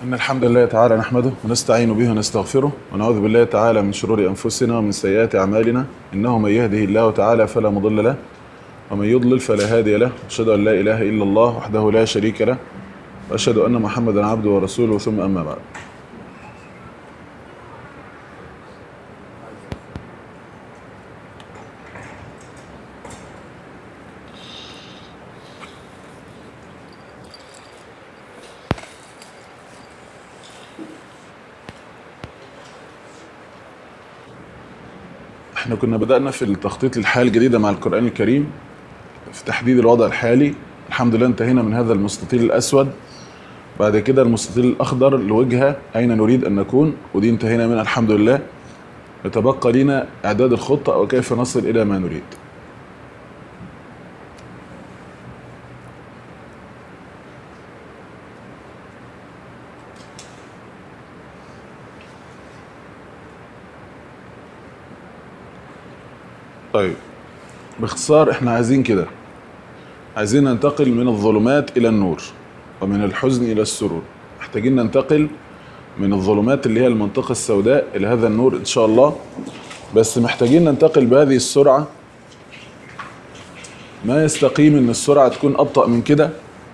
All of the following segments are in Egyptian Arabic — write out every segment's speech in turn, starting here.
إن الحمد لله تعالى نحمده ونستعين به ونستغفره ونعوذ بالله تعالى من شرور أنفسنا ومن سيئات أعمالنا إنه من يهده الله تعالى فلا مضل له ومن يضلل فلا هادي له أشهد أن لا إله إلا الله وحده لا شريك له وأشهد أن محمدا عبده ورسوله ثم أما بعد احنا كنا بدأنا في التخطيط للحياة الجديدة مع القرآن الكريم في تحديد الوضع الحالي الحمد لله انتهينا من هذا المستطيل الأسود بعد كده المستطيل الأخضر لوجهة أين نريد أن نكون ودي انتهينا منها الحمد لله يتبقى لنا إعداد الخطة وكيف نصل إلى ما نريد طيب باختصار احنا عايزين كده عايزين ننتقل من الظلمات الى النور ومن الحزن الى السرور محتاجين ننتقل من الظلمات اللي هي المنطقة السوداء الى هذا النور ان شاء الله بس محتاجين ننتقل بهذه السرعة ما يستقيم ان السرعة تكون ابطأ من كده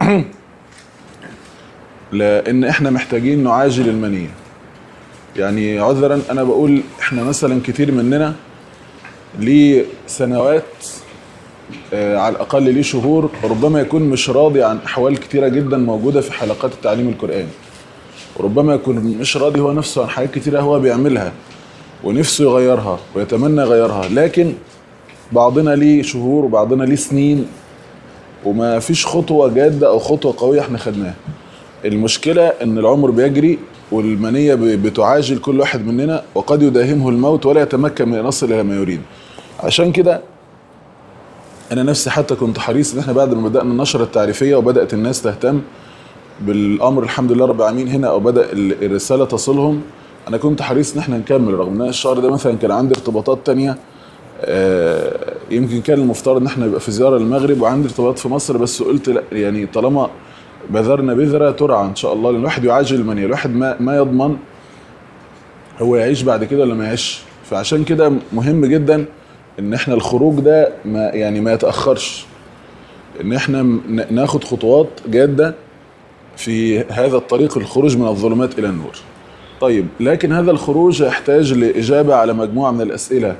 لان احنا محتاجين نعاجل المنية يعني عذرا انا بقول احنا مثلا كتير مننا ليه سنوات آه، على الأقل ليه شهور ربما يكون مش راضي عن أحوال كتيرة جدا موجودة في حلقات التعليم القرآني وربما يكون مش راضي هو نفسه عن حاجات كتيرة هو بيعملها ونفسه يغيرها ويتمنى يغيرها لكن بعضنا ليه شهور وبعضنا ليه سنين وما فيش خطوة جادة أو خطوة قوية احنا خدناها المشكلة ان العمر بيجري والمنية ب- بتعاجل كل واحد مننا وقد يداهمه الموت ولا يتمكن من أن يصل إلى ما يريد عشان كده أنا نفسي حتى كنت حريص إن احنا بعد ما بدأنا النشرة التعريفية وبدأت الناس تهتم بالأمر الحمد لله رب العالمين هنا أو بدأ ال- الرسالة تصلهم أنا كنت حريص إن احنا نكمل رغم إن الشهر ده مثلا كان عندي ارتباطات تانية آه، يمكن كان المفترض ان احنا نبقى في زياره للمغرب وعندي ارتباط في مصر بس قلت لا يعني طالما بذرنا بذره ترعى ان شاء الله لان الواحد يعاجل المنيه الواحد ما ما يضمن هو يعيش بعد كده ولا ما يعيش فعشان كده مهم جدا ان احنا الخروج ده ما يعني ما يتاخرش ان احنا ن- ناخد خطوات جاده في هذا الطريق الخروج من الظلمات الى النور طيب لكن هذا الخروج يحتاج لاجابه على مجموعه من الاسئله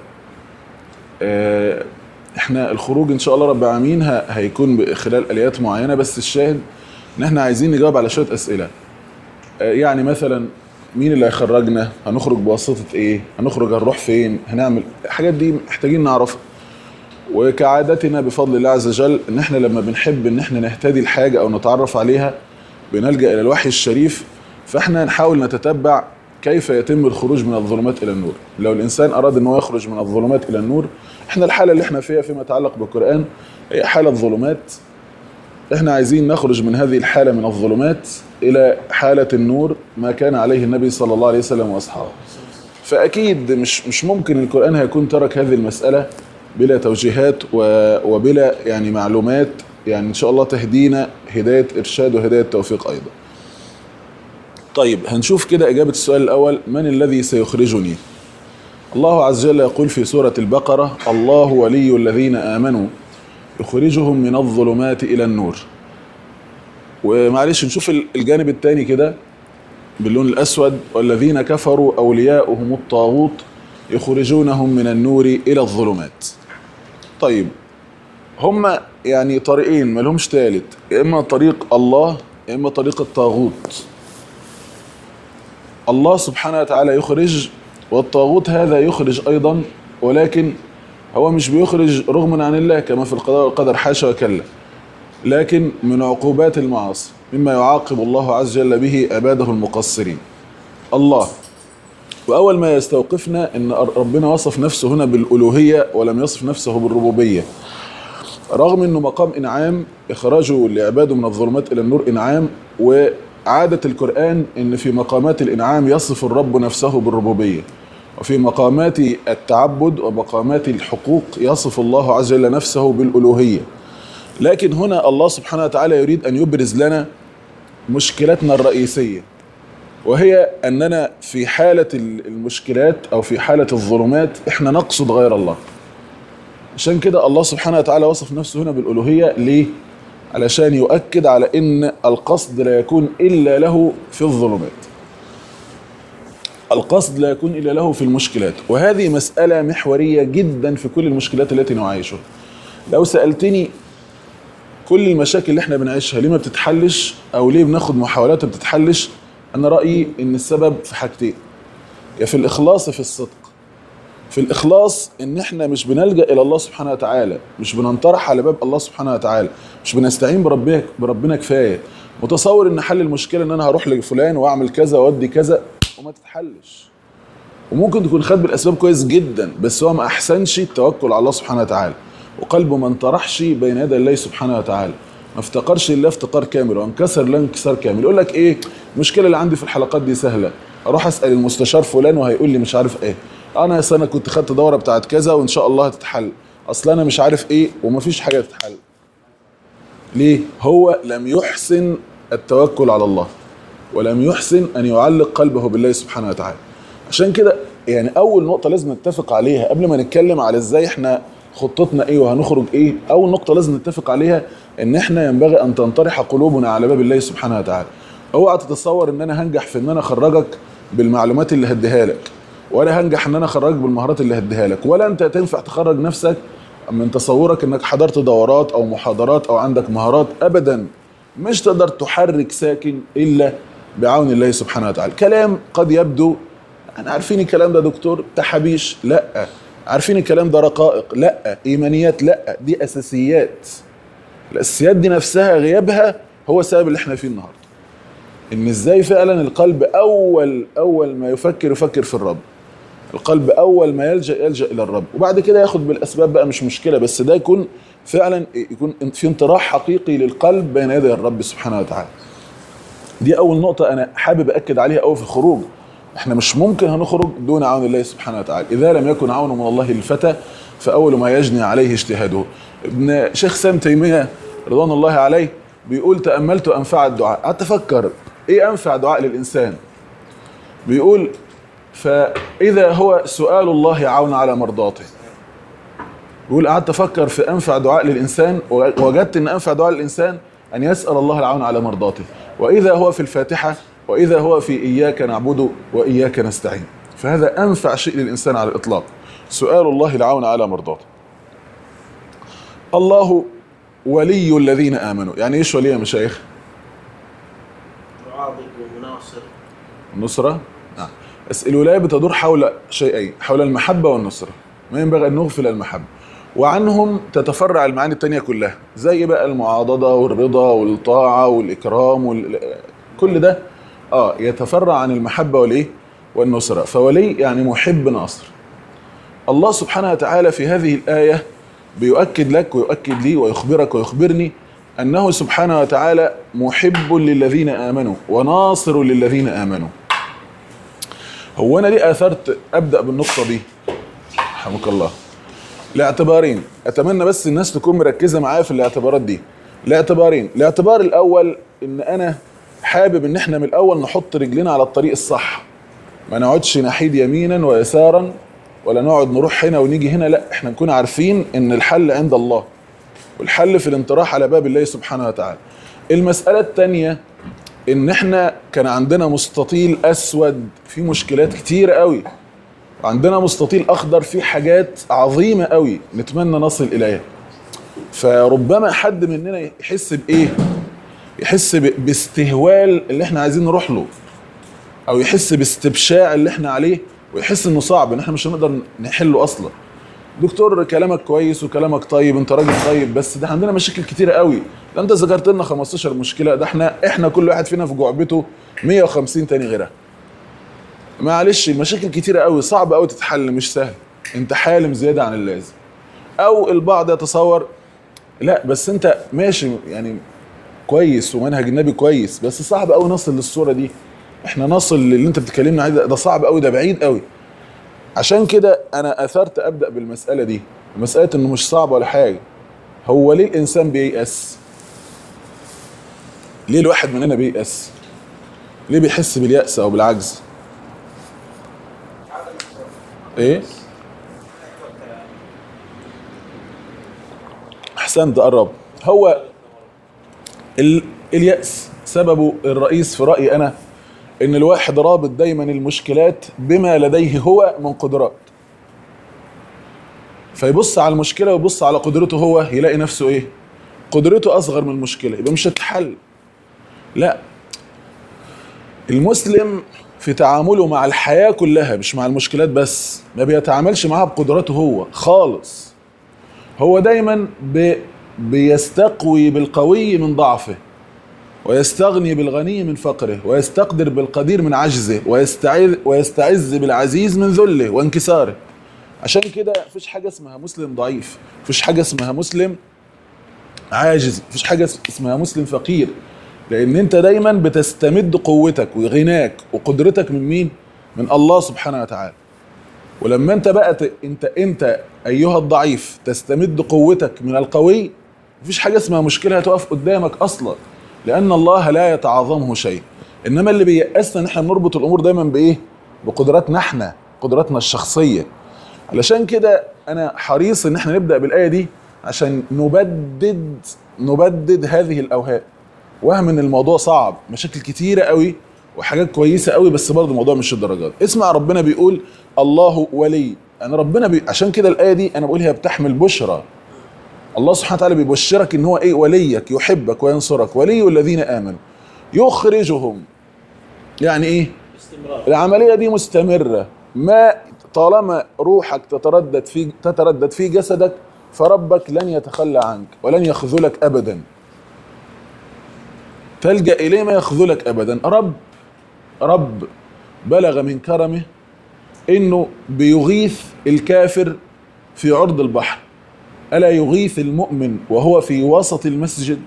آه، احنا الخروج ان شاء الله رب العالمين ه- هيكون ب- خلال اليات معينه بس الشاهد ان احنا عايزين نجاوب على شويه اسئله آه، يعني مثلا مين اللي هيخرجنا هنخرج بواسطه ايه هنخرج هنروح فين هنعمل الحاجات دي محتاجين نعرفها وكعادتنا بفضل الله عز وجل ان احنا لما بنحب ان احنا نهتدي لحاجه او نتعرف عليها بنلجا الى الوحي الشريف فاحنا نحاول نتتبع كيف يتم الخروج من الظلمات الى النور لو الانسان اراد ان هو يخرج من الظلمات الى النور احنا الحاله اللي احنا فيها فيما يتعلق بالقران هي حاله ظلمات احنا عايزين نخرج من هذه الحاله من الظلمات الى حاله النور ما كان عليه النبي صلى الله عليه وسلم واصحابه فاكيد مش مش ممكن القران هيكون ترك هذه المساله بلا توجيهات و- وبلا يعني معلومات يعني ان شاء الله تهدينا هدايه ارشاد وهدايه توفيق ايضا طيب هنشوف كده إجابة السؤال الأول من الذي سيخرجني الله عز وجل يقول في سورة البقرة الله ولي الذين آمنوا يخرجهم من الظلمات إلى النور ومعلش نشوف ال- الجانب الثاني كده باللون الأسود والذين كفروا أولياؤهم الطاغوت يخرجونهم من النور إلى الظلمات طيب هما يعني طريقين ما لهمش تالت يا إما طريق الله يا إما طريق الطاغوت الله سبحانه وتعالى يخرج والطاغوت هذا يخرج ايضا ولكن هو مش بيخرج رغما عن الله كما في القضاء والقدر حاشا وكلا لكن من عقوبات المعاصي مما يعاقب الله عز وجل به عباده المقصرين الله واول ما يستوقفنا ان ربنا وصف نفسه هنا بالالوهيه ولم يصف نفسه بالربوبيه رغم انه مقام انعام اخراجه لعباده من الظلمات الى النور انعام وعاده القران ان في مقامات الانعام يصف الرب نفسه بالربوبيه وفي مقامات التعبد ومقامات الحقوق يصف الله عز وجل نفسه بالالوهيه لكن هنا الله سبحانه وتعالى يريد ان يبرز لنا مشكلتنا الرئيسيه وهي اننا في حاله المشكلات او في حاله الظلمات احنا نقصد غير الله عشان كده الله سبحانه وتعالى وصف نفسه هنا بالالوهيه ليه علشان يؤكد على ان القصد لا يكون الا له في الظلمات القصد لا يكون الا له في المشكلات وهذه مساله محوريه جدا في كل المشكلات التي نعايشها لو سالتني كل المشاكل اللي احنا بنعيشها ليه ما بتتحلش او ليه بناخد محاولات ما بتتحلش انا رايي ان السبب في حاجتين يا في الاخلاص في الصدق في الاخلاص ان احنا مش بنلجا الى الله سبحانه وتعالى مش بننطرح على باب الله سبحانه وتعالى مش بنستعين بربنا بربنا كفايه متصور ان حل المشكله ان انا هروح لفلان واعمل كذا واودي كذا وما تتحلش وممكن تكون خد بالاسباب كويس جدا بس هو ما احسنش التوكل على الله سبحانه وتعالى وقلبه ما انطرحش بين يدي الله سبحانه وتعالى ما افتقرش لله افتقار كامل وانكسر له انكسار كامل يقول لك ايه المشكله اللي عندي في الحلقات دي سهله اروح اسال المستشار فلان وهيقول لي مش عارف ايه انا سنه كنت خدت دوره بتاعت كذا وان شاء الله هتتحل اصل انا مش عارف ايه ومفيش حاجه تتحل ليه هو لم يحسن التوكل على الله ولم يحسن ان يعلق قلبه بالله سبحانه وتعالى عشان كده يعني اول نقطه لازم نتفق عليها قبل ما نتكلم على ازاي احنا خطتنا ايه وهنخرج ايه اول نقطه لازم نتفق عليها ان احنا ينبغي ان تنطرح قلوبنا على باب الله سبحانه وتعالى اوعى تتصور ان انا هنجح في ان انا اخرجك بالمعلومات اللي هديها لك ولا هنجح ان انا اخرجك بالمهارات اللي هديها لك ولا انت تنفع تخرج نفسك من تصورك انك حضرت دورات او محاضرات او عندك مهارات ابدا مش تقدر تحرك ساكن الا بعون الله سبحانه وتعالى كلام قد يبدو احنا عارفين الكلام ده دكتور تحابيش لا عارفين الكلام ده رقائق لا ايمانيات لا دي اساسيات الاساسيات دي نفسها غيابها هو السبب اللي احنا فيه النهارده ان ازاي فعلا القلب اول اول ما يفكر يفكر في الرب القلب اول ما يلجا يلجا الى الرب وبعد كده ياخد بالاسباب بقى مش مشكله بس ده يكون فعلا يكون في انطراح حقيقي للقلب بين يدي الرب سبحانه وتعالى دي اول نقطه انا حابب اكد عليها قوي في الخروج احنا مش ممكن هنخرج دون عون الله سبحانه وتعالى اذا لم يكن عون من الله للفتى فاول ما يجني عليه اجتهاده ابن شيخ سام تيميه رضوان الله عليه بيقول تاملت انفع الدعاء قعدت افكر ايه انفع دعاء للانسان بيقول فاذا هو سؤال الله عون على مرضاته بيقول قعدت افكر في انفع دعاء للانسان ووجدت ان انفع دعاء للانسان ان يسال الله العون على مرضاته واذا هو في الفاتحه واذا هو في اياك نعبد واياك نستعين فهذا انفع شيء للانسان على الاطلاق سؤال الله العون على مرضاته الله ولي الذين امنوا يعني ايش ولي يا مشايخ معاضد ومناصر النصرة نعم بس الولاية بتدور حول شيئين حول المحبة والنصرة ما ينبغي أن نغفل المحبة وعنهم تتفرع المعاني التانية كلها زي بقى المعاضدة والرضا والطاعة والإكرام وال... كل ده اه يتفرع عن المحبة والإيه والنصرة فولي يعني محب ناصر الله سبحانه وتعالى في هذه الآية بيؤكد لك ويؤكد لي ويخبرك ويخبرني أنه سبحانه وتعالى محب للذين آمنوا وناصر للذين آمنوا هو أنا ليه آثرت أبدأ بالنقطة دي رحمك الله لاعتبارين أتمنى بس الناس تكون مركزة معايا في الاعتبارات دي لاعتبارين الاعتبار الأول إن أنا حابب إن إحنا من الأول نحط رجلنا على الطريق الصح ما نقعدش نحيد يمينا ويسارا ولا نقعد نروح هنا ونيجي هنا لا احنا نكون عارفين ان الحل عند الله والحل في الانطراح على باب الله سبحانه وتعالى المسألة التانية ان احنا كان عندنا مستطيل اسود فيه مشكلات كتير قوي وعندنا مستطيل اخضر فيه حاجات عظيمة قوي نتمنى نصل اليها فربما حد مننا يحس بايه يحس ب- باستهوال اللي احنا عايزين نروح له او يحس باستبشاع اللي احنا عليه ويحس انه صعب ان احنا مش هنقدر نحله اصلا دكتور كلامك كويس وكلامك طيب انت راجل طيب بس ده عندنا مشاكل كتيره قوي ده انت ذكرت لنا 15 مشكله ده احنا احنا كل واحد فينا في جعبته 150 تاني غيرها معلش المشاكل كتيره قوي صعب قوي تتحل مش سهل انت حالم زياده عن اللازم او البعض يتصور لا بس انت ماشي يعني كويس ومنهج النبي كويس بس صعب قوي نصل للصوره دي احنا نصل للي انت بتكلمنا عليه ده ده صعب قوي ده بعيد قوي عشان كده انا اثرت ابدا بالمساله دي مساله انه مش صعب ولا حاجه هو ليه الانسان بييأس ليه الواحد مننا بييأس ليه بيحس باليأس او بالعجز ايه احسنت قرب هو ال... اليأس سببه الرئيس في رأيي انا ان الواحد رابط دايما المشكلات بما لديه هو من قدرات فيبص على المشكله ويبص على قدرته هو يلاقي نفسه ايه قدرته اصغر من المشكله يبقى مش هتحل لا المسلم في تعامله مع الحياه كلها مش مع المشكلات بس ما بيتعاملش معاها بقدراته هو خالص هو دايما ب... بيستقوي بالقوي من ضعفه ويستغني بالغني من فقره ويستقدر بالقدير من عجزه ويستعز ويستعز بالعزيز من ذله وانكساره عشان كده مفيش حاجه اسمها مسلم ضعيف مفيش حاجه اسمها مسلم عاجز مفيش حاجه اسمها مسلم فقير لان انت دايما بتستمد قوتك وغناك وقدرتك من مين من الله سبحانه وتعالى ولما انت بقى ت... انت انت ايها الضعيف تستمد قوتك من القوي مفيش حاجه اسمها مشكله هتقف قدامك اصلا لان الله لا يتعاظمه شيء انما اللي بيأسنا ان احنا بنربط الامور دايما بايه بقدراتنا احنا قدراتنا الشخصيه علشان كده انا حريص ان احنا نبدا بالايه دي عشان نبدد نبدد هذه الاوهام وهم ان الموضوع صعب مشاكل كتيره قوي وحاجات كويسه قوي بس برضه الموضوع مش الدرجات اسمع ربنا بيقول الله ولي انا ربنا بي... عشان كده الايه دي انا بقول هي بتحمل بشرى الله سبحانه وتعالى بيبشرك ان هو ايه وليك يحبك وينصرك ولي الذين امنوا يخرجهم يعني ايه باستمرار العمليه دي مستمره ما طالما روحك تتردد في تتردد في جسدك فربك لن يتخلى عنك ولن يخذلك ابدا تلجا اليه ما يخذلك ابدا رب رب بلغ من كرمه انه بيغيث الكافر في عرض البحر الا يغيث المؤمن وهو في وسط المسجد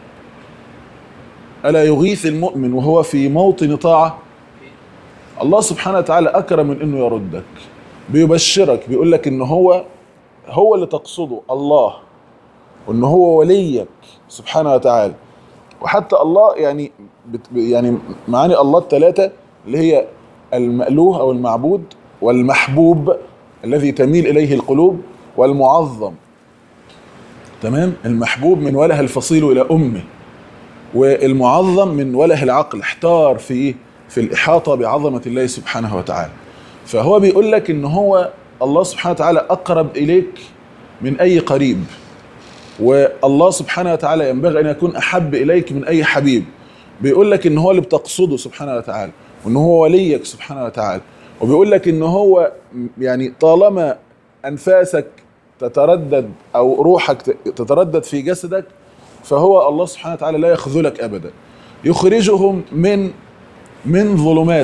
الا يغيث المؤمن وهو في موطن طاعه الله سبحانه وتعالى اكرم من انه يردك بيبشرك بيقول لك ان هو هو اللي تقصده الله وان هو وليك سبحانه وتعالى وحتى الله يعني بت يعني معاني الله الثلاثه اللي هي المألوه او المعبود والمحبوب الذي تميل اليه القلوب والمعظم تمام المحبوب من وله الفصيل الى امه والمعظم من وله العقل احتار في ايه في الإحاطة بعظمة الله سبحانه وتعالى فهو بيقول لك إن هو الله سبحانه وتعالى أقرب إليك من أي قريب والله سبحانه وتعالى ينبغي أن يكون أحب إليك من أي حبيب بيقول لك إن هو اللي بتقصده سبحانه وتعالى وإن هو وليك سبحانه وتعالى وبيقول لك إن هو يعني طالما أنفاسك تتردد أو روحك تتردد في جسدك فهو الله سبحانه وتعالى لا يخذلك أبدا يخرجهم من من ظلمات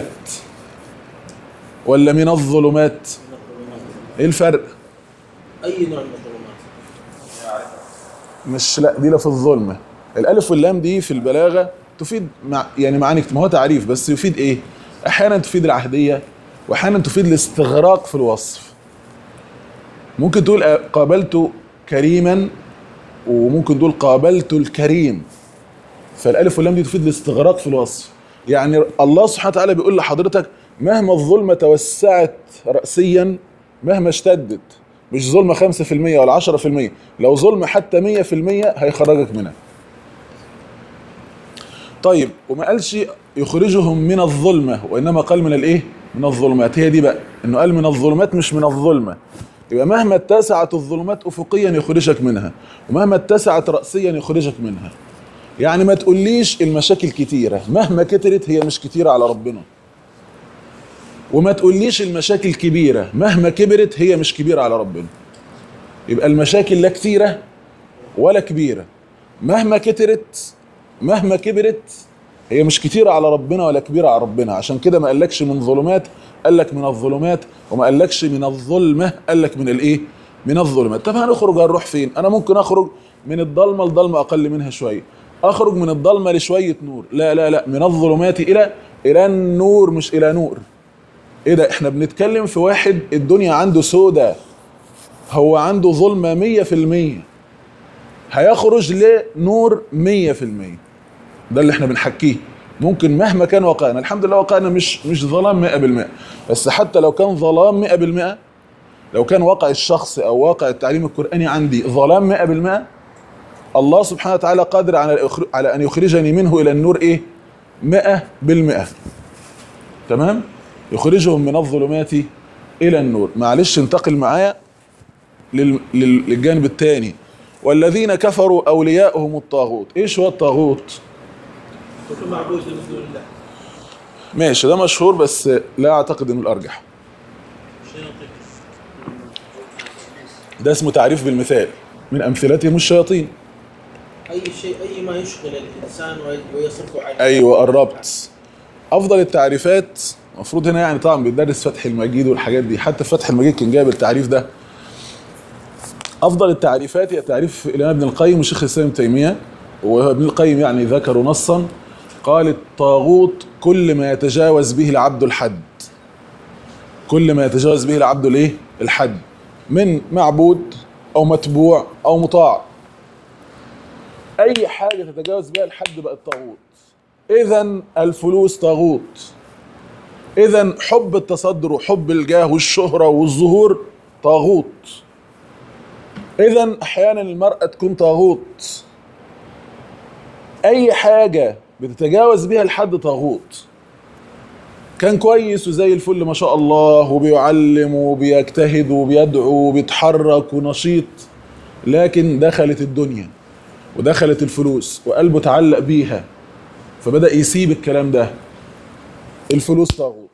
ولا من الظلمات من الظلمات ايه الفرق اي نوع من الظلمات مش لا دي لا في الظلمه الالف واللام دي في البلاغه تفيد مع يعني معاني كت- ما هو تعريف بس يفيد ايه احيانا تفيد العهديه واحيانا تفيد الاستغراق في الوصف ممكن تقول آه، قابلت كريما وممكن تقول قابلت الكريم فالالف واللام دي تفيد الاستغراق في الوصف يعني الله سبحانه وتعالى بيقول لحضرتك مهما الظلمه توسعت راسيا مهما اشتدت مش ظلمه 5% ولا 10% لو ظلمه حتى 100% هيخرجك منها طيب وما قالش يخرجهم من الظلمه وانما قال من الايه من الظلمات هي دي بقى انه قال من الظلمات مش من الظلمه يبقى مهما اتسعت الظلمات افقيا يخرجك منها ومهما اتسعت راسيا يخرجك منها يعني ما تقوليش المشاكل كتيرة مهما كترت هي مش كتيرة على ربنا وما تقوليش المشاكل كبيرة مهما كبرت هي مش كبيرة على ربنا يبقى المشاكل لا كتيرة ولا كبيرة مهما كترت مهما كبرت هي مش كتيرة على ربنا ولا كبيرة على ربنا عشان كده ما قالكش من ظلمات قال لك من الظلمات وما قالكش من الظلمة قال لك من الايه من الظلمات طب هنخرج هنروح فين انا ممكن اخرج من الضلمة لضلمة اقل منها شوية اخرج من الضلمة لشوية نور لا لا لا من الظلمات الى الى النور مش الى نور ايه ده احنا بنتكلم في واحد الدنيا عنده سودة هو عنده ظلمة مية في المية هيخرج لنور مية في المية ده اللي احنا بنحكيه ممكن مهما كان واقعنا الحمد لله واقعنا مش مش ظلام 100% بس حتى لو كان ظلام 100% لو كان واقع الشخص او واقع التعليم القراني عندي ظلام 100% الله سبحانه وتعالى قادر على الإخر- على ان يخرجني منه الى النور ايه 100% تمام يخرجهم من الظلمات الى النور معلش انتقل معايا لل- لل- للجانب الثاني والذين كفروا اولياؤهم الطاغوت ايش هو الطاغوت كل معبود من دون الله ماشي ده مشهور بس لا اعتقد انه الارجح شياطين ده اسمه تعريف بالمثال من امثلتهم الشياطين اي شيء اي ما يشغل الانسان وي- ويصرف عنه ايوه قربت افضل التعريفات المفروض هنا يعني طبعا بيدرس فتح المجيد والحاجات دي حتى في فتح المجيد كان جايب التعريف ده افضل التعريفات هي تعريف الامام ابن القيم وشيخ الاسلام ابن تيميه وابن القيم يعني ذكروا نصا قال الطاغوت كل ما يتجاوز به العبد الحد كل ما يتجاوز به العبد الايه الحد من معبود او متبوع او مطاع اي حاجه تتجاوز بها الحد بقت طاغوت اذا الفلوس طاغوت اذا حب التصدر وحب الجاه والشهره والظهور طاغوت اذا احيانا المراه تكون طاغوت اي حاجه بتتجاوز بها الحد طاغوت كان كويس وزي الفل ما شاء الله وبيعلم وبيجتهد وبيدعو وبيتحرك ونشيط لكن دخلت الدنيا ودخلت الفلوس وقلبه اتعلق بيها فبدأ يسيب الكلام ده الفلوس طاغوت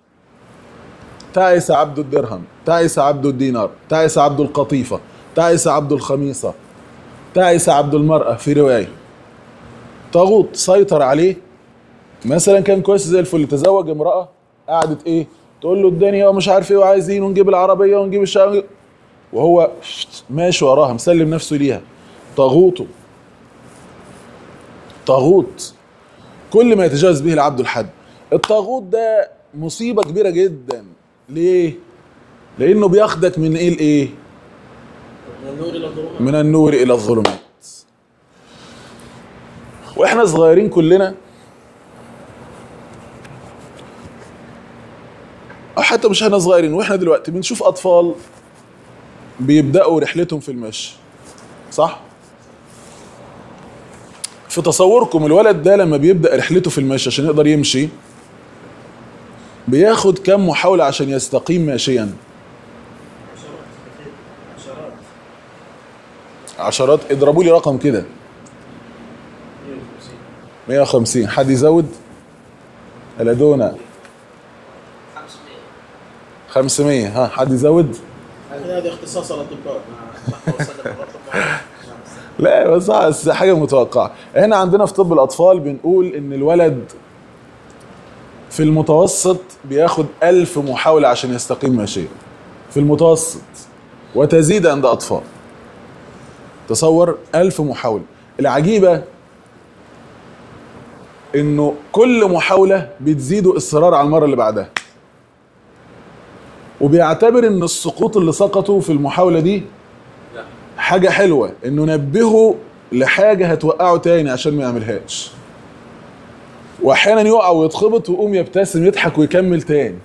تعس عبد الدرهم تعس عبد الدينار تعس عبد القطيفة تعس عبد الخميصة تعس عبد المرأة في رواية طاغوت سيطر عليه مثلا كان كويس زي الفل تزوج امرأة قعدت ايه تقول له الدنيا ومش عارف ايه وعايزين ونجيب العربية ونجيب الشقة وهو ماشي وراها مسلم نفسه ليها طاغوته طاغوت كل ما يتجاوز به العبد الحد الطاغوت ده مصيبة كبيرة جدا ليه؟ لأنه بياخدك من ايه لإيه؟ من النور الى الظلمات من النور إلى الظلمات وإحنا صغيرين كلنا أو حتى مش احنا صغيرين وإحنا دلوقتي بنشوف أطفال بيبدأوا رحلتهم في المشي صح؟ في تصوركم الولد ده لما بيبدأ رحلته في المشي عشان يقدر يمشي بياخد كم محاولة عشان يستقيم ماشيا عشرات عشرات اضربوا لي رقم كده 150 حد يزود الادونا 500 ها حد يزود لكن هذا اختصاص الاطباء ما ما وصلنا بالرقم معين. لا بس بس حاجه متوقعه احنا عندنا في طب الاطفال بنقول ان الولد في المتوسط بياخد ألف محاولة عشان يستقيم ماشيا في المتوسط وتزيد عند أطفال تصور ألف محاولة العجيبة إنه كل محاولة بتزيده إصرار على المرة اللي بعدها وبيعتبر إن السقوط اللي سقطوا في المحاولة دي حاجة حلوة إنه نبهه لحاجة هتوقعه تاني عشان ما يعملهاش واحيانا يقع ويتخبط ويقوم يبتسم يضحك ويكمل تاني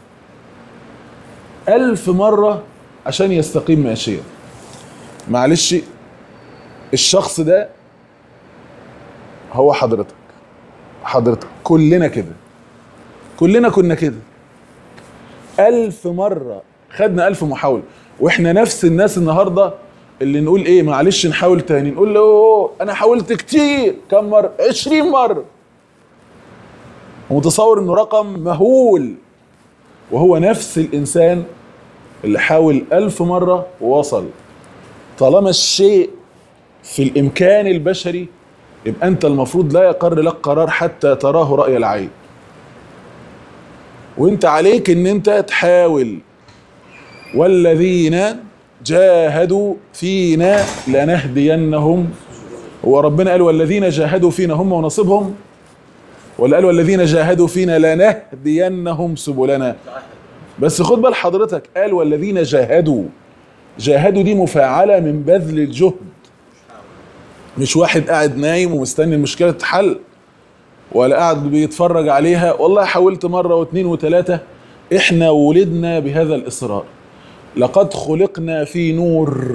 ألف مرة عشان يستقيم ماشيا معلش الشخص ده هو حضرتك حضرتك كلنا كده كلنا كنا كده ألف مرة خدنا ألف محاولة وإحنا نفس الناس النهاردة اللي نقول إيه معلش نحاول تاني نقول له "أوه، أنا حاولت كتير كم مرة عشرين مرة ومتصور انه رقم مهول وهو نفس الانسان اللي حاول ألف مرة ووصل طالما الشيء في الامكان البشري يبقى انت المفروض لا يقر لك قرار حتى تراه رأي العين وانت عليك ان انت تحاول والذين جاهدوا فينا لنهدينهم هو ربنا قال والذين جاهدوا فينا هم ونصيبهم ولا قال والذين جاهدوا فينا لنهدينهم سبلنا بس خد بال حضرتك قال والذين جاهدوا جاهدوا دي مفاعلة من بذل الجهد مش واحد قاعد نايم ومستني المشكلة تتحل ولا قاعد بيتفرج عليها والله حاولت مرة واثنين وثلاثة احنا ولدنا بهذا الإصرار لقد خلقنا في نور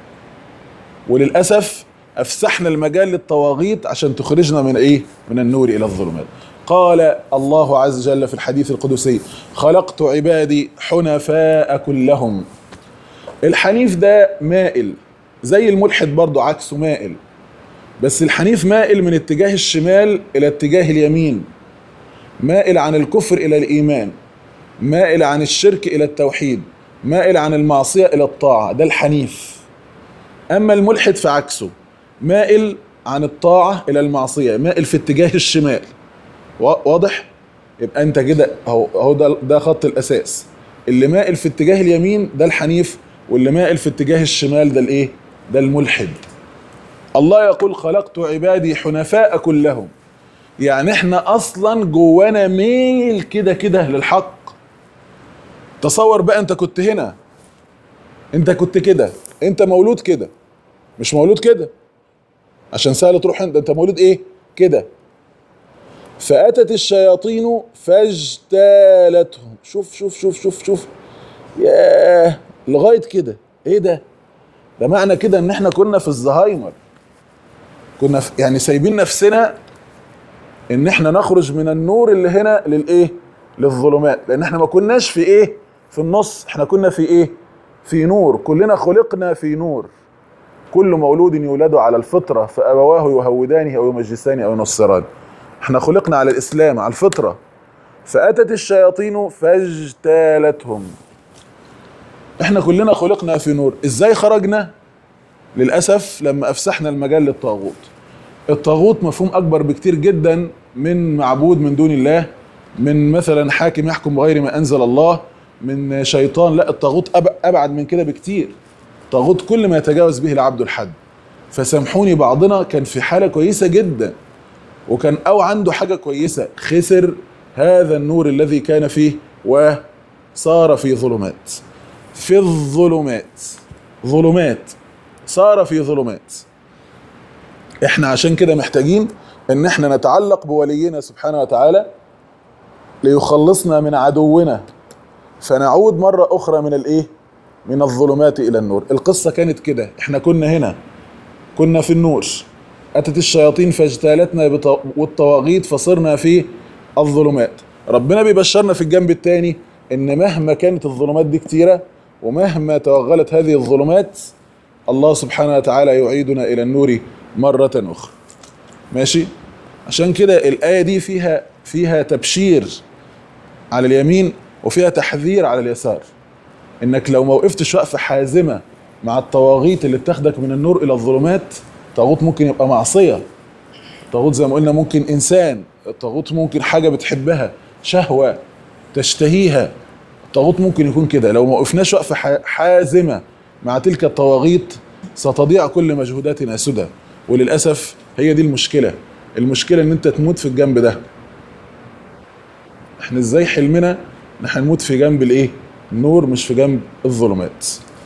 وللأسف أفسحنا المجال للطواغيت عشان تخرجنا من إيه؟ من النور إلى الظلمات قال الله عز وجل في الحديث القدسي خلقت عبادي حنفاء كلهم الحنيف ده مائل زي الملحد برضو عكسه مائل بس الحنيف مائل من اتجاه الشمال إلى اتجاه اليمين مائل عن الكفر إلى الإيمان مائل عن الشرك إلى التوحيد مائل عن المعصية إلى الطاعة ده الحنيف أما الملحد فعكسه مائل عن الطاعة إلى المعصية مائل في اتجاه الشمال وا- واضح؟ يبقى أنت كده أهو أهو ده ده خط الأساس اللي مائل في اتجاه اليمين ده الحنيف واللي مائل في اتجاه الشمال ده الإيه؟ ده الملحد الله يقول خلقت عبادي حنفاء كلهم يعني احنا اصلا جوانا ميل كده كده للحق تصور بقى انت كنت هنا انت كنت كده انت مولود كده مش مولود كده عشان سهل تروح انت انت مولود ايه كده فاتت الشياطين فاجتالتهم شوف شوف شوف شوف شوف ياه لغايه كده ايه ده ده معنى كده ان احنا كنا في الزهايمر كنا في يعني سايبين نفسنا ان احنا نخرج من النور اللي هنا للايه للظلمات لان احنا ما كناش في ايه في النص احنا كنا في ايه في نور كلنا خلقنا في نور كل مولود يولد على الفطرة فأبواه يهودانه أو يمجسانه أو ينصرانه احنا خلقنا على الإسلام على الفطرة فأتت الشياطين فاجتالتهم احنا كلنا خلقنا في نور ازاي خرجنا للأسف لما أفسحنا المجال للطاغوت الطاغوت مفهوم أكبر بكتير جدا من معبود من دون الله من مثلا حاكم يحكم بغير ما أنزل الله من شيطان لا الطاغوت أب- أبعد من كده بكتير طاغوت كل ما يتجاوز به العبد الحد فسامحوني بعضنا كان في حالة كويسة جدا وكان أو عنده حاجة كويسة خسر هذا النور الذي كان فيه وصار في ظلمات في الظلمات ظلمات صار في ظلمات احنا عشان كده محتاجين ان احنا نتعلق بولينا سبحانه وتعالى ليخلصنا من عدونا فنعود مرة اخرى من الايه من الظلمات الى النور القصة كانت كده احنا كنا هنا كنا في النور اتت الشياطين فاجتالتنا بط- والطواغيت فصرنا في الظلمات ربنا بيبشرنا في الجنب الثاني ان مهما كانت الظلمات دي كتيرة ومهما توغلت هذه الظلمات الله سبحانه وتعالى يعيدنا الى النور مرة اخرى ماشي عشان كده الآية دي فيها فيها تبشير على اليمين وفيها تحذير على اليسار انك لو ما وقفتش وقفة حازمة مع الطواغيت اللي بتاخدك من النور الى الظلمات طاغوت ممكن يبقى معصية طاغوت زي ما قلنا ممكن انسان الطاغوت ممكن حاجة بتحبها شهوة تشتهيها الطاغوت ممكن يكون كده لو ما وقفناش وقفة ح- حازمة مع تلك الطواغيت ستضيع كل مجهوداتنا سدى وللأسف هي دي المشكلة المشكلة ان انت تموت في الجنب ده احنا ازاي حلمنا ان احنا نموت في جنب الايه النور مش في جنب الظلمات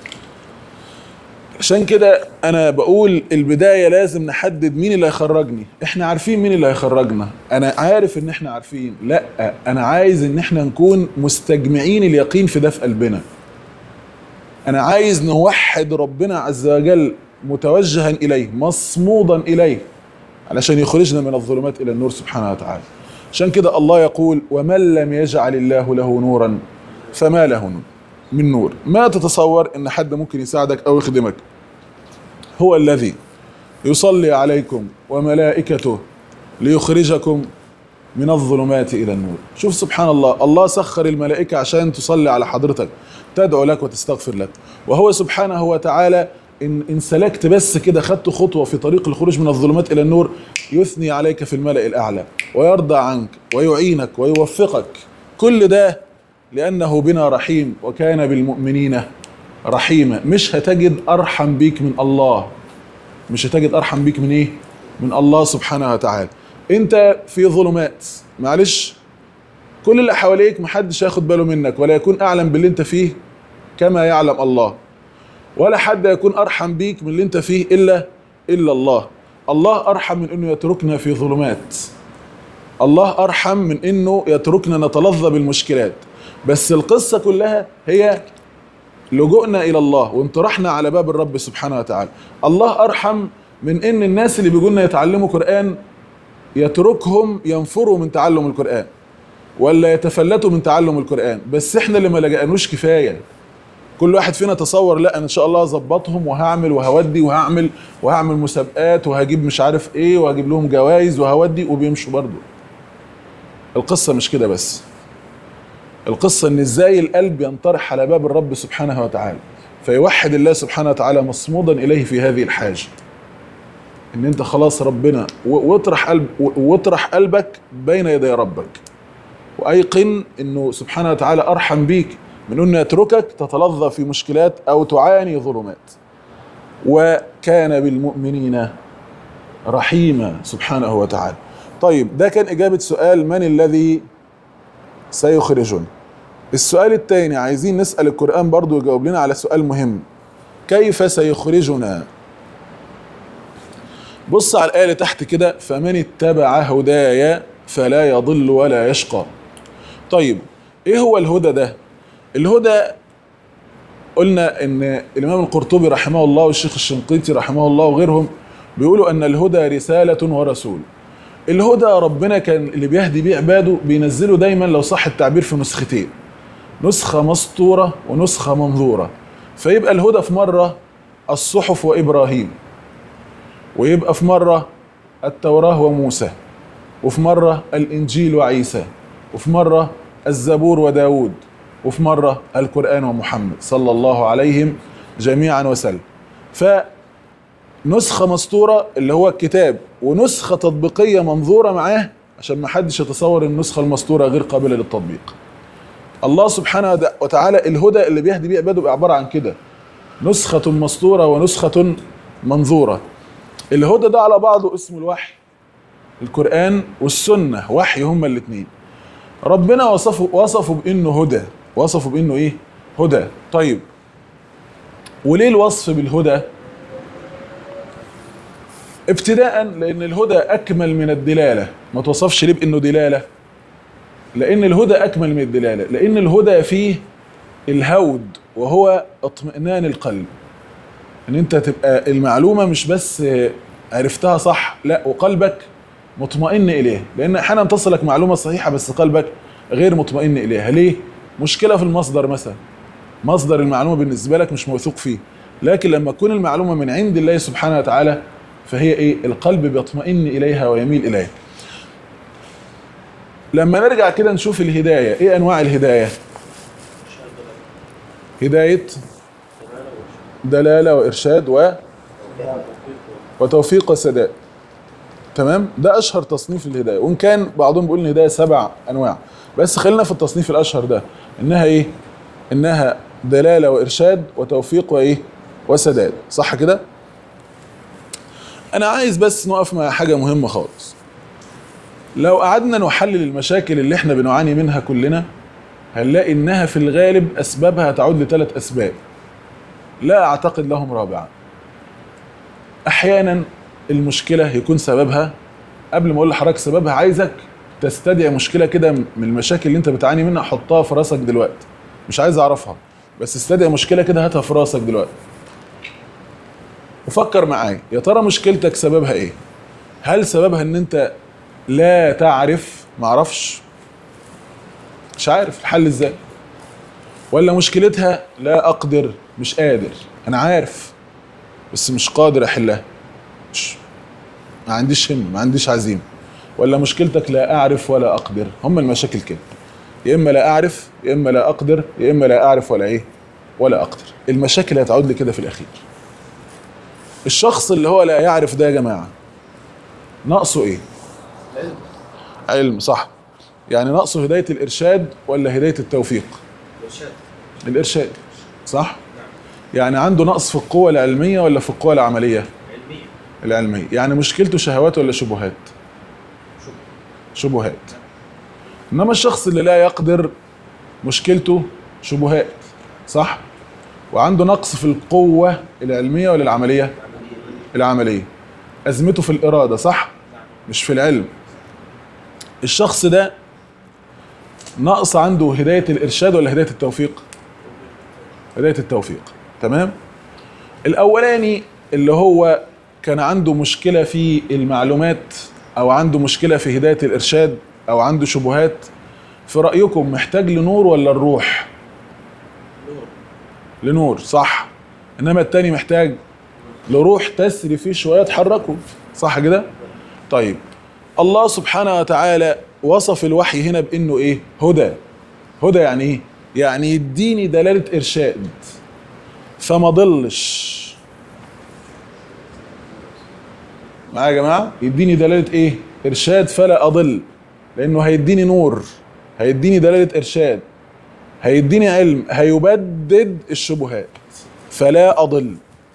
عشان كده انا بقول البداية لازم نحدد مين اللي هيخرجني احنا عارفين مين اللي هيخرجنا انا عارف ان احنا عارفين لا انا عايز ان احنا نكون مستجمعين اليقين في ده في قلبنا انا عايز نوحد ربنا عز وجل متوجها اليه مصمودا اليه علشان يخرجنا من الظلمات الى النور سبحانه وتعالى عشان كده الله يقول ومن لم يجعل الله له نورا فما له نور من نور ما تتصور ان حد ممكن يساعدك او يخدمك هو الذي يصلي عليكم وملائكته ليخرجكم من الظلمات الى النور شوف سبحان الله الله سخر الملائكه عشان تصلي على حضرتك تدعو لك وتستغفر لك وهو سبحانه وتعالى ان ان سلكت بس كده خدت خطوه في طريق الخروج من الظلمات الى النور يثني عليك في الملأ الاعلى ويرضى عنك ويعينك ويوفقك كل ده لانه بنا رحيم وكان بالمؤمنين رحيما مش هتجد ارحم بيك من الله مش هتجد ارحم بيك من ايه من الله سبحانه وتعالى انت في ظلمات معلش كل اللي حواليك محدش هياخد باله منك ولا يكون اعلم باللي انت فيه كما يعلم الله ولا حد يكون ارحم بيك من اللي انت فيه الا الا الله الله ارحم من انه يتركنا في ظلمات الله ارحم من انه يتركنا نتلظى بالمشكلات بس القصه كلها هي لجوءنا الى الله وانطرحنا على باب الرب سبحانه وتعالى الله ارحم من ان الناس اللي بيجوا لنا يتعلموا قران يتركهم ينفروا من تعلم القران ولا يتفلتوا من تعلم القران بس احنا اللي ما لجأنوش كفايه كل واحد فينا تصور لا انا ان شاء الله اظبطهم وهعمل وهودي وهعمل وهعمل مسابقات وهجيب مش عارف ايه وهجيب لهم جوائز وهودي وبيمشوا برضه القصه مش كده بس القصه ان ازاي القلب ينطرح على باب الرب سبحانه وتعالى فيوحد الله سبحانه وتعالى مصمودا اليه في هذه الحاجه ان انت خلاص ربنا و- واطرح قلب و- واطرح قلبك بين يدي ربك وايقن انه سبحانه وتعالى ارحم بيك من انه يتركك تتلظى في مشكلات او تعاني ظلمات وكان بالمؤمنين رحيما سبحانه وتعالى طيب ده كان اجابه سؤال من الذي سيخرجنا السؤال الثاني عايزين نسال القران برضو يجاوب لنا على سؤال مهم كيف سيخرجنا بص على الايه اللي تحت كده فمن اتبع هدايا فلا يضل ولا يشقى طيب ايه هو الهدى ده الهدى قلنا ان الامام القرطبي رحمه الله والشيخ الشنقيطي رحمه الله وغيرهم بيقولوا ان الهدى رساله ورسول الهدى ربنا كان اللي بيهدي بيه عباده بينزله دايما لو صح التعبير في نسختين نسخه مسطوره ونسخه منظوره فيبقى الهدى في مره الصحف وابراهيم ويبقى في مره التوراه وموسى وفي مرة الإنجيل وعيسى وفي مرة الزبور وداود وفي مرة القرآن ومحمد صلى الله عليهم جميعا وسلم فنسخة مسطورة اللي هو الكتاب ونسخة تطبيقية منظورة معاه عشان ما حدش يتصور ان النسخة المسطورة غير قابلة للتطبيق الله سبحانه وتعالى الهدى اللي بيهدي بيه عباده بيبقى عبارة عن كده نسخة مسطورة ونسخة منظورة الهدى ده على بعضه اسمه الوحي القرآن والسنة وحي هما الاثنين ربنا وصفه وصفه بانه هدى وصفه بانه ايه هدى طيب وليه الوصف بالهدى ابتداء لان الهدى اكمل من الدلاله ما توصفش ليه بانه دلاله لان الهدى اكمل من الدلاله لان الهدى فيه الهود وهو اطمئنان القلب ان انت تبقى المعلومه مش بس عرفتها صح لا وقلبك مطمئن اليها لان احيانا تصلك معلومه صحيحه بس قلبك غير مطمئن اليها ليه مشكله في المصدر مثلا مصدر المعلومه بالنسبه لك مش موثوق فيه لكن لما تكون المعلومه من عند الله سبحانه وتعالى فهي ايه القلب بيطمئن اليها ويميل اليها لما نرجع كده نشوف الهدايه ايه انواع الهدايه هدايه دلاله وارشاد و وتوفيق وسداد تمام ده اشهر تصنيف للهدايه وان كان بعضهم بيقول ان الهدايه سبع انواع بس خلينا في التصنيف الاشهر ده انها ايه انها دلاله وارشاد وتوفيق وايه وسداد صح كده انا عايز بس نقف مع حاجه مهمه خالص لو قعدنا نحلل المشاكل اللي احنا بنعاني منها كلنا هنلاقي انها في الغالب اسبابها تعود لثلاث اسباب لا اعتقد لهم رابعه احيانا المشكله يكون سببها قبل ما اقول لحضرتك سببها عايزك تستدعي مشكله كده من المشاكل اللي انت بتعاني منها حطها في راسك دلوقتي مش عايز اعرفها بس استدعي مشكله كده هاتها في راسك دلوقتي وفكر معايا يا ترى مشكلتك سببها ايه هل سببها ان انت لا تعرف معرفش مش عارف الحل ازاي ولا مشكلتها لا اقدر مش قادر انا عارف بس مش قادر احلها مش ما عنديش همه ما عنديش عزيمه ولا مشكلتك لا اعرف ولا اقدر هم المشاكل كده يا اما لا اعرف يا اما لا اقدر يا اما لا اعرف ولا ايه ولا اقدر المشاكل هتعود لي كده في الاخير الشخص اللي هو لا يعرف ده يا جماعه ناقصه ايه علم علم صح يعني ناقصه هدايه الارشاد ولا هدايه التوفيق إرشاد الارشاد صح يعني عنده نقص في القوه العلميه ولا في القوه العمليه علمية العلميه يعني مشكلته شهوات ولا شبهات شوف شبهات انما الشخص اللي لا يقدر مشكلته شبهات صح وعنده نقص في القوه العلميه ولا العمليه عملية العمليه ازمته في الاراده صح مش في العلم الشخص ده نقص عنده هدايه الارشاد ولا هدايه التوفيق هدايه التوفيق تمام الاولاني اللي هو كان عنده مشكله في المعلومات او عنده مشكله في هدايه الارشاد او عنده شبهات في رايكم محتاج لنور ولا الروح نور لنور صح انما التاني محتاج لروح تسري فيه شويه تحركه صح كده طيب الله سبحانه وتعالى وصف الوحي هنا بانه ايه هدى هدى يعني ايه يعني يديني دلاله ارشاد فما ضلش معايا يا جماعه يديني دلاله ايه ارشاد فلا اضل لانه هيديني نور هيديني دلاله ارشاد هيديني علم هيبدد الشبهات فلا اضل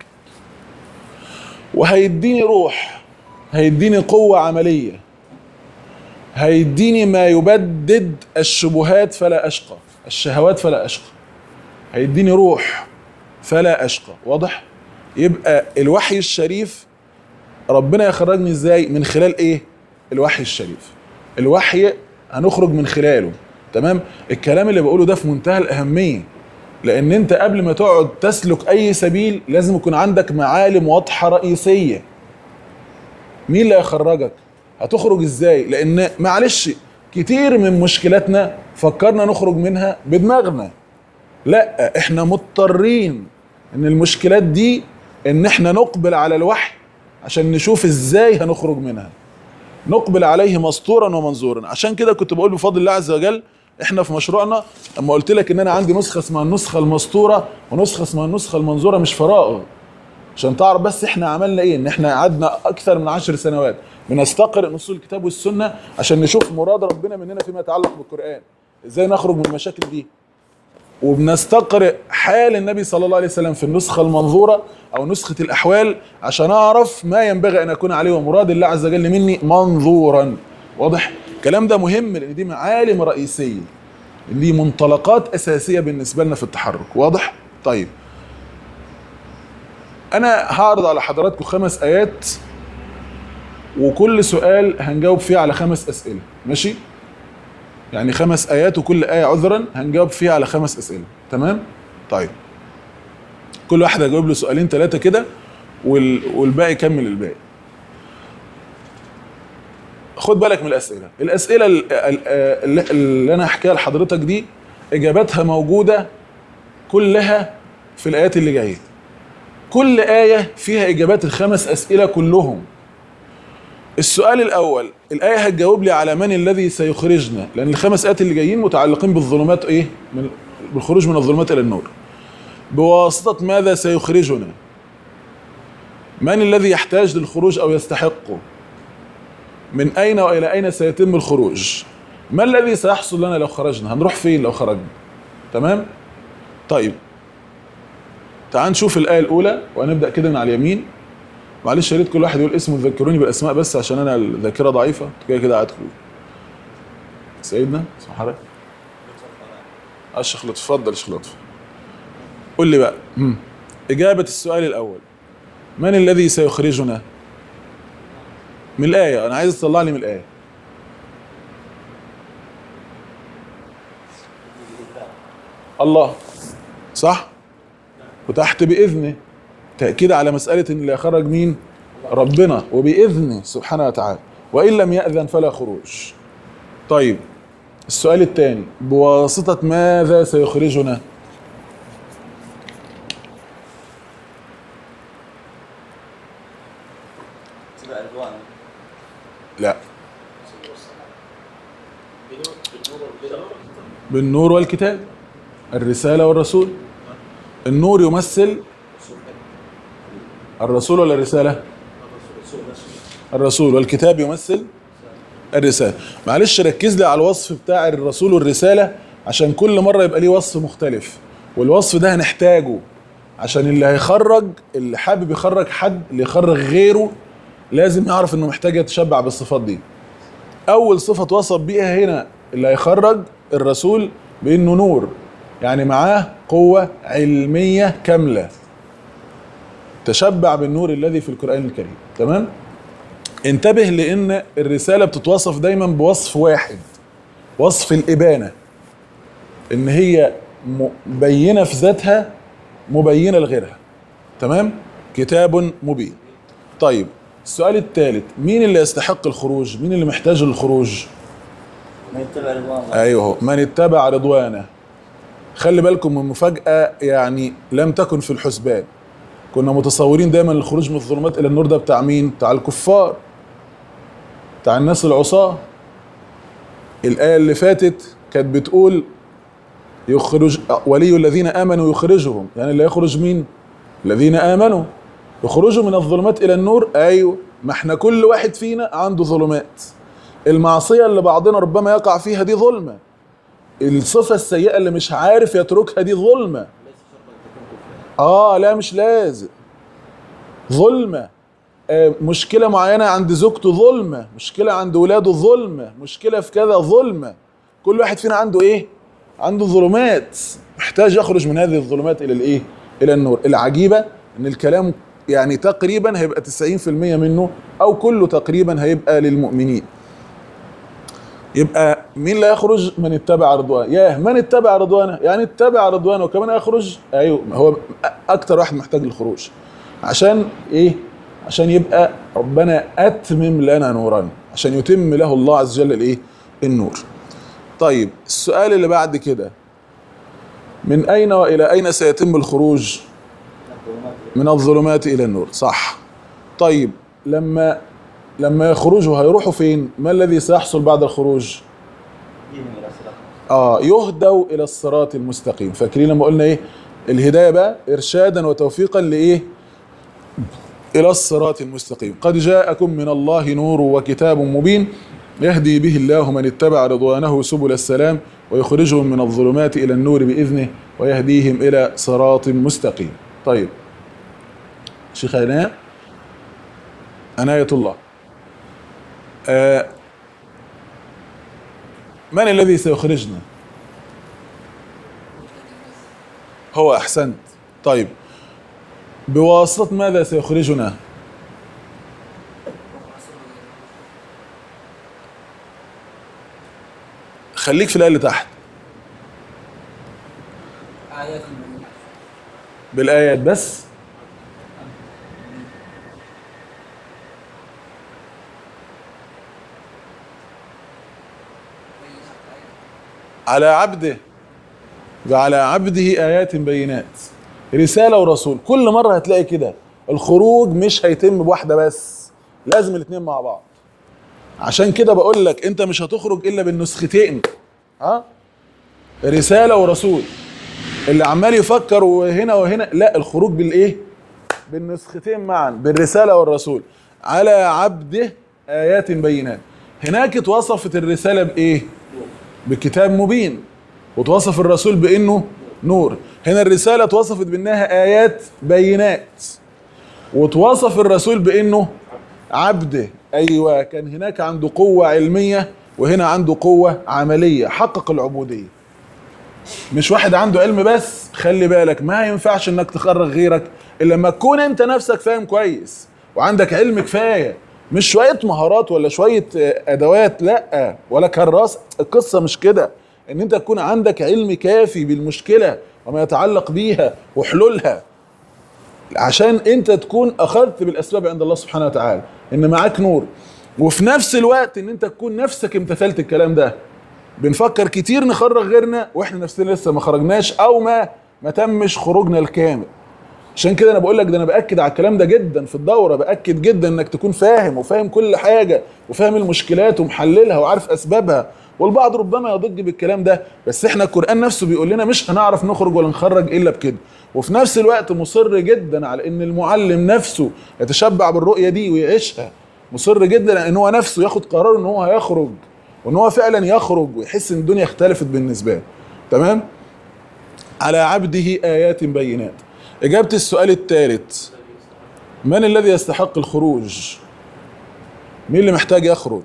وهيديني روح هيديني قوه عمليه هيديني ما يبدد الشبهات فلا اشقى الشهوات فلا اشقى هيديني روح فلا اشقى واضح يبقى الوحي الشريف ربنا يخرجني ازاي من خلال ايه الوحي الشريف الوحي هنخرج من خلاله تمام الكلام اللي بقوله ده في منتهى الاهميه لان انت قبل ما تقعد تسلك اي سبيل لازم يكون عندك معالم واضحه رئيسيه مين اللي هيخرجك هتخرج ازاي لان معلش كتير من مشكلاتنا فكرنا نخرج منها بدماغنا لا احنا مضطرين ان المشكلات دي ان احنا نقبل على الوحي عشان نشوف ازاي هنخرج منها نقبل عليه مسطورا ومنظورا عشان كده كنت بقول بفضل الله عز وجل احنا في مشروعنا اما قلت لك ان انا عندي نسخه اسمها النسخه المسطوره ونسخه اسمها النسخه المنظوره مش فراغ عشان تعرف بس احنا عملنا ايه ان احنا قعدنا اكثر من عشر سنوات بنستقرئ نصوص الكتاب والسنه عشان نشوف مراد ربنا مننا فيما يتعلق بالقران ازاي نخرج من المشاكل دي وبنستقرئ حال النبي صلى الله عليه وسلم في النسخة المنظورة أو نسخة الأحوال عشان أعرف ما ينبغي أن أكون عليه ومراد الله عز وجل مني منظورا واضح؟ الكلام ده مهم لأن دي معالم رئيسية دي منطلقات أساسية بالنسبة لنا في التحرك واضح؟ طيب أنا هعرض على حضراتكم خمس آيات وكل سؤال هنجاوب فيه على خمس أسئلة ماشي؟ يعني خمس ايات وكل ايه عذرا هنجاوب فيها على خمس اسئله تمام طيب كل واحد هيجاوب له سؤالين ثلاثه كده وال... والباقي يكمل الباقي خد بالك من الاسئله الاسئله ال- ال- اللي, اللي انا هحكيها لحضرتك دي اجاباتها موجوده كلها في الايات اللي جايه كل ايه فيها اجابات الخمس اسئله كلهم السؤال الاول الايه هتجاوب لي على من الذي سيخرجنا لان الخمس ايات اللي جايين متعلقين بالظلمات ايه من بالخروج من الظلمات الى النور بواسطه ماذا سيخرجنا من الذي يحتاج للخروج او يستحقه من اين والى اين سيتم الخروج ما الذي سيحصل لنا لو خرجنا هنروح فين لو خرجنا تمام طيب تعال نشوف الايه الاولى وهنبدا كده من على اليمين معلش يا ريت كل واحد يقول اسمه ذكروني بالاسماء بس عشان انا الذاكره ضعيفه كده كده قاعد تقول سيدنا اسمه حضرتك الشيخ لطفي اتفضل يا شيخ لطفي قول لي بقى مم. اجابه السؤال الاول من الذي سيخرجنا من الايه انا عايز تطلع لي من الايه الله صح وتحت باذنه تأكيد على مسألة إن اللي يخرج مين؟ ربنا وبإذنه سبحانه وتعالى وإن لم يأذن فلا خروج طيب السؤال الثاني بواسطة ماذا سيخرجنا؟ تبقى الوان لا بنور بالنور بالنور بالنور والكتاب الرسالة والرسول النور يمثل الرسول ولا الرسالة؟ الرسول والكتاب يمثل الرسالة معلش ركز لي على الوصف بتاع الرسول والرسالة عشان كل مرة يبقى ليه وصف مختلف والوصف ده هنحتاجه عشان اللي هيخرج اللي حابب يخرج حد اللي يخرج غيره لازم يعرف انه محتاج يتشبع بالصفات دي اول صفة وصف بيها هنا اللي هيخرج الرسول بانه نور يعني معاه قوة علمية كاملة تشبع بالنور الذي في القرآن الكريم تمام انتبه لان الرساله بتتوصف دايما بوصف واحد وصف الابانه ان هي مبينه في ذاتها مبينه لغيرها تمام كتاب مبين طيب السؤال الثالث مين اللي يستحق الخروج مين اللي محتاج للخروج ما يتبع رضوان الله ايوه هو. من اتبع رضوانه خلي بالكم من مفاجاه يعني لم تكن في الحسبان كنا متصورين دايما الخروج من الظلمات الى النور ده بتاع مين بتاع الكفار بتاع الناس العصاه الايه اللي فاتت كانت بتقول يخرج ولي الذين امنوا يخرجهم يعني اللي يخرج مين الذين امنوا يخرجوا من الظلمات الى النور ايوه ما احنا كل واحد فينا عنده ظلمات المعصيه اللي بعضنا ربما يقع فيها دي ظلمه الصفه السيئه اللي مش عارف يتركها دي ظلمه ليس شرطا تكون كفار اه لا مش لازم ظلمه آه مشكله معينه عند زوجته ظلمه مشكله عند ولاده ظلمه مشكله في كذا ظلمه كل واحد فينا عنده ايه عنده ظلمات محتاج يخرج من هذه الظلمات الى الايه الى النور العجيبه ان الكلام يعني تقريبا هيبقى 90% منه او كله تقريبا هيبقى للمؤمنين يبقى مين لا يخرج من اتبع رضوانه ياه من اتبع رضوانه يعني اتبع رضوانه وكمان يخرج ايوه هو اكتر واحد محتاج للخروج عشان ايه عشان يبقى ربنا اتمم لنا نورا عشان يتم له الله عز وجل الايه النور طيب السؤال اللي بعد كده من اين والى اين سيتم الخروج من الظلمات الى النور صح طيب لما لما يخرجوا هيروحوا فين ما الذي سيحصل بعد الخروج يهدي الى صراط اه يهدوا الى الصراط المستقيم فاكرين لما قلنا ايه الهدايه بقى ارشادا وتوفيقا لايه الى الصراط المستقيم قد جاءكم من الله نور وكتاب مبين يهدي به الله من اتبع رضوانه سبل السلام ويخرجهم من الظلمات الى النور باذنه ويهديهم الى صراط مستقيم طيب شيخ عناية عناية الله آه من الذي سيخرجنا هو احسنت طيب بواسطة ماذا سيخرجنا خليك في الآية اللي تحت آيات المؤمنين بالآيات بس على عبده وعلى عبده آيات بينات رسالة ورسول كل مرة هتلاقي كده الخروج مش هيتم بواحدة بس لازم الاتنين مع بعض عشان كده بقول لك انت مش هتخرج الا بالنسختين ها رسالة ورسول اللي عمال يفكر وهنا وهنا لا الخروج بالايه بالنسختين معا بالرسالة والرسول على عبده آيات بينات هناك اتوصفت الرسالة بإيه بكتاب مبين وتوصف الرسول بانه نور هنا الرساله اتوصفت بانها ايات بينات وتوصف الرسول بانه عبده ايوه كان هناك عنده قوه علميه وهنا عنده قوه عمليه حقق العبوديه مش واحد عنده علم بس خلي بالك ما ينفعش انك تخرج غيرك الا لما تكون انت نفسك فاهم كويس وعندك علم كفايه مش شويه مهارات ولا شويه آه، ادوات لا ولا كراس القصه مش كده ان انت تكون عندك علم كافي بالمشكله وما يتعلق بيها وحلولها عشان انت تكون اخذت بالاسباب عند الله سبحانه وتعالى ان معاك نور وفي نفس الوقت ان انت تكون نفسك امتثلت الكلام ده بنفكر كتير نخرج غيرنا واحنا نفسنا لسه ما خرجناش او ما ما تمش خروجنا الكامل عشان كده انا بقول لك ده انا باكد على الكلام ده جدا في الدوره باكد جدا انك تكون فاهم وفاهم كل حاجه وفاهم المشكلات ومحللها وعارف اسبابها والبعض ربما يضج بالكلام ده بس احنا القران نفسه بيقول لنا مش هنعرف نخرج ولا نخرج الا بكده وفي نفس الوقت مصر جدا على ان المعلم نفسه يتشبع بالرؤيه دي ويعيشها مصر جدا ان هو نفسه ياخد قرار ان هو هيخرج وان هو فعلا يخرج ويحس ان الدنيا اختلفت بالنسبه له تمام على عبده ايات بينات اجابه السؤال الثالث من الذي يستحق الخروج مين اللي محتاج يخرج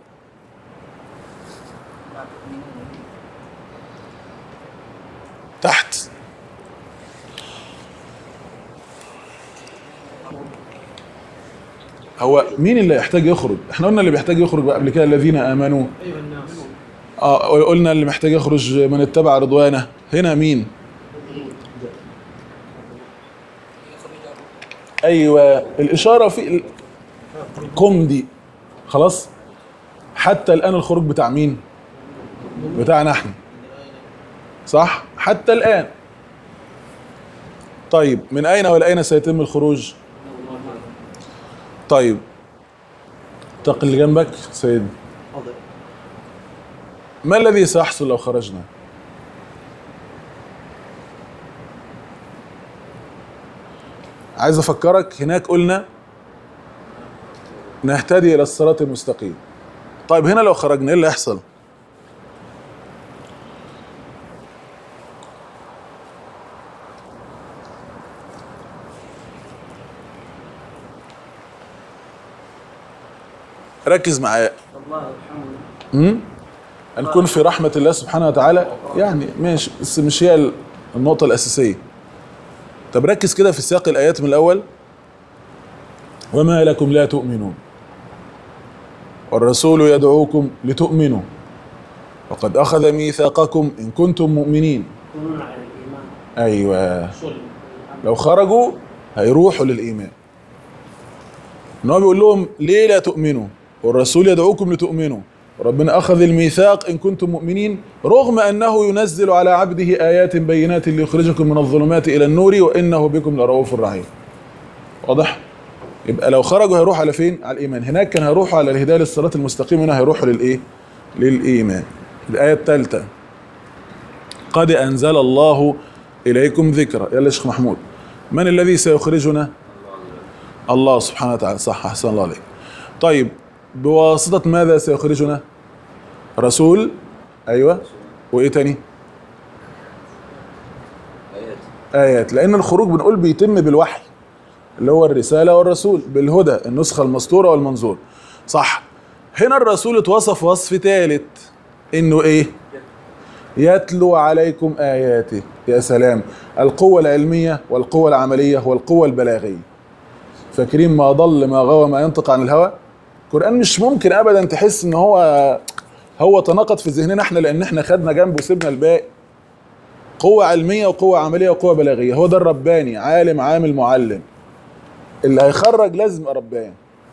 تحت هو مين اللي يحتاج يخرج احنا قلنا اللي بيحتاج يخرج بقى قبل كده الذين امنوا ايها الناس اه قلنا اللي محتاج يخرج من اتبع رضوانه هنا مين ايوه الاشاره في ال- قم دي خلاص حتى الان الخروج بتاع مين بتاعنا احنا صح حتى الان طيب من اين والى اين سيتم الخروج طيب تقل اللي جنبك سيد ما الذي سيحصل لو خرجنا عايز افكرك هناك قلنا نهتدي الى الصراط المستقيم طيب هنا لو خرجنا ايه اللي يحصل ركز معايا الله يرحمه امم نكون في رحمة الله سبحانه وتعالى يعني ماشي بس مش هي النقطة الأساسية طب ركز كده في سياق الآيات من الأول وما لكم لا تؤمنون والرسول يدعوكم لتؤمنوا وقد أخذ ميثاقكم إن كنتم مؤمنين يكونون على الايمان أيوه صلب لو خرجوا هيروحوا للإيمان إن هو بيقول لهم ليه لا تؤمنوا والرسول يدعوكم لتؤمنوا وربنا أخذ الميثاق إن كنتم مؤمنين رغم أنه ينزل على عبده آيات بينات ليخرجكم من الظلمات إلى النور وإنه بكم لرؤوف رحيم واضح؟ يبقى لو خرجوا هيروحوا على فين؟ على الإيمان هناك كان هيروحوا على الهداية للصراط المستقيم هنا هيروحوا للإيه؟ للإيمان الآية الثالثة قد أنزل الله إليكم ذكرى يلا يا شيخ محمود من الذي سيخرجنا الله سبحانه وتعالى صح أحسن الله عليك طيب بواسطة ماذا سيخرجنا رسول أيوة وإيه تاني آيات لأن الخروج بنقول بيتم بالوحي اللي هو الرسالة والرسول بالهدى النسخة المسطورة والمنظور صح هنا الرسول اتوصف وصف ثالث انه ايه يتلو عليكم آياته يا سلام القوة العلمية والقوة العملية والقوة البلاغية فاكرين ما ضل ما غوى ما ينطق عن الهوى القرآن مش ممكن أبدا تحس إن هو هو تناقض في ذهننا احنا لأن احنا خدنا جنبه وسيبنا الباقي قوة علمية وقوة عملية وقوة بلاغية هو ده الرباني عالم عامل معلم اللي هيخرج لازم يبقى رباني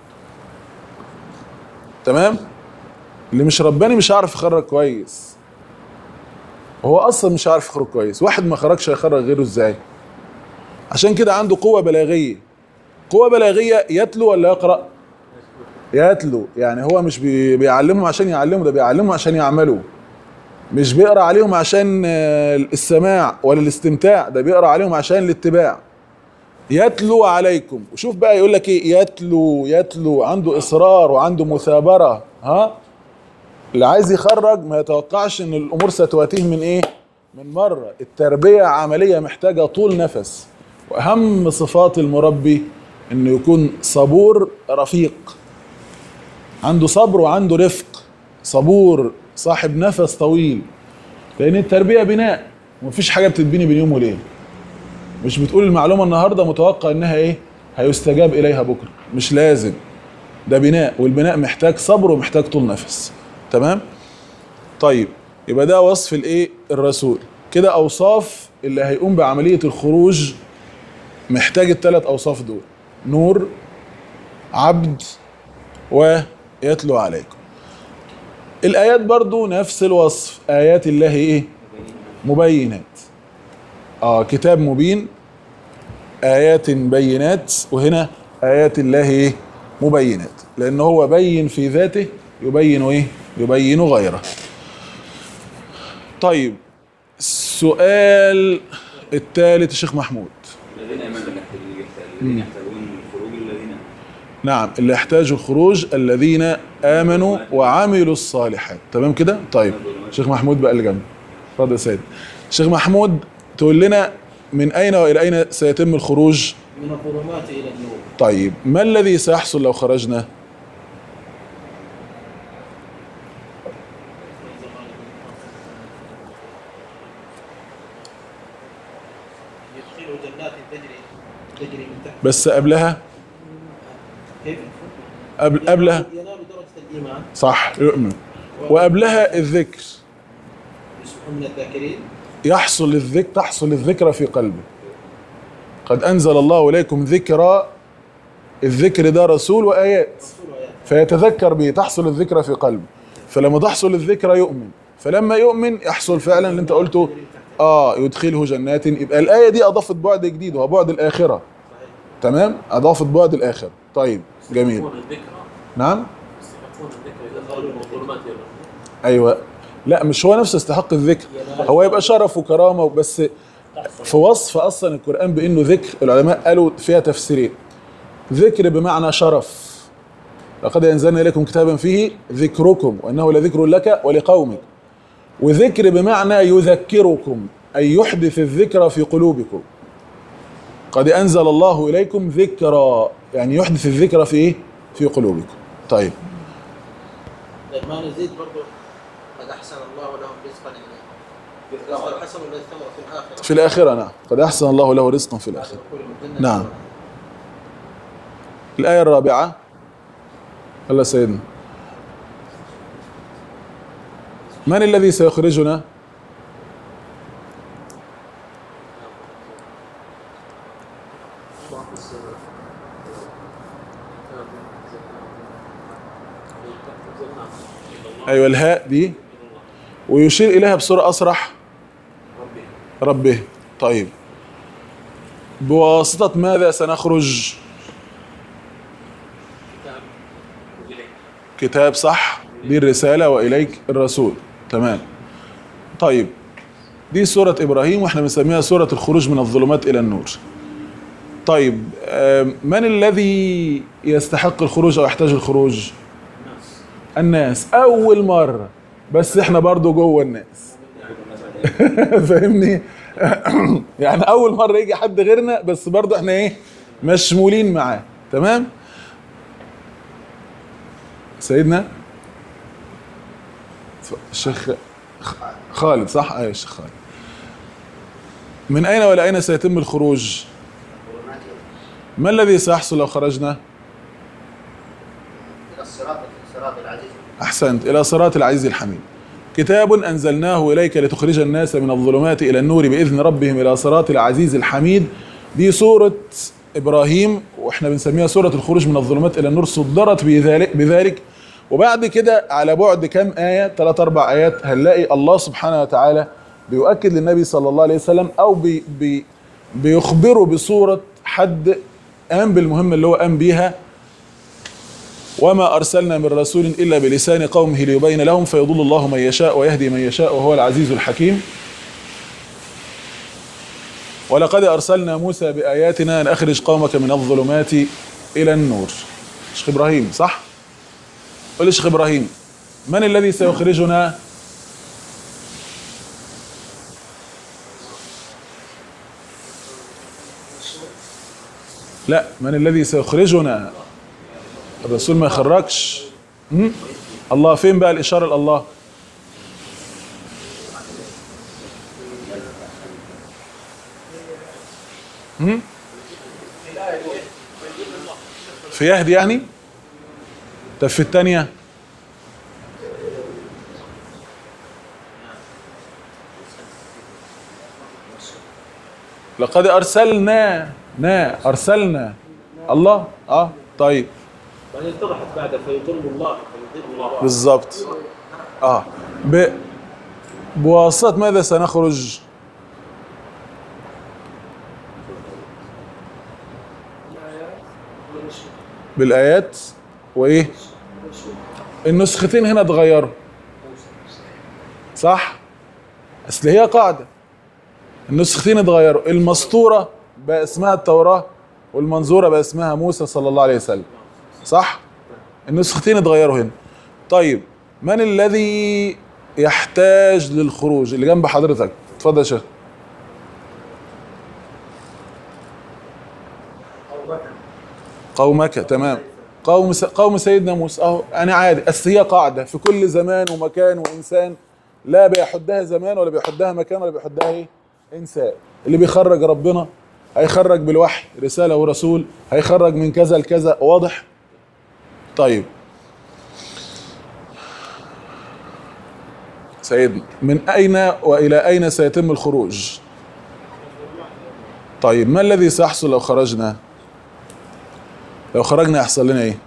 تمام اللي مش رباني مش هيعرف يخرج كويس هو اصلا مش عارف يخرج كويس واحد ما خرجش هيخرج غيره ازاي عشان كده عنده قوة بلاغية قوة بلاغية يتلو ولا يقرأ يتلو يعني هو مش بي بيعلمهم عشان يعلموا ده بيعلمهم عشان يعملوا مش بيقرا عليهم عشان آه، السماع ولا الاستمتاع ده بيقرا عليهم عشان الاتباع يتلو عليكم وشوف بقى يقول لك ايه يتلو يتلو عنده اصرار وعنده مثابره ها اللي عايز يخرج ما يتوقعش ان الامور ستواتيه من ايه من مره التربيه عمليه محتاجه طول نفس واهم صفات المربي انه يكون صبور رفيق عنده صبر وعنده رفق صبور صاحب نفس طويل لان التربيه بناء ومفيش حاجه بتتبني بين يوم وليله مش بتقول المعلومه النهارده متوقع انها ايه هيستجاب اليها بكره مش لازم ده بناء والبناء محتاج صبر ومحتاج طول نفس تمام طيب يبقى ده وصف الايه الرسول كده اوصاف اللي هيقوم بعمليه الخروج محتاج الثلاث اوصاف دول نور عبد ويتلو عليكم الايات برضو نفس الوصف ايات الله ايه مبينات اه كتاب مبين ايات بينات وهنا ايات الله ايه مبينات لان هو بين في ذاته يبين ايه يبين غيره طيب السؤال الثالث يا شيخ محمود الذين امنوا الذين يحتاجون الخروج الذين نعم اللي يحتاجوا الخروج الذين امنوا وعملوا الصالحات تمام كده طيب شيخ محمود بقى اللي جنبي اتفضل يا سيد شيخ محمود تقول لنا من اين والى اين سيتم الخروج من الظلمات الى النور طيب ما الذي سيحصل لو خرجنا يدخلوا جنات تجري تجري من تحت بس قبلها كيف قبل قبلها ينال درجة الإيمان صح يؤمن وقبلها الذكر يصبحون من الذاكرين يحصل الذكر تحصل الذكرى في قلبه قد أنزل الله إليكم ذكرى الذكر ده رسول وآيات رسول وآيات فيتذكر به تحصل الذكرى في قلبه فلما تحصل الذكرى يؤمن فلما يؤمن يحصل فعلا اللي انت قلته اه يدخله جنات يبقى الآية دي أضافت بعد جديد وهو بعد الآخرة تمام أضافت بعد الآخرة طيب جميل يستحقون الذكرى نعم يستحقون الذكرى إذا خرجوا من الظلمات إلى النور. ايوه لا مش هو نفسه يستحق الذكر هو يبقى شرف وكرامه بس في وصف اصلا القران بانه ذكر العلماء قالوا فيها تفسيرين ذكر بمعنى شرف لقد انزلنا اليكم كتابا فيه ذكركم وانه لذكر لك ولقومك وذكر بمعنى يذكركم اي يحدث الذكر في قلوبكم قد انزل الله اليكم ذكرى يعني يحدث الذكر في ايه في قلوبكم طيب طيب ما نزيد برضو قد أحسن الله لهم رزقا يعني رزق الحسن الذي ثمر في الآخرة في الآخرة نعم قد أحسن الله له رزقا في الآخرة دخول الجنة نعم. الآية الرابعة الله سيدنا من الذي سيخرجنا أيوة الهاء دي ويشير إليها بصورة أصرح ربه طيب بواسطة ماذا سنخرج كتاب صح دي الرسالة وإليك الرسول تمام طيب دي سورة إبراهيم واحنا بنسميها سورة الخروج من الظلمات إلى النور طيب آم، من الذي يستحق الخروج أو يحتاج الخروج الناس أول مرة بس احنا برضو جوه الناس فاهمني يعني اول مره يجي حد غيرنا بس برضه احنا ايه مشمولين معاه تمام سيدنا الشيخ خالد صح ايوه الشيخ خالد من اين والى اين سيتم الخروج ما الذي سيحصل لو خرجنا إلى الصراط الصراط العزيز احسنت الى صراط العزيز الحميد كتاب انزلناه اليك لتخرج الناس من الظلمات الى النور باذن ربهم الى صراط العزيز الحميد دي سوره ابراهيم واحنا بنسميها سوره الخروج من الظلمات الى النور صدرت بذلك بذلك وبعد كده على بعد كام ايه ثلاث اربع ايات هنلاقي الله سبحانه وتعالى بيؤكد للنبي صلى الله عليه وسلم او بي بي بيخبره بصوره حد قام بالمهمه اللي هو قام بيها وما أرسلنا من رسول إلا بلسان قومه ليبين لهم فيضل الله من يشاء ويهدي من يشاء وهو العزيز الحكيم ولقد أرسلنا موسى بآياتنا أن أخرج قومك من الظلمات إلى النور شيخ إبراهيم صح؟ قل لي شيخ إبراهيم من الذي سيخرجنا لا من الذي سيخرجنا الرسول ما يخرجش م? الله فين بقى الإشارة لله م? في يهدي يعني طب في الثانية لقد أرسلنا نا أرسلنا الله اه طيب بعدين اتضحت بعد فيضل الله فيضل الله بالظبط اه ب... بواسطة ماذا سنخرج بالآيات وإيه النسختين هنا اتغيروا صح أصل هي قاعدة النسختين اتغيروا المسطورة بقى اسمها التوراة والمنظورة بقى اسمها موسى صلى الله عليه وسلم صح النسختين اتغيروا هنا طيب من الذي يحتاج للخروج اللي جنب حضرتك اتفضل يا شيخ قومك تمام قوم س... قوم سيدنا موسى اهو انا عادي بس هي قاعده في كل زمان ومكان وانسان لا بيحدها زمان ولا بيحدها مكان ولا بيحدها ايه انسان اللي بيخرج ربنا هيخرج بالوحي رساله ورسول هيخرج من كذا لكذا واضح طيب سيدنا من أين وإلى أين سيتم الخروج طيب ما الذي سيحصل لو خرجنا لو خرجنا يحصل لنا ايه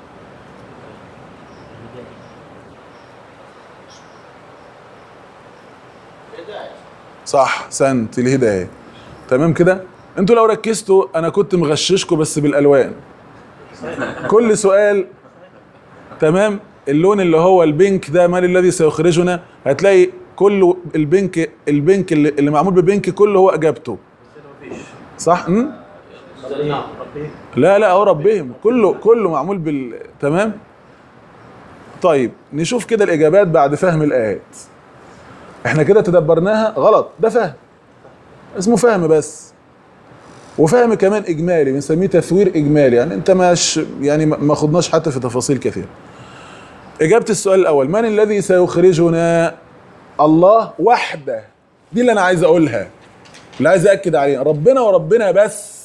صح سنت الهدايه تمام كده انتوا لو ركزتوا انا كنت مغششكم بس بالالوان كل سؤال تمام اللون اللي هو البينك ده ما الذي سيخرجنا هتلاقي كله البينك البينك اللي, اللي معمول ببينك كله هو اجابته صح م? نعم ربي لا لا هو ربهم كله كله معمول بال تمام طيب نشوف كده الاجابات بعد فهم الايات احنا كده تدبرناها غلط ده فهم اسمه فهم بس وفهم كمان اجمالي بنسميه تثوير اجمالي يعني انت مش يعني ما ما خدناش حتى في تفاصيل كثيره اجابه السؤال الاول من الذي سيخرجنا الله وحده دي اللي انا عايز اقولها اللي عايز اكد عليها ربنا وربنا بس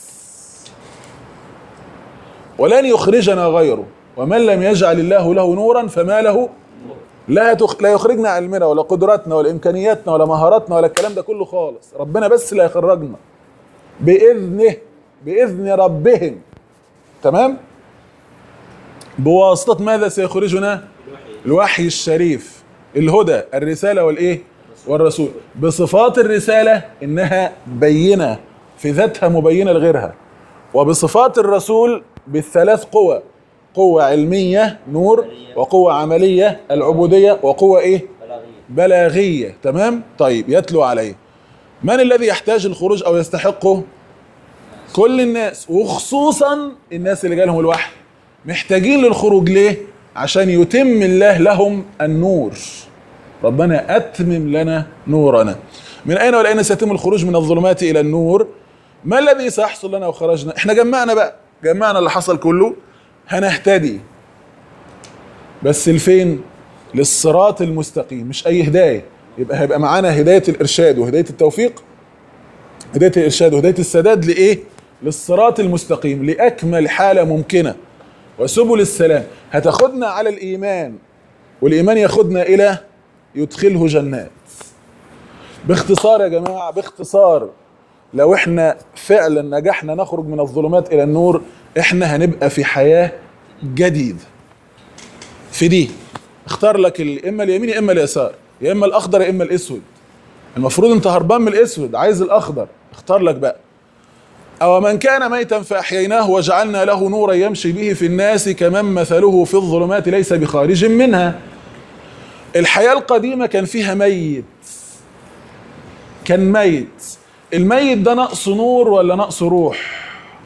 ولن يخرجنا غيره ومن لم يجعل الله له نورا فما له لا تخ... لا يخرجنا علمنا ولا قدراتنا ولا امكانياتنا ولا مهاراتنا ولا الكلام ده كله خالص ربنا بس اللي هيخرجنا باذنه باذن ربهم تمام بواسطه ماذا سيخرجنا الوحي الشريف الهدى الرساله والايه والرسول بصفات الرساله انها بينه في ذاتها مبينه لغيرها وبصفات الرسول بالثلاث قوى قوة علمية نور وقوة عملية العبودية وقوة ايه بلاغية تمام طيب يتلو عليه من الذي يحتاج الخروج او يستحقه كل الناس وخصوصا الناس اللي جالهم الوحي محتاجين للخروج ليه عشان يتم الله لهم النور ربنا اتمم لنا نورنا من اين والى اين سيتم الخروج من الظلمات الى النور ما الذي سيحصل لنا وخرجنا احنا جمعنا بقى جمعنا اللي حصل كله هنهتدي بس لفين للصراط المستقيم مش اي هدايه يبقى هيبقى معانا هدايه الارشاد وهدايه التوفيق هدايه الارشاد وهدايه السداد لايه للصراط المستقيم لاكمل حاله ممكنه وسبل السلام هتاخدنا على الايمان والايمان ياخدنا الى يدخله جنات باختصار يا جماعه باختصار لو احنا فعلا نجحنا نخرج من الظلمات الى النور احنا هنبقى في حياه جديده في دي اختار لك ال- اما اليمين يا اما اليسار يا اما الاخضر يا اما الاسود المفروض انت هربان من الاسود عايز الاخضر اختار لك بقى أو من كان ميتا فأحييناه وجعلنا له نورا يمشي به في الناس كمن مثله في الظلمات ليس بخارج منها الحياة القديمة كان فيها ميت كان ميت الميت ده نقص نور ولا نقص روح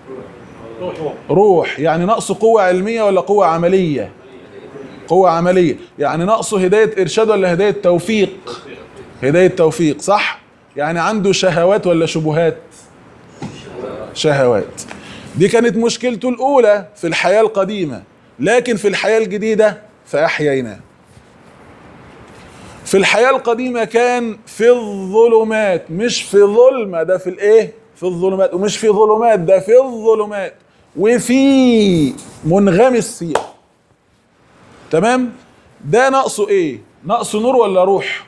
روح يعني نقص قوة علمية ولا قوة عملية قوة عملية يعني نقصه هداية إرشاد ولا هداية توفيق هداية توفيق صح يعني عنده شهوات ولا شبهات شهوات دي كانت مشكلته الأولى في الحياة القديمة لكن في الحياة الجديدة فأحييناه في الحياة القديمة كان في الظلمات مش في ظلمة ده في الايه في الظلمات ومش في ظلمات ده في الظلمات وفي منغمس فيها تمام ده نقصه ايه نقص نور ولا روح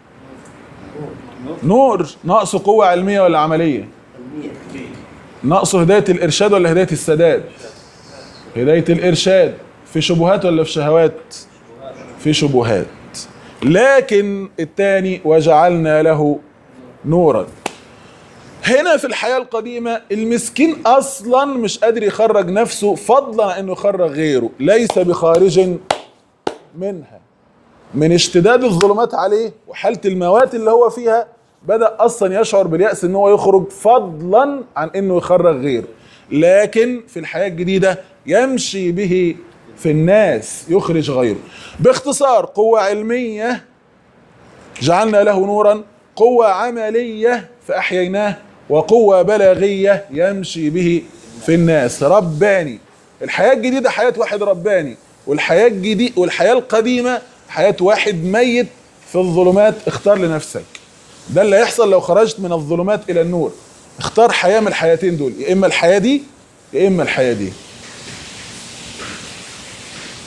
نور نقص قوة علمية ولا عملية نقصه هداية الإرشاد ولا هداية السداد هداية الإرشاد في شبهات ولا في شهوات في شبهات لكن الثاني وجعلنا له نورا هنا في الحياة القديمة المسكين أصلا مش قادر يخرج نفسه فضلا عن أنه يخرج غيره ليس بخارج منها من اشتداد الظلمات عليه وحالة الموات اللي هو فيها بدأ أصلا يشعر باليأس أنه هو يخرج فضلا عن أنه يخرج غيره لكن في الحياة الجديدة يمشي به في الناس يخرج غيره باختصار قوة علمية جعلنا له نورا قوة عملية فأحييناه وقوة بلاغية يمشي به في الناس رباني الحياة الجديدة حياة واحد رباني والحياة الجديدة والحياة القديمة حياة واحد ميت في الظلمات اختار لنفسك ده اللي هيحصل لو خرجت من الظلمات إلى النور اختار حياة من الحياتين دول يا إما الحياة دي يا إما الحياة دي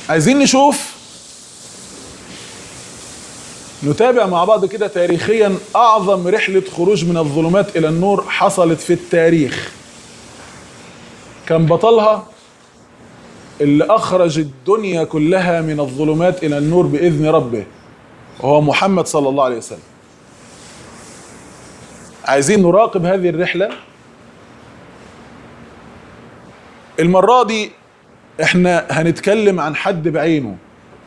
عايزين نشوف نتابع مع بعض كده تاريخيا اعظم رحله خروج من الظلمات الى النور حصلت في التاريخ كان بطلها اللي اخرج الدنيا كلها من الظلمات الى النور باذن ربه وهو محمد صلى الله عليه وسلم عايزين نراقب هذه الرحله المره دي احنا هنتكلم عن حد بعينه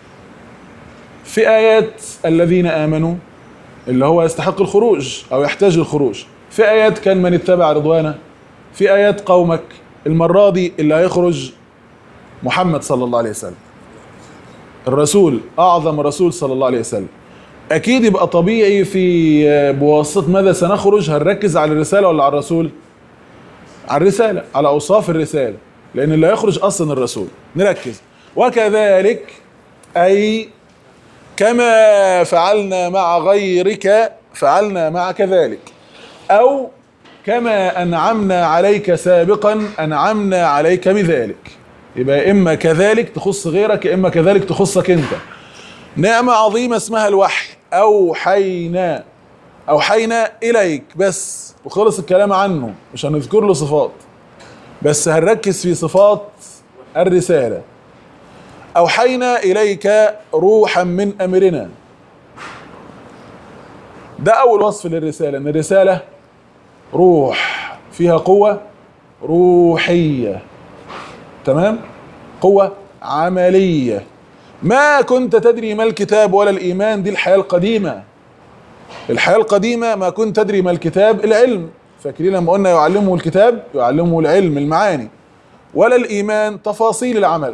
في ايات الذين امنوا اللي هو يستحق الخروج او يحتاج للخروج في ايات كان من اتبع رضوانه في ايات قومك المره دي اللي هيخرج محمد صلى الله عليه وسلم الرسول اعظم رسول صلى الله عليه وسلم اكيد يبقى طبيعي في بواسطه ماذا سنخرج هنركز على الرساله ولا على الرسول على الرساله على اوصاف الرساله لان اللي هيخرج اصلا الرسول نركز وكذلك اي كما فعلنا مع غيرك فعلنا معك ذلك او كما انعمنا عليك سابقا انعمنا عليك بذلك يبقى اما كذلك تخص غيرك اما كذلك تخصك انت نعمة عظيمة اسمها الوحي اوحينا اوحينا اليك بس وخلص الكلام عنه مش هنذكر له صفات بس هنركز في صفات الرسالة أوحينا إليك روحا من أمرنا ده أول وصف للرسالة إن الرسالة روح فيها قوة روحية تمام قوة عملية ما كنت تدري ما الكتاب ولا الإيمان دي الحياة القديمة الحياة القديمة ما كنت تدري ما الكتاب العلم فاكرين لما قلنا يعلمه الكتاب يعلمه العلم المعاني ولا الإيمان تفاصيل العمل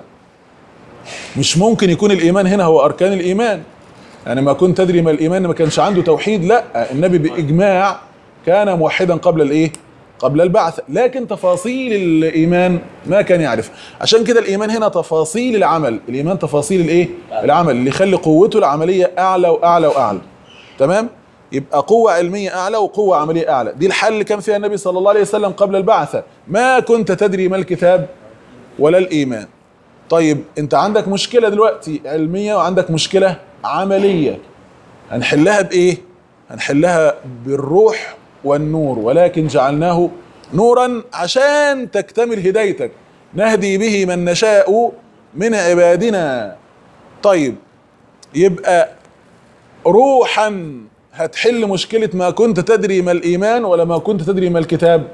مش ممكن يكون الإيمان هنا هو أركان الإيمان يعني ما كنت تدري ما الإيمان ما كانش عنده توحيد لا النبي بإجماع كان موحدا قبل الإيه قبل البعث لكن تفاصيل الإيمان ما كان يعرف عشان كده الإيمان هنا تفاصيل العمل الإيمان تفاصيل الإيه العمل اللي يخلي قوته العملية أعلى وأعلى وأعلى تمام يبقى قوة علمية أعلى وقوة عملية أعلى دي الحل اللي كان فيها النبي صلى الله عليه وسلم قبل البعثة ما كنت تدري ما الكتاب ولا الإيمان طيب أنت عندك مشكلة دلوقتي علمية وعندك مشكلة عملية هنحلها بإيه؟ هنحلها بالروح والنور ولكن جعلناه نورا عشان تكتمل هدايتك نهدي به من نشاء من عبادنا طيب يبقى روحا هتحل مشكلة ما كنت تدري ما الإيمان ولا ما كنت تدري ما الكتاب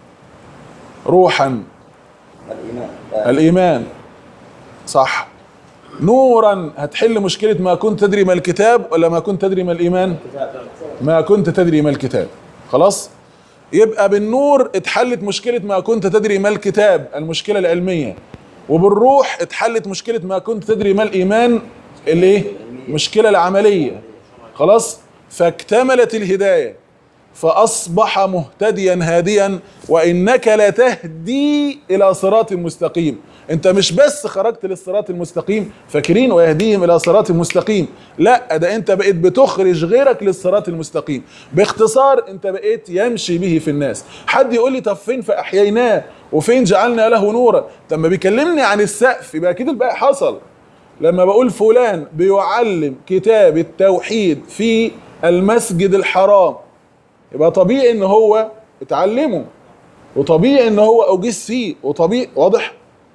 روحا الإيمان الإيمان صح نورا هتحل مشكلة ما كنت تدري ما الكتاب ولا ما كنت تدري ما الإيمان ما كنت تدري ما الكتاب خلاص يبقى بالنور اتحلت مشكلة ما كنت تدري ما الكتاب المشكلة العلمية وبالروح اتحلت مشكلة ما كنت تدري ما الإيمان الايه المشكلة العملية خلاص فاكتملت الهداية فأصبح مهتديا هاديا وإنك لتهدي إلى صراط مستقيم أنت مش بس خرجت للصراط المستقيم فاكرين ويهديهم إلى صراط مستقيم لا ده أنت بقيت بتخرج غيرك للصراط المستقيم باختصار أنت بقيت يمشي به في الناس حد يقول لي طب فين فأحييناه وفين جعلنا له نورا لما بيكلمني عن السقف يبقى أكيد الباقي حصل لما بقول فلان بيعلم كتاب التوحيد في المسجد الحرام يبقى طبيعي ان هو اتعلمه وطبيعي ان هو اوجس فيه وطبيعي واضح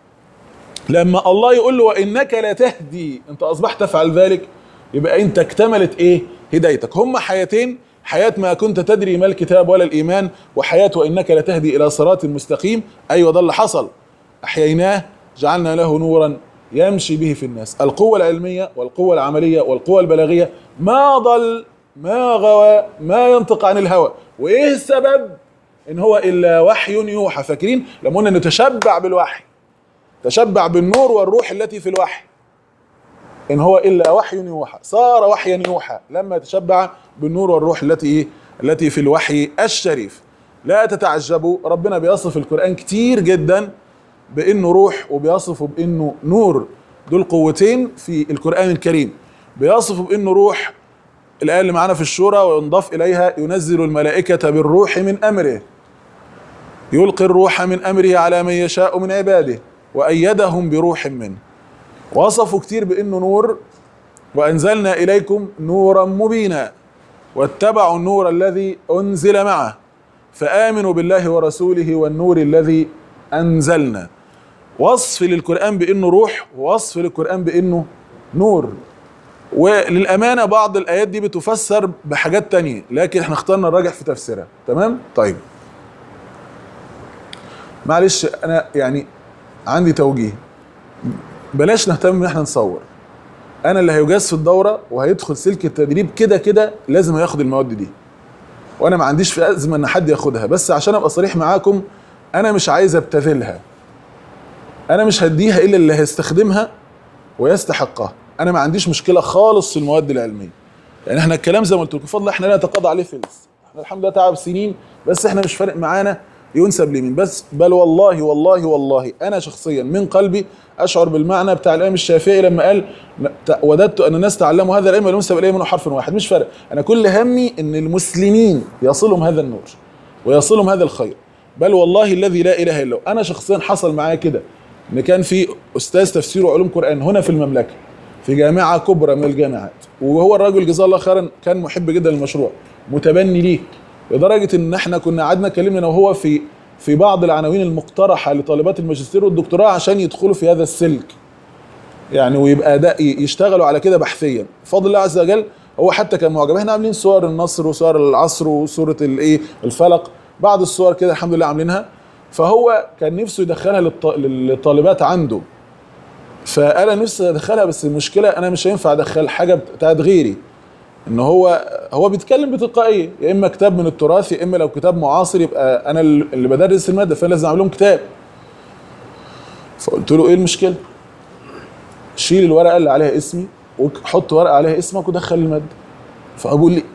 لما الله يقول له وانك لا تهدي انت اصبحت تفعل ذلك يبقى انت اكتملت ايه هدايتك هما حياتين حياة ما كنت تدري ما الكتاب ولا الإيمان وحياة وإنك لتهدي إلى صراط مستقيم أيوة ده اللي حصل أحييناه جعلنا له نورا يمشي به في الناس القوة العلمية والقوة العملية والقوة البلاغية ما ضل ما غوى ما ينطق عن الهوى وإيه السبب إن هو إلا وحي يوحى فاكرين لما قلنا نتشبع بالوحي تشبع بالنور والروح التي في الوحي إن هو إلا وحي يوحى صار وحيا يوحى لما تشبع بالنور والروح التي إيه؟ التي في الوحي الشريف لا تتعجبوا ربنا بيصف القرآن كتير جدا بانه روح وبيصفه بانه نور دول قوتين في القران الكريم بيصفه بانه روح الايه اللي معانا في الشورى وينضاف اليها ينزل الملائكه بالروح من امره يلقي الروح من امره على من يشاء من عباده وايدهم بروح منه وصفوا كتير بانه نور وانزلنا اليكم نورا مبينا واتبعوا النور الذي انزل معه فامنوا بالله ورسوله والنور الذي انزلنا وصف للقران بانه روح ووصف للقران بانه نور وللامانه بعض الايات دي بتفسر بحاجات تانية لكن احنا اخترنا الراجح في تفسيرها تمام طيب معلش انا يعني عندي توجيه بلاش نهتم ان احنا نصور انا اللي هيجاز في الدوره وهيدخل سلك التدريب كده كده لازم هياخد المواد دي وانا ما عنديش في ازمه ان حد ياخدها بس عشان ابقى صريح معاكم انا مش عايز ابتذلها انا مش هديها الا اللي هيستخدمها ويستحقها انا ما عنديش مشكله خالص في المواد العلميه يعني احنا الكلام زي ما قلت لكم بفضل احنا لا نتقاضى عليه فلس احنا الحمد لله تعب سنين بس احنا مش فارق معانا ينسب لمين بس بل والله والله والله انا شخصيا من قلبي اشعر بالمعنى بتاع الامام الشافعي لما قال وددت ان الناس تعلموا هذا العلم ينسب اليه منه حرف واحد مش فارق انا كل همي ان المسلمين يصلهم هذا النور ويصلهم هذا الخير بل والله الذي لا اله الا هو انا شخصيا حصل معايا كده ان كان في استاذ تفسير وعلوم قران هنا في المملكه في جامعه كبرى من الجامعات وهو الراجل جزاه الله خيرا كان محب جدا للمشروع متبني ليه لدرجه ان احنا كنا قعدنا اتكلمنا انا وهو في في بعض العناوين المقترحه لطالبات الماجستير والدكتوراه عشان يدخلوا في هذا السلك يعني ويبقى ده يشتغلوا على كده بحثيا بفضل الله عز وجل هو حتى كان معجب احنا عاملين صور النصر وصور العصر وصوره الايه الفلق بعض الصور كده الحمد لله عاملينها فهو كان نفسه يدخلها للط- للطالبات عنده فقال أنا نفسي ادخلها بس المشكله انا مش هينفع ادخل حاجه بتاعت غيري ان هو هو بيتكلم بتلقائيه يا اما كتاب من التراث يا اما لو كتاب معاصر يبقى انا اللي بدرس الماده فانا لازم اعمل لهم كتاب فقلت له ايه المشكله شيل الورقه اللي عليها اسمي وحط ورقه عليها اسمك ودخل الماده فابو لي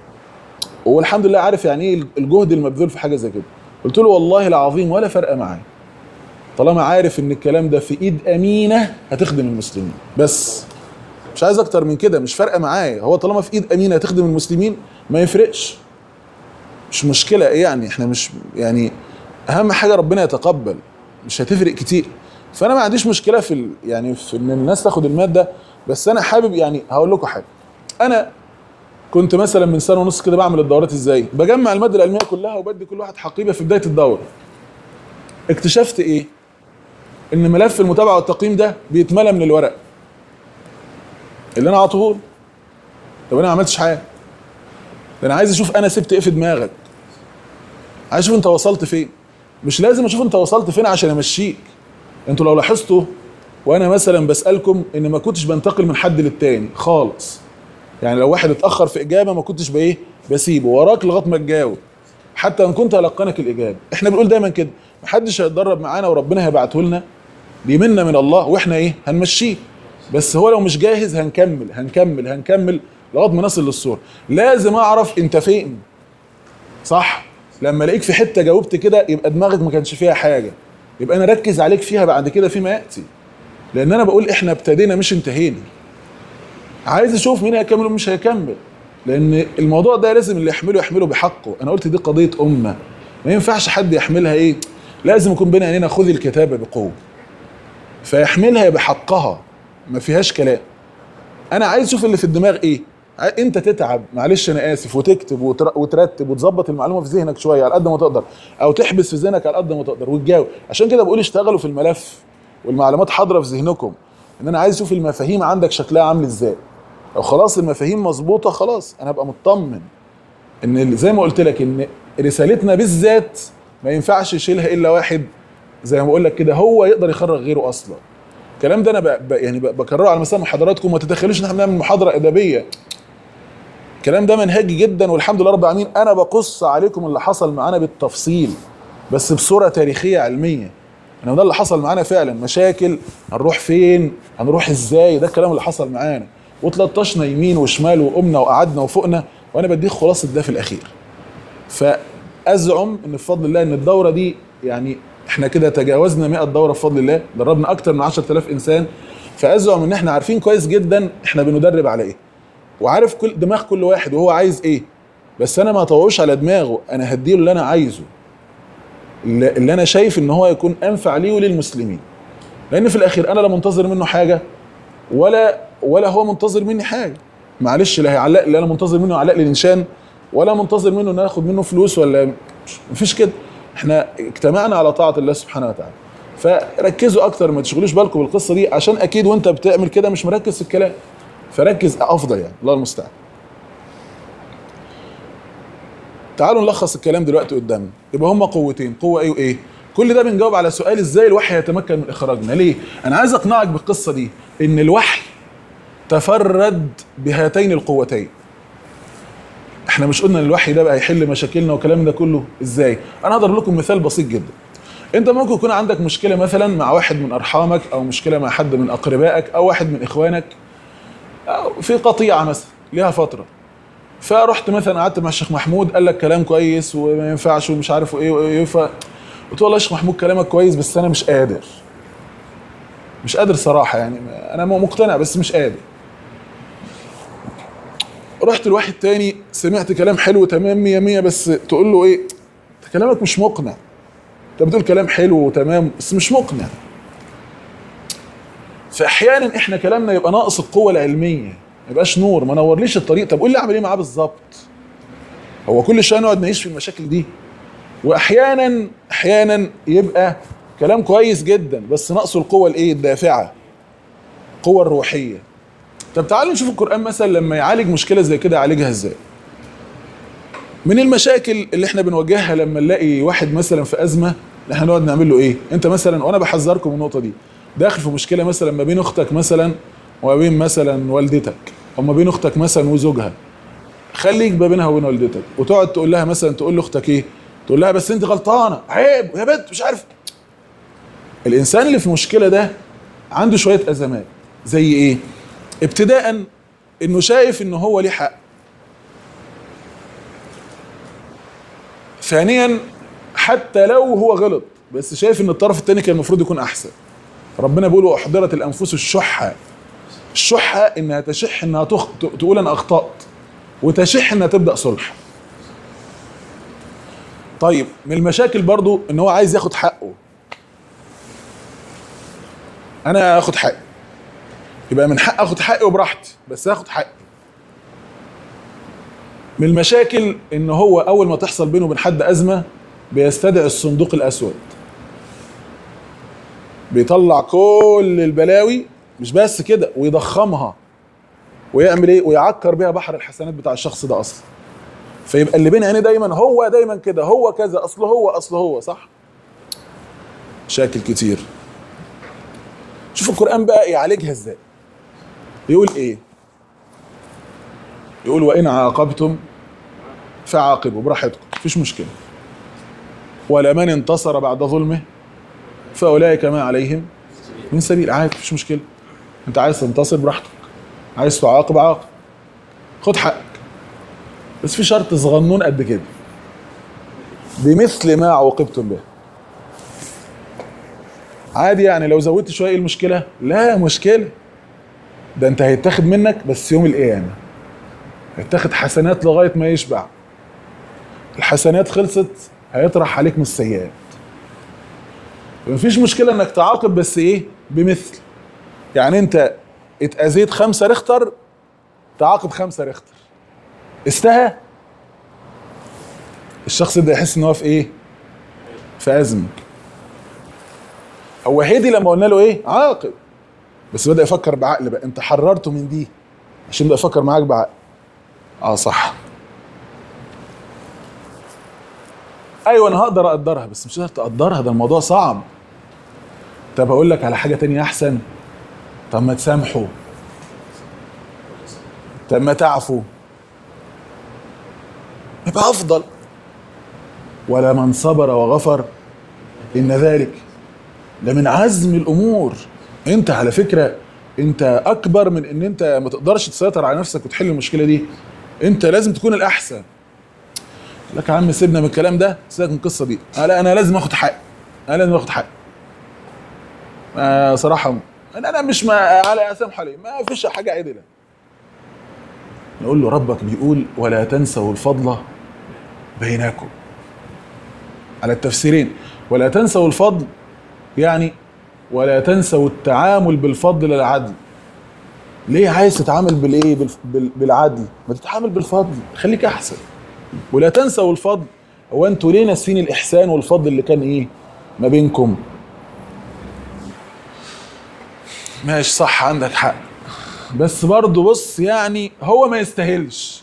هو الحمد لله عارف يعني ايه الجهد المبذول في حاجه زي كده قلت له والله العظيم ولا فرق معايا طالما عارف ان الكلام ده في ايد امينه هتخدم المسلمين بس مش عايز اكتر من كده مش فارقه معايا هو طالما في ايد امينه هتخدم المسلمين ما يفرقش مش مشكله ايه يعني احنا مش يعني اهم حاجه ربنا يتقبل مش هتفرق كتير فانا ما عنديش مشكله في ال- يعني في ان الناس تاخد الماده بس انا حابب يعني هقول لكم حاجه انا كنت مثلا من سنه ونص كده بعمل الدورات ازاي بجمع الماده العلميه كلها وبدي كل واحد حقيبه في بدايه الدوره اكتشفت ايه ان ملف المتابعه والتقييم ده بيتملى من الورق اللي انا عطوه له. طب انا ما عملتش حاجه ده انا عايز اشوف انا سبت ايه في دماغك عايز اشوف انت وصلت فين مش لازم اشوف انت وصلت فين عشان امشيك انتوا لو لاحظتوا وانا مثلا بسالكم ان ما كنتش بنتقل من حد للتاني خالص يعني لو واحد اتاخر في اجابه ما كنتش بايه بسيبه وراك لغايه ما تجاوب حتى ان كنت هلقنك الاجابه احنا بنقول دايما كده محدش هيتدرب معانا وربنا هيبعته لنا دي منا من الله واحنا ايه هنمشيه بس هو لو مش جاهز هنكمل هنكمل هنكمل لغايه ما نصل للصوره لازم اعرف انت فين صح لما الاقيك في حته جاوبت كده يبقى دماغك ما كانش فيها حاجه يبقى انا ركز عليك فيها بعد كده فيما ياتي لان انا بقول احنا ابتدينا مش انتهينا عايز اشوف مين هيكمل ومش هيكمل لان الموضوع ده لازم اللي يحمله يحمله بحقه انا قلت دي قضيه امه ما ينفعش حد يحملها ايه لازم يكون بين عينينا خذ الكتابه بقوه فيحملها بحقها ما فيهاش كلام انا عايز اشوف اللي في الدماغ ايه ع- انت تتعب معلش انا اسف وتكتب وتر- وترتب وتظبط المعلومه في ذهنك شويه على قد ما تقدر او تحبس في ذهنك على قد ما تقدر وتجاوب عشان كده بقول اشتغلوا في الملف والمعلومات حاضره في ذهنكم ان انا عايز اشوف المفاهيم عندك شكلها عامل ازاي لو خلاص المفاهيم مظبوطه خلاص انا ابقى مطمن ان ال- زي ما قلت لك ان رسالتنا بالذات ما ينفعش يشيلها الا واحد زي ما بقول لك كده هو يقدر يخرج غيره اصلا الكلام ده انا ب... ب... يعني ب... بكرره على مسامع حضراتكم ما تتخيلوش ان احنا بنعمل محاضره ادبيه الكلام ده منهجي جدا والحمد لله رب العالمين انا بقص عليكم اللي حصل معانا بالتفصيل بس بصوره تاريخيه علميه انه ده اللي حصل معانا فعلا مشاكل هنروح فين هنروح ازاي ده الكلام اللي حصل معانا وتلطشنا يمين وشمال وقمنا وقعدنا وفوقنا وانا بديك خلاصه ده في الاخير فازعم ان بفضل الله ان الدوره دي يعني احنا كده تجاوزنا 100 دوره بفضل الله دربنا اكتر من 10000 انسان فازعم ان احنا عارفين كويس جدا احنا بندرب على ايه وعارف كل دماغ كل واحد وهو عايز ايه بس انا ما اطوعوش على دماغه انا هديله اللي انا عايزه اللي اللي انا شايف ان هو يكون انفع ليه وللمسلمين لان في الاخير انا لا منتظر منه حاجه ولا ولا هو منتظر مني حاجه معلش لا هيعلق لي انا منتظر منه يعلق لي الانشان ولا منتظر منه ان أنا اخد منه فلوس ولا مفيش كده احنا اجتمعنا على طاعه الله سبحانه وتعالى فركزوا اكتر ما تشغلوش بالكم بالقصه دي عشان اكيد وانت بتعمل كده مش مركز في الكلام فركز افضل يعني الله المستعان تعالوا نلخص الكلام دلوقتي قدامنا يبقى هما قوتين قوه ايه وايه كل ده بنجاوب على سؤال ازاي الوحي يتمكن من اخراجنا ليه انا عايز اقنعك بالقصه دي ان الوحي تفرد بهاتين القوتين احنا مش قلنا ان الوحي ده بقى يحل مشاكلنا والكلام ده كله ازاي انا هضرب لكم مثال بسيط جدا انت ممكن يكون عندك مشكله مثلا مع واحد من ارحامك او مشكله مع حد من اقربائك او واحد من اخوانك أو في قطيعه مثلا ليها فتره فرحت مثلا قعدت مع الشيخ محمود قال لك كلام كويس وما ينفعش ومش عارف ايه وايه ف قلت له والله يا شيخ محمود كلامك كويس بس انا مش قادر مش قادر صراحه يعني انا مقتنع بس مش قادر رحت لواحد تاني سمعت كلام حلو تمام مية مية بس تقول له ايه انت كلامك مش مقنع انت بتقول كلام حلو وتمام بس مش مقنع فاحيانا احنا كلامنا يبقى ناقص القوه العلميه ما يبقاش نور ما نورليش الطريق طب قول لي اعمل ايه معاه بالظبط هو كل شويه نقعد نعيش في المشاكل دي واحيانا احيانا يبقى كلام كويس جدا بس ناقصه القوه الايه الدافعه القوه الروحيه طب تعالوا نشوف القران مثلا لما يعالج مشكله زي كده يعالجها ازاي من المشاكل اللي احنا بنواجهها لما نلاقي واحد مثلا في ازمه احنا نقعد نعمل له ايه انت مثلا وانا بحذركم من النقطه دي داخل في مشكله مثلا ما بين اختك مثلا وما بين مثلا والدتك او ما بين اختك مثلا وزوجها خليك ما بينها وبين والدتك وتقعد تقول لها مثلا تقول لاختك ايه تقول لها بس انت غلطانه عيب يا بنت مش عارف الانسان اللي في مشكله ده عنده شويه ازمات زي ايه ابتداء انه شايف ان هو ليه حق ثانيا حتى لو هو غلط بس شايف ان الطرف الثاني كان المفروض يكون احسن ربنا بيقول واحضرت الانفس الشحه الشحه انها تشح انها تخ... تقول انا اخطات وتشح انها تبدا صلح طيب من المشاكل برضو ان هو عايز ياخد حقه انا اخد حقي يبقى من حق اخد حقي وبراحتي بس اخد حقي من المشاكل ان هو اول ما تحصل بينه وبين حد ازمه بيستدعي الصندوق الاسود بيطلع كل البلاوي مش بس كده ويضخمها ويعمل ايه ويعكر بيها بحر الحسنات بتاع الشخص ده اصلا فيبقى اللي بين عينيه دايما هو دايما كده هو كذا اصله هو اصله هو صح مشاكل كتير شوف القران بقى يعالجها ازاي يقول ايه يقول وان عاقبتم فعاقبوا براحتكم مفيش مشكله ولمن انتصر بعد ظلمه فاولئك ما عليهم من سبيل عادي مفيش مشكله انت عايز تنتصر براحتك عايز تعاقب عاقب خد حقك بس في شرط صغنون قد كده بمثل ما عوقبتم به عادي يعني لو زودت شويه ايه المشكله لا مشكله ده انت هيتاخد منك بس يوم القيامه هيتاخد حسنات لغايه ما يشبع الحسنات خلصت هيطرح عليك من السيئات مفيش مشكله انك تعاقب بس ايه بمثل يعني انت اتاذيت خمسه ريختر تعاقب خمسه ريختر استهى الشخص ده يحس ان هو في ايه في ازمه هو هدي لما قلنا له ايه عاقب بس بدا يفكر بعقل بقى انت حررته من دي عشان يبدا يفكر معاك بعقل اه صح ايوه انا هقدر اقدرها بس مش هتقدر تقدرها ده الموضوع صعب طب اقول لك على حاجه تانية احسن طب ما تسامحوا طب ما تعفوا يبقى افضل ولا من صبر وغفر ان ذلك لمن عزم الامور انت على فكره انت اكبر من ان انت ما تقدرش تسيطر على نفسك وتحل المشكله دي انت لازم تكون الاحسن لك يا عم سيبنا من الكلام ده سيبك من القصه دي آه لا انا لازم اخد حقي انا لازم اخد حقي آه صراحه انا انا مش ما على اسامح عليه ما فيش حاجه عدله نقول له ربك بيقول ولا تنسوا الفضل بينكم على التفسيرين ولا تنسوا الفضل يعني ولا تنسوا التعامل بالفضل للعدل ليه عايز تتعامل بالايه بالف- بال- بالعدل ما تتعامل بالفضل خليك احسن ولا تنسوا الفضل هو انتوا ليه ناسين الاحسان والفضل اللي كان ايه ما بينكم ماشي صح عندك حق بس برضه بص يعني هو ما يستاهلش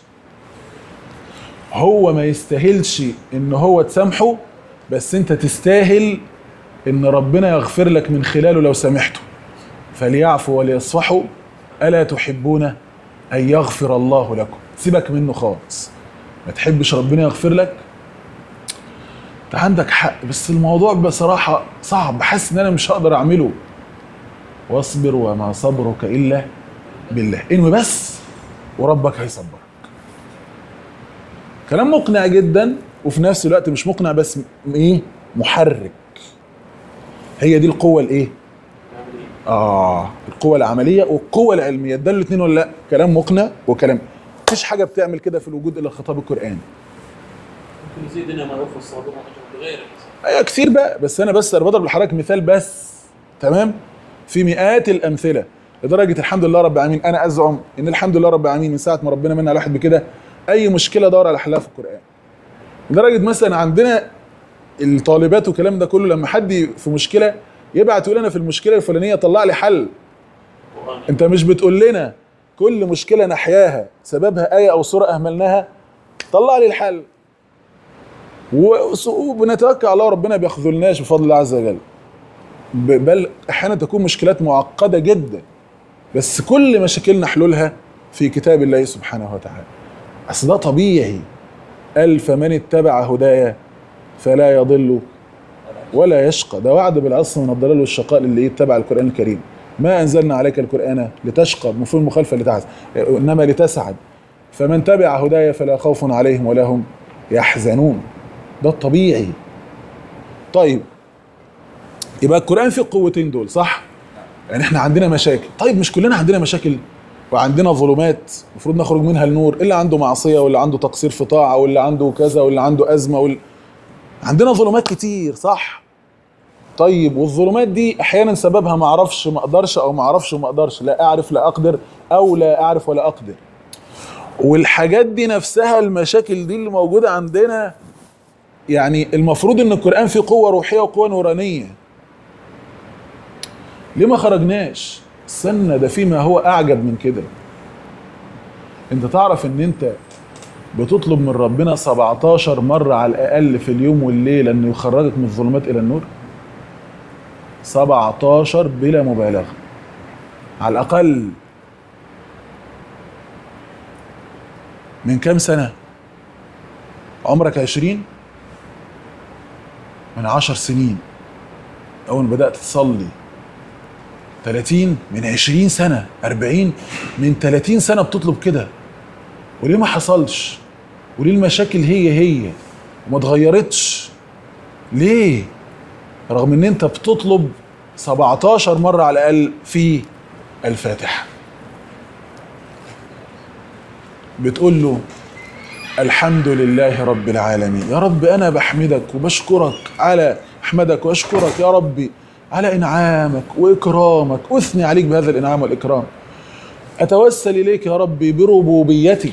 هو ما يستاهلش ان هو تسامحه بس انت تستاهل ان ربنا يغفر لك من خلاله لو سامحته فليعفوا وليصفحوا الا تحبون ان يغفر الله لكم سيبك منه خالص ما تحبش ربنا يغفر لك انت عندك حق بس الموضوع بصراحه صعب حاسس ان انا مش هقدر اعمله واصبر وما صبرك الا بالله انوي بس وربك هيصبرك كلام مقنع جدا وفي نفس الوقت مش مقنع بس م- ايه محرك هي دي القوه الايه اه القوه العمليه والقوه العلميه ده الاثنين ولا لا كلام مقنع وكلام مفيش حاجه بتعمل كده في الوجود الا الخطاب القراني ممكن يزيدنا ما يوفي الصابون وأجر بغيره ايوه كتير بقى بس انا بس انا بضرب لحضرتك مثال بس تمام في مئات الامثله لدرجه الحمد لله رب العالمين انا ازعم ان الحمد لله رب العالمين من ساعه ما ربنا من على واحد بكده اي مشكله دور على حلها في القران لدرجه مثلا عندنا الطالبات والكلام ده كله لما حد ي- في مشكله يبعت يقول انا في المشكله الفلانيه طلع لي حل القرآن انت مش بتقول لنا كل مشكله نحياها سببها ايه او سوره اهملناها طلع لي الحل و- وبنتوكل على الله ربنا بيخذلناش بفضل الله عز وجل ب- بل احيانا تكون مشكلات معقده جدا بس كل مشاكلنا حلولها في كتاب الله سبحانه وتعالى اصل ده طبيعي قال فمن اتبع هدايا فلا يضل ولا يشقى ده وعد بالعصر من الضلال والشقاء للي يتبع القران الكريم ما انزلنا عليك القران لتشقى مفهوم المخالفه لتعز انما لتسعد فمن تبع هدايا فلا خوف عليهم ولا هم يحزنون ده الطبيعي طيب يبقى القران فيه القوتين دول صح يعني احنا عندنا مشاكل طيب مش كلنا عندنا مشاكل وعندنا ظلمات المفروض نخرج منها النور اللي عنده معصيه واللي عنده تقصير في طاعه واللي عنده كذا واللي عنده ازمه واللي عندنا ظلمات كتير صح طيب والظلمات دي احيانا سببها ما اعرفش ما اقدرش او ما اعرفش وما اقدرش لا اعرف لا اقدر او لا اعرف ولا اقدر والحاجات دي نفسها المشاكل دي اللي موجوده عندنا يعني المفروض ان القران فيه قوه روحيه وقوه نورانيه ليه ما خرجناش استنى ده في ما هو اعجب من كده انت تعرف ان انت بتطلب من ربنا 17 مرة على الأقل في اليوم والليلة إنه يخرجك من الظلمات إلى النور 17 بلا مبالغة على الأقل من كام سنة؟ عمرك 20 من 10 سنين أول ما بدأت تصلي 30 من 20 سنة 40 من 30 سنة بتطلب كده وليه ما حصلش وليه المشاكل هي هي وما اتغيرتش ليه رغم ان انت بتطلب 17 مرة على الاقل في الفاتحة بتقول له الحمد لله رب العالمين يا رب انا بحمدك وبشكرك على احمدك واشكرك يا ربي على انعامك واكرامك اثني عليك بهذا الانعام والاكرام اتوسل اليك يا ربي بربوبيتك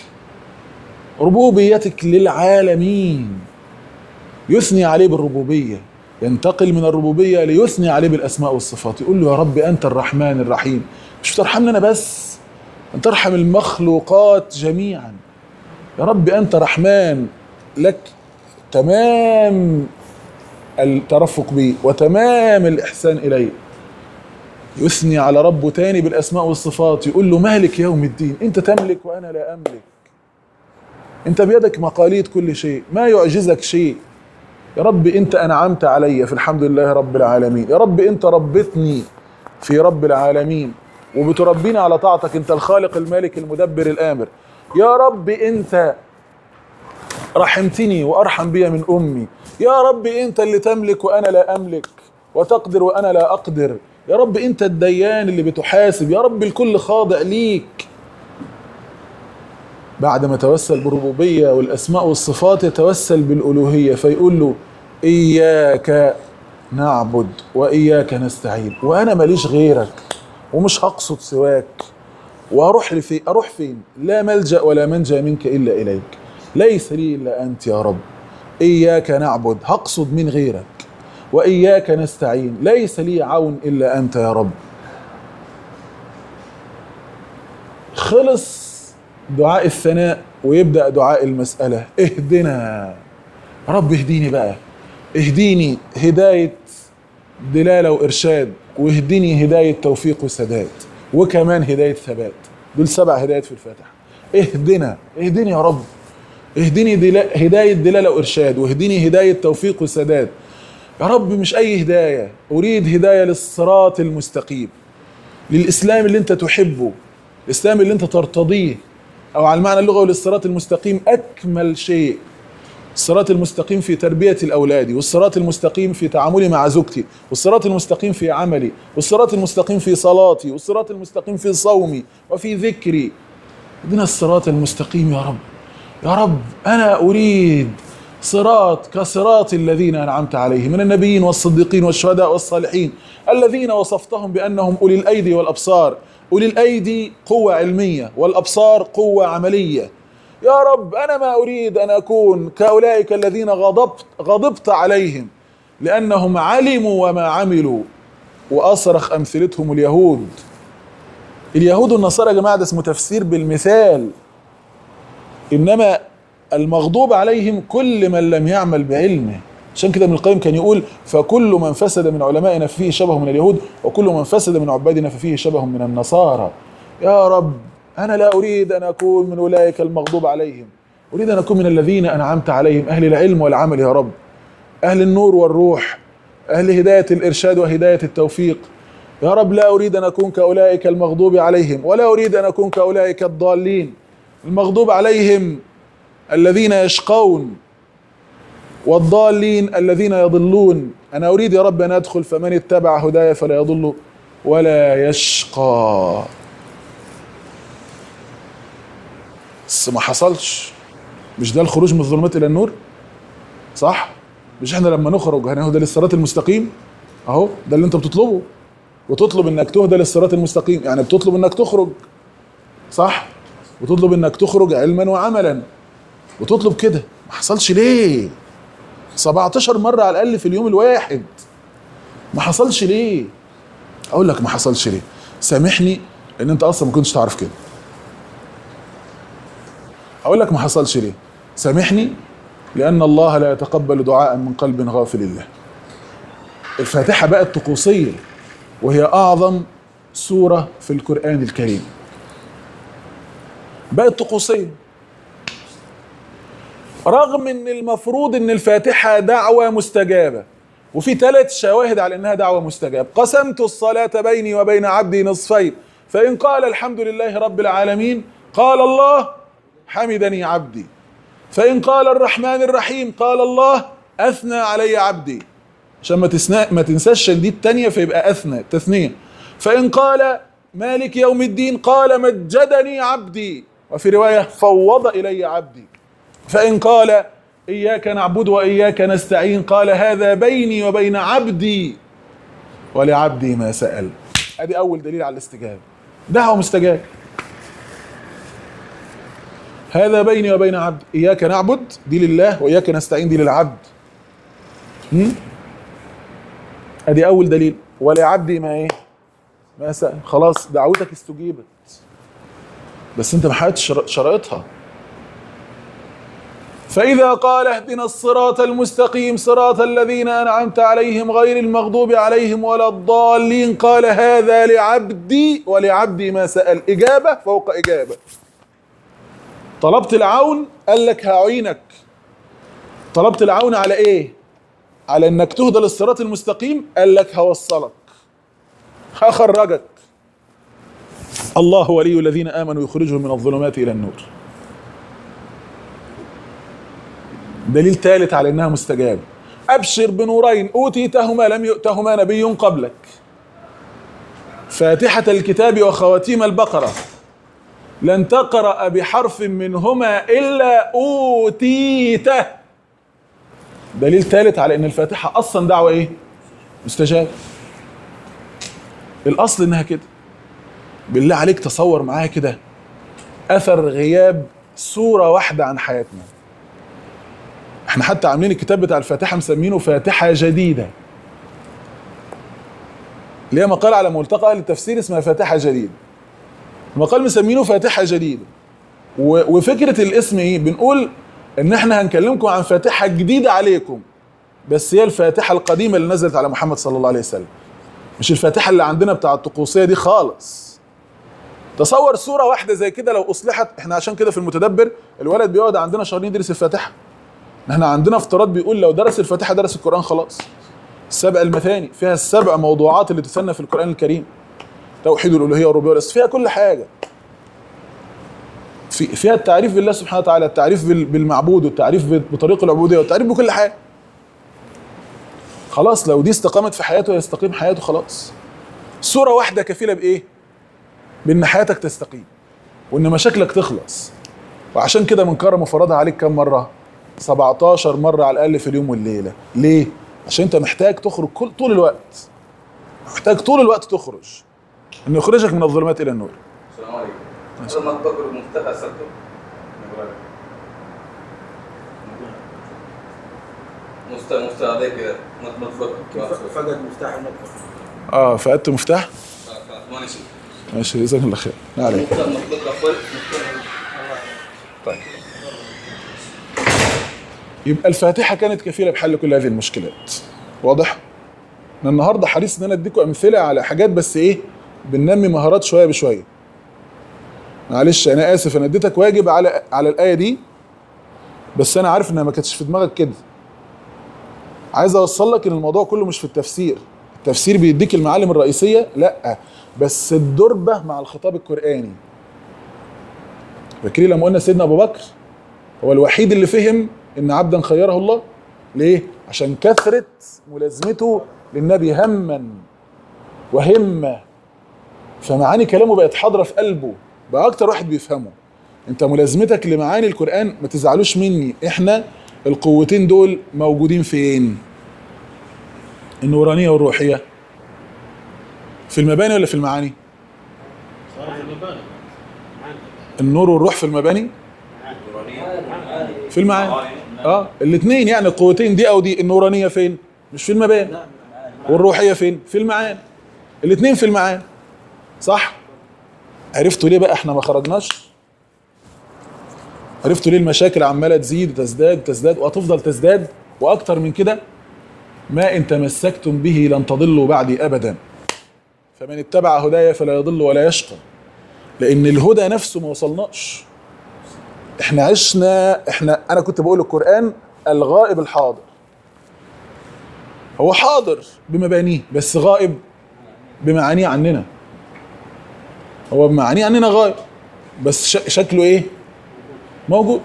ربوبيتك للعالمين يثني عليه بالربوبيه ينتقل من الربوبيه ليثني عليه بالاسماء والصفات يقول له يا رب انت الرحمن الرحيم مش ترحمني انا بس انت ترحم المخلوقات جميعا يا رب انت رحمن لك تمام الترفق بي وتمام الاحسان الي يثني على ربه تاني بالاسماء والصفات يقول له مالك يوم الدين انت تملك وانا لا املك انت بيدك مقاليد كل شيء ما يعجزك شيء يا رب انت انعمت علي في الحمد لله رب العالمين يا رب انت ربتني في رب العالمين وبتربيني على طاعتك انت الخالق المالك المدبر الامر يا رب انت رحمتني وارحم بي من امي يا رب انت اللي تملك وانا لا املك وتقدر وانا لا اقدر يا رب انت الديان اللي بتحاسب يا رب الكل خاضع ليك بعد ما توسل بالربوبيه والاسماء والصفات يتوسل بالالوهيه فيقول له اياك نعبد واياك نستعين وانا ماليش غيرك ومش هقصد سواك واروح لفين اروح فين لا ملجا ولا منجا منك الا اليك ليس لي الا انت يا رب اياك نعبد هقصد من غيرك واياك نستعين ليس لي عون الا انت يا رب خلص دعاء الثناء ويبدا دعاء المساله اهدنا رب اهديني بقى اهديني هدايه دلاله وارشاد واهدني هدايه توفيق وسداد وكمان هدايه ثبات دول سبع هدايات في الفاتحه اهدنا اهدني يا رب اهدني دلا... هدايه دلاله وارشاد واهدني هدايه توفيق وسداد يا رب مش اي هدايه اريد هدايه للصراط المستقيم للاسلام اللي انت تحبه الاسلام اللي انت ترتضيه او على المعنى اللغوي للصراط المستقيم اكمل شيء الصراط المستقيم في تربية الأولاد والصراط المستقيم في تعاملي مع زوجتي والصراط المستقيم في عملي والصراط المستقيم في صلاتي والصراط المستقيم في صومي وفي ذكري ادنا الصراط المستقيم يا رب يا رب أنا أريد صراط كصراط الذين أنعمت عليهم من النبيين والصديقين والشهداء والصالحين الذين وصفتهم بأنهم أولي الأيدي والأبصار أولي الأيدي قوة علمية والأبصار قوة عملية يا رب انا ما اريد ان اكون كاولئك الذين غضبت غضبت عليهم لانهم علموا وما عملوا واصرخ امثلتهم اليهود اليهود والنصارى يا جماعه ده اسمه تفسير بالمثال انما المغضوب عليهم كل من لم يعمل بعلمه عشان كده ابن القيم كان يقول فكل من فسد من علمائنا ففيه شبه من اليهود وكل من فسد من عبادنا ففيه شبه من النصارى يا رب أنا لا أريد أن أكون من أولئك المغضوب عليهم أريد أن أكون من الذين أنعمت عليهم أهل العلم والعمل يا رب أهل النور والروح أهل هداية الإرشاد وهداية التوفيق يا رب لا أريد أن أكون كأولئك المغضوب عليهم ولا أريد أن أكون كأولئك الضالين المغضوب عليهم الذين يشقون والضالين الذين يضلون أنا أريد يا رب أن أدخل فمن اتبع هداي فلا يضل ولا يشقى بس ما حصلش مش ده الخروج من الظلمات الى النور صح مش احنا لما نخرج هنهدى للصراط المستقيم اهو ده اللي انت بتطلبه وتطلب انك تهدى للصراط المستقيم يعني بتطلب انك تخرج صح وتطلب انك تخرج علما وعملا وتطلب كده ما حصلش ليه 17 مرة على الأقل في اليوم الواحد ما حصلش ليه أقول لك ما حصلش ليه سامحني لأن أنت أصلا ما كنتش تعرف كده اقول لك ما حصلش ليه سامحني لان الله لا يتقبل دعاء من قلب غافل الله الفاتحه بقت طقوسيه وهي اعظم سوره في القران الكريم بقت طقوسيه رغم ان المفروض ان الفاتحه دعوه مستجابه وفي ثلاث شواهد على انها دعوه مستجابه قسمت الصلاه بيني وبين عبدي نصفين فان قال الحمد لله رب العالمين قال الله حمدني عبدي فإن قال الرحمن الرحيم قال الله أثنى علي عبدي عشان ما تسنا ما تنساش دي التانية فيبقى أثنى تثنية فإن قال مالك يوم الدين قال مجدني عبدي وفي رواية فوض إلي عبدي فإن قال إياك نعبد وإياك نستعين قال هذا بيني وبين عبدي ولعبدي ما سأل أدي أول دليل على الاستجابة دعوة مستجاب هذا بيني وبين عبد إياك نعبد دي لله وإياك نستعين دي للعبد هم؟ أدي أول دليل ولعبدي ما إيه ما سأل خلاص دعوتك استجيبت بس أنت ما حققتش شر- شرائطها فإذا قال اهدنا الصراط المستقيم صراط الذين أنعمت عليهم غير المغضوب عليهم ولا الضالين قال هذا لعبدي ولعبدي ما سأل إجابة فوق إجابة طلبت العون قال لك هعينك طلبت العون على ايه على انك تهدى للصراط المستقيم قال لك هوصلك هخرجك الله ولي الذين امنوا يخرجهم من الظلمات الى النور دليل ثالث على انها مستجابه ابشر بنورين اوتيتهما لم يؤتهما نبي قبلك فاتحه الكتاب وخواتيم البقره لن تقرأ بحرف منهما إلا أوتيته دليل ثالث على أن الفاتحة أصلا دعوة إيه؟ مستجاب الأصل إنها كده بالله عليك تصور معايا كده اثر غياب سوره واحده عن حياتنا احنا حتى عاملين الكتاب بتاع الفاتحه مسمينه فاتحه جديده اللي هي مقال على ملتقى اهل التفسير اسمها فاتحه جديده المقال مسمينه فاتحه جديده و- وفكره الاسم ايه بنقول ان احنا هنكلمكم عن فاتحه جديده عليكم بس هي الفاتحه القديمه اللي نزلت على محمد صلى الله عليه وسلم مش الفاتحه اللي عندنا بتاع الطقوسيه دي خالص تصور سوره واحده زي كده لو اصلحت احنا عشان كده في المتدبر الولد بيقعد عندنا شهرين يدرس الفاتحه احنا عندنا افتراض بيقول لو درس الفاتحه درس القران خلاص السبع المثاني فيها السبع موضوعات اللي تسنى في القران الكريم توحيد الالوهيه والربوبيه والاسم فيها كل حاجه في فيها التعريف بالله سبحانه وتعالى التعريف بال- بالمعبود والتعريف ب- بطريق العبوديه والتعريف بكل حاجه خلاص لو دي استقامت في حياته يستقيم حياته خلاص سوره واحده كفيله بايه بان حياتك تستقيم وان مشاكلك تخلص وعشان كده من كرم وفرضها عليك كم مره 17 مره على الاقل في اليوم والليله ليه عشان انت محتاج تخرج كل طول الوقت محتاج طول الوقت تخرج انه يخرجك من الظلمات الى النور السلام عليكم لما تذكر المفتاح أسلته مست مست عليك كده ما ما تفكر فقد مفتاح المطبخ اه فقدت مفتاح ما نسيت ماشي جزاك الله خير ما عليك مفتاح مفتاح أفضل طيب يبقى الفاتحه كانت كفيله بحل كل هذه المشكلات واضح انا النهارده حريص ان انا اديكم امثله على حاجات بس ايه بننمي مهارات شويه بشويه معلش انا اسف انا اديتك واجب على على الايه دي بس انا عارف انها ما كانتش في دماغك كده عايز اوصل لك ان الموضوع كله مش في التفسير التفسير بيديك المعالم الرئيسيه لا بس الدربه مع الخطاب القراني فاكرين لما قلنا سيدنا ابو بكر هو الوحيد اللي فهم ان عبدا خيره الله ليه عشان كثره ملازمته للنبي هما وهمه فمعاني كلامه بقت حاضره في قلبه بقى اكتر واحد بيفهمه انت ملازمتك لمعاني القران ما تزعلوش مني احنا القوتين دول موجودين فين النورانيه والروحيه في المباني ولا في المعاني صار في المباني النور والروح في المباني في المعاني اه الاثنين يعني القوتين دي او دي النورانيه فين مش في المباني والروحيه فين في المعاني الاثنين في المعاني صح عرفتوا ليه بقى احنا ما خرجناش عرفتوا ليه المشاكل عماله تزيد وتزداد تزداد وهتفضل تزداد واكتر من كده ما ان تمسكتم به لن تضلوا بعدي ابدا فمن اتبع هدايا فلا يضل ولا يشقى لان الهدى نفسه ما وصلناش احنا عشنا احنا انا كنت بقول القران الغائب الحاضر هو حاضر بمبانيه بس غائب بمعانيه عننا هو بمعانيه عننا غائب بس ش- شكله ايه موجود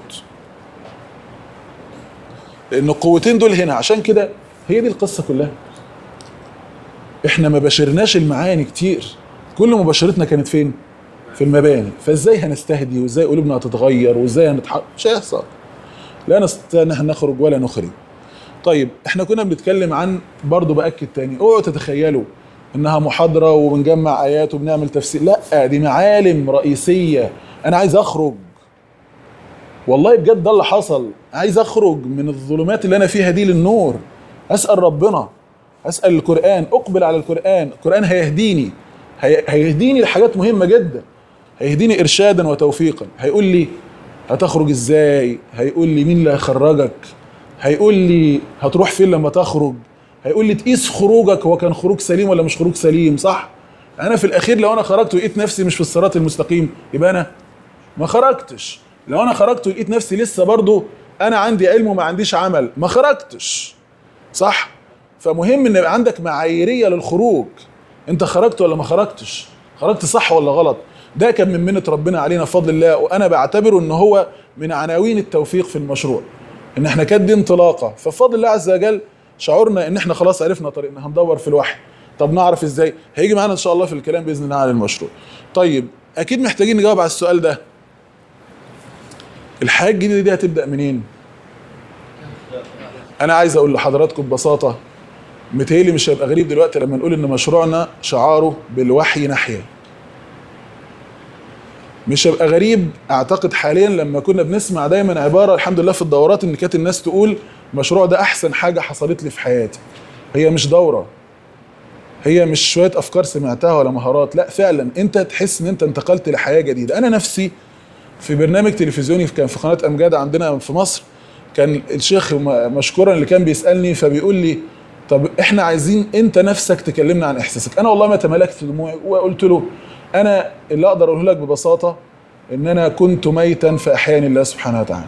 لان القوتين دول هنا عشان كده هي دي القصه كلها احنا ما بشرناش المعاني كتير كل مباشرتنا كانت فين في المباني فازاي هنستهدي وازاي قلوبنا هتتغير وازاي هنتحقق مش هيحصل لا نستطيع ان احنا نخرج ولا نخرج طيب احنا كنا بنتكلم عن برضه باكد تاني اوعوا تتخيلوا انها محاضره وبنجمع ايات وبنعمل تفسير لا دي معالم رئيسيه انا عايز اخرج والله بجد ده اللي حصل عايز اخرج من الظلمات اللي انا فيها دي للنور اسال ربنا اسال القران اقبل على القران القران هيهديني هي- هيهديني لحاجات مهمه جدا هيهديني ارشادا وتوفيقا هيقول لي هتخرج ازاي هيقول لي مين اللي هيخرجك هيقول لي هتروح فين لما تخرج هيقول لي تقيس خروجك هو كان خروج سليم ولا مش خروج سليم صح انا في الاخير لو انا خرجت ولقيت نفسي مش في الصراط المستقيم يبقى انا ما خرجتش لو انا خرجت ولقيت نفسي لسه برضو انا عندي علم وما عنديش عمل ما خرجتش صح فمهم ان يبقى عندك معاييريه للخروج انت خرجت ولا ما خرجتش خرجت صح ولا غلط ده كان من منة ربنا علينا بفضل الله وانا بعتبره ان هو من عناوين التوفيق في المشروع ان احنا كانت دي انطلاقه فبفضل الله عز وجل شعورنا ان احنا خلاص عرفنا طريقنا هندور في الوحي طب نعرف ازاي هيجي معانا ان شاء الله في الكلام باذن الله عن المشروع طيب اكيد محتاجين نجاوب على السؤال ده الحياه الجديده دي هتبدا منين انا عايز اقول لحضراتكم ببساطه متهيألي مش هيبقى غريب دلوقتي لما نقول ان مشروعنا شعاره بالوحي نحيا مش هيبقى غريب اعتقد حاليا لما كنا بنسمع دايما عباره الحمد لله في الدورات ان كانت الناس تقول المشروع ده احسن حاجه حصلت لي في حياتي هي مش دوره هي مش شويه افكار سمعتها ولا مهارات لا فعلا انت تحس ان انت انتقلت لحياه جديده انا نفسي في برنامج تلفزيوني كان في قناه امجاد عندنا في مصر كان الشيخ م- مشكورا اللي كان بيسالني فبيقول لي طب احنا عايزين انت نفسك تكلمنا عن احساسك انا والله ما تملكت دموعي وقلت له انا اللي اقدر اقوله لك ببساطه ان انا كنت ميتا فاحياني الله سبحانه وتعالى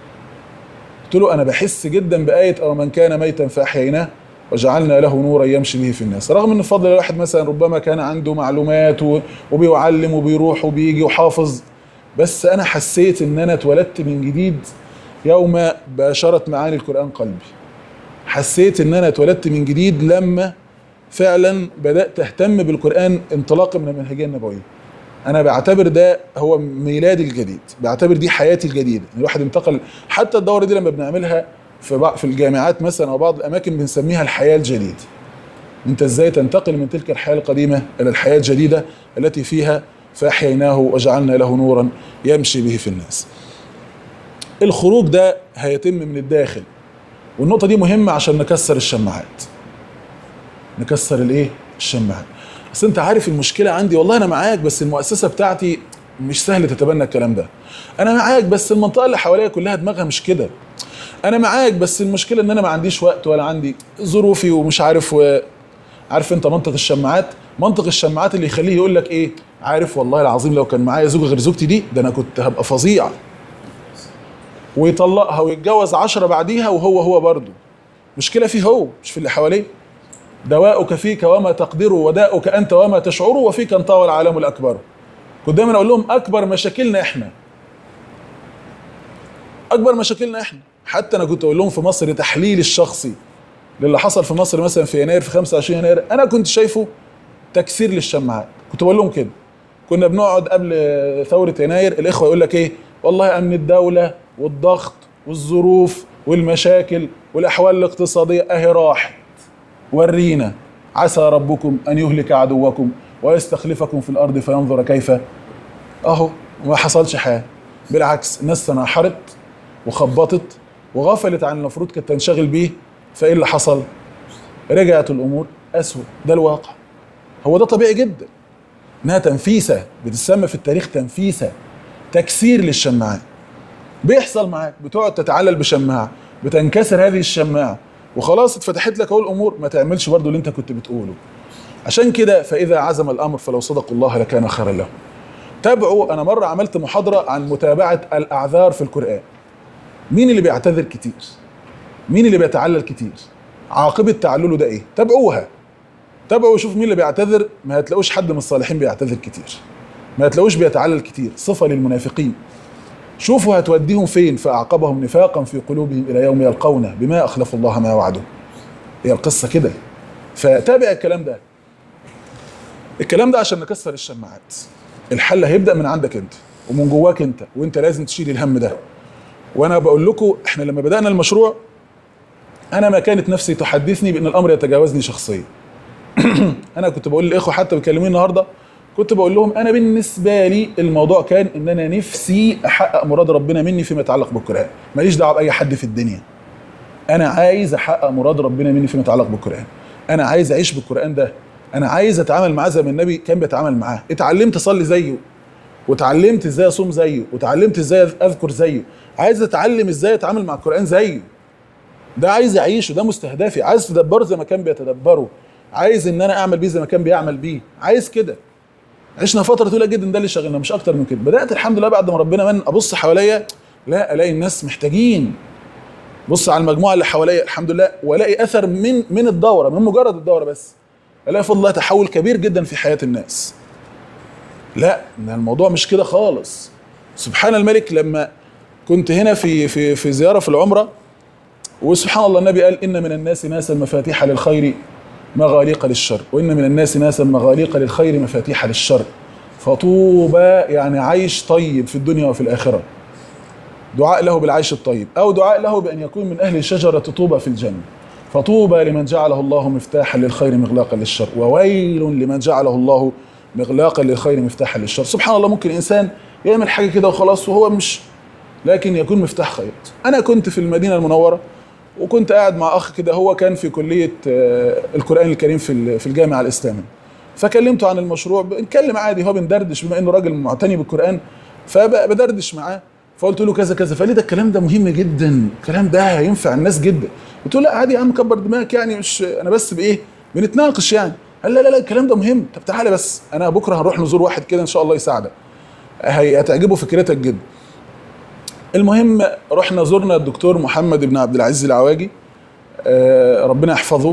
قلت له انا بحس جدا بايه او من كان ميتا فاحييناه وجعلنا له نورا يمشي به في الناس رغم ان فضل الواحد مثلا ربما كان عنده معلومات و- وبيعلم وبيروح وبيجي وحافظ بس انا حسيت ان انا اتولدت من جديد يوم باشرت معاني القران قلبي حسيت ان انا اتولدت من جديد لما فعلا بدات اهتم بالقران انطلاقا من المنهجيه النبويه انا بعتبر ده هو ميلادي الجديد بعتبر دي حياتي الجديده الواحد انتقل حتى الدوره دي لما بنعملها في بعض في الجامعات مثلا او بعض الاماكن بنسميها الحياه الجديده انت ازاي تنتقل من تلك الحياه القديمه الى الحياه الجديده التي فيها فاحييناه وجعلنا له نورا يمشي به في الناس الخروج ده هيتم من الداخل والنقطه دي مهمه عشان نكسر الشماعات نكسر الايه الشماعات بس انت عارف المشكله عندي والله انا معاك بس المؤسسه بتاعتي مش سهل تتبنى الكلام ده انا معاك بس المنطقه اللي حواليا كلها دماغها مش كده انا معاك بس المشكله ان انا ما عنديش وقت ولا عندي ظروفي ومش عارف و... عارف انت منطق الشماعات منطق الشماعات اللي يخليه يقول لك ايه عارف والله العظيم لو كان معايا زوجه غير زوجتي دي ده انا كنت هبقى فظيع ويطلقها ويتجوز عشرة بعديها وهو هو برضه مشكله فيه هو مش في اللي حواليه دواؤك فيك وما تقدر وداؤك انت وما تشعر وفيك انطوى العالم الاكبر كنت دايما اقول لهم اكبر مشاكلنا احنا اكبر مشاكلنا احنا حتى انا كنت اقول لهم في مصر تحليل الشخصي للي حصل في مصر مثلا في يناير في 25 يناير انا كنت شايفه تكسير للشماعات كنت بقول لهم كده كنا بنقعد قبل ثوره يناير الاخوه يقول لك ايه والله امن الدوله والضغط والظروف والمشاكل والاحوال الاقتصاديه اهي راحت ورينا عسى ربكم ان يهلك عدوكم ويستخلفكم في الارض فينظر كيف اهو ما حصلش حاجه بالعكس الناس تناحرت وخبطت وغفلت عن المفروض كانت تنشغل بيه فايه اللي حصل؟ رجعت الامور اسوء ده الواقع هو ده طبيعي جدا انها تنفيسه بتسمى في التاريخ تنفيسه تكسير للشماعات بيحصل معاك بتقعد تتعلل بشماعه بتنكسر هذه الشماعه وخلاص اتفتحت لك اهو الامور ما تعملش برضو اللي انت كنت بتقوله عشان كده فاذا عزم الامر فلو صدقوا الله لكان خيرا لهم تابعوا انا مره عملت محاضره عن متابعه الاعذار في القران مين اللي بيعتذر كتير مين اللي بيتعلل كتير عاقبه تعلله ده ايه تابعوها تابعوا وشوف مين اللي بيعتذر ما هتلاقوش حد من الصالحين بيعتذر كتير ما هتلاقوش بيتعلل كتير صفه للمنافقين شوفوا هتوديهم فين فاعقبهم نفاقا في قلوبهم الى يوم يلقونه بما اخلفوا الله ما وعدوا هي القصه كده فتابع الكلام ده الكلام ده عشان نكسر الشماعات الحل هيبدا من عندك انت ومن جواك انت وانت لازم تشيل الهم ده وانا بقول لكم احنا لما بدانا المشروع انا ما كانت نفسي تحدثني بان الامر يتجاوزني شخصيا انا كنت بقول للاخوه حتى بيكلموني النهارده كنت بقول لهم انا بالنسبه لي الموضوع كان ان انا نفسي احقق مراد ربنا مني فيما يتعلق بالقران ماليش دعوه باي حد في الدنيا انا عايز احقق مراد ربنا مني فيما يتعلق بالقران انا عايز اعيش بالقران ده انا عايز اتعامل معاه زي ما النبي كان بيتعامل معاه اتعلمت اصلي زيه وتعلمت ازاي اصوم زيه وتعلمت ازاي اذكر زيه عايز اتعلم ازاي اتعامل مع القران زيه ده عايز اعيشه ده مستهدفي عايز تدبره زي ما كان بيتدبره عايز ان انا اعمل بيه زي ما كان بيعمل بيه عايز كده عشنا فتره طويله جدا ده اللي شغلنا مش اكتر من كده بدات الحمد لله بعد ما ربنا من ابص حواليا لا الاقي الناس محتاجين بص على المجموعه اللي حواليا الحمد لله والاقي اثر من من الدوره من مجرد الدوره بس الاقي فضل الله تحول كبير جدا في حياه الناس لا ده الموضوع مش كده خالص سبحان الملك لما كنت هنا في في في زياره في العمره وسبحان الله النبي قال ان من الناس ناسا مفاتيح للخير مغاليق للشر وان من الناس ناسا مغاليق للخير مفاتيح للشر فطوبى يعني عيش طيب في الدنيا وفي الاخره دعاء له بالعيش الطيب او دعاء له بان يكون من اهل شجره طوبى في الجنه فطوبى لمن جعله الله مفتاحا للخير مغلاقا للشر وويل لمن جعله الله مغلاقا للخير مفتاحا للشر سبحان الله ممكن انسان يعمل حاجه كده وخلاص وهو مش لكن يكون مفتاح خير انا كنت في المدينه المنوره وكنت قاعد مع اخ كده هو كان في كليه آه، القران الكريم في ال- في الجامعه الاسلاميه فكلمته عن المشروع بنتكلم عادي هو بندردش بما انه راجل معتني بالقران فبدردش معاه فقلت له كذا كذا فقال لي ده الكلام ده مهم جدا الكلام ده هينفع الناس جدا قلت له لا عادي يا عم كبر دماغك يعني مش انا بس بايه بنتناقش يعني قال لا لا لا الكلام ده مهم طب تعالى بس انا بكره هنروح نزور واحد كده ان شاء الله يساعدك هي- هتعجبه فكرتك جدا المهم رحنا زرنا الدكتور محمد بن عبد العزيز العواجي آه، ربنا يحفظه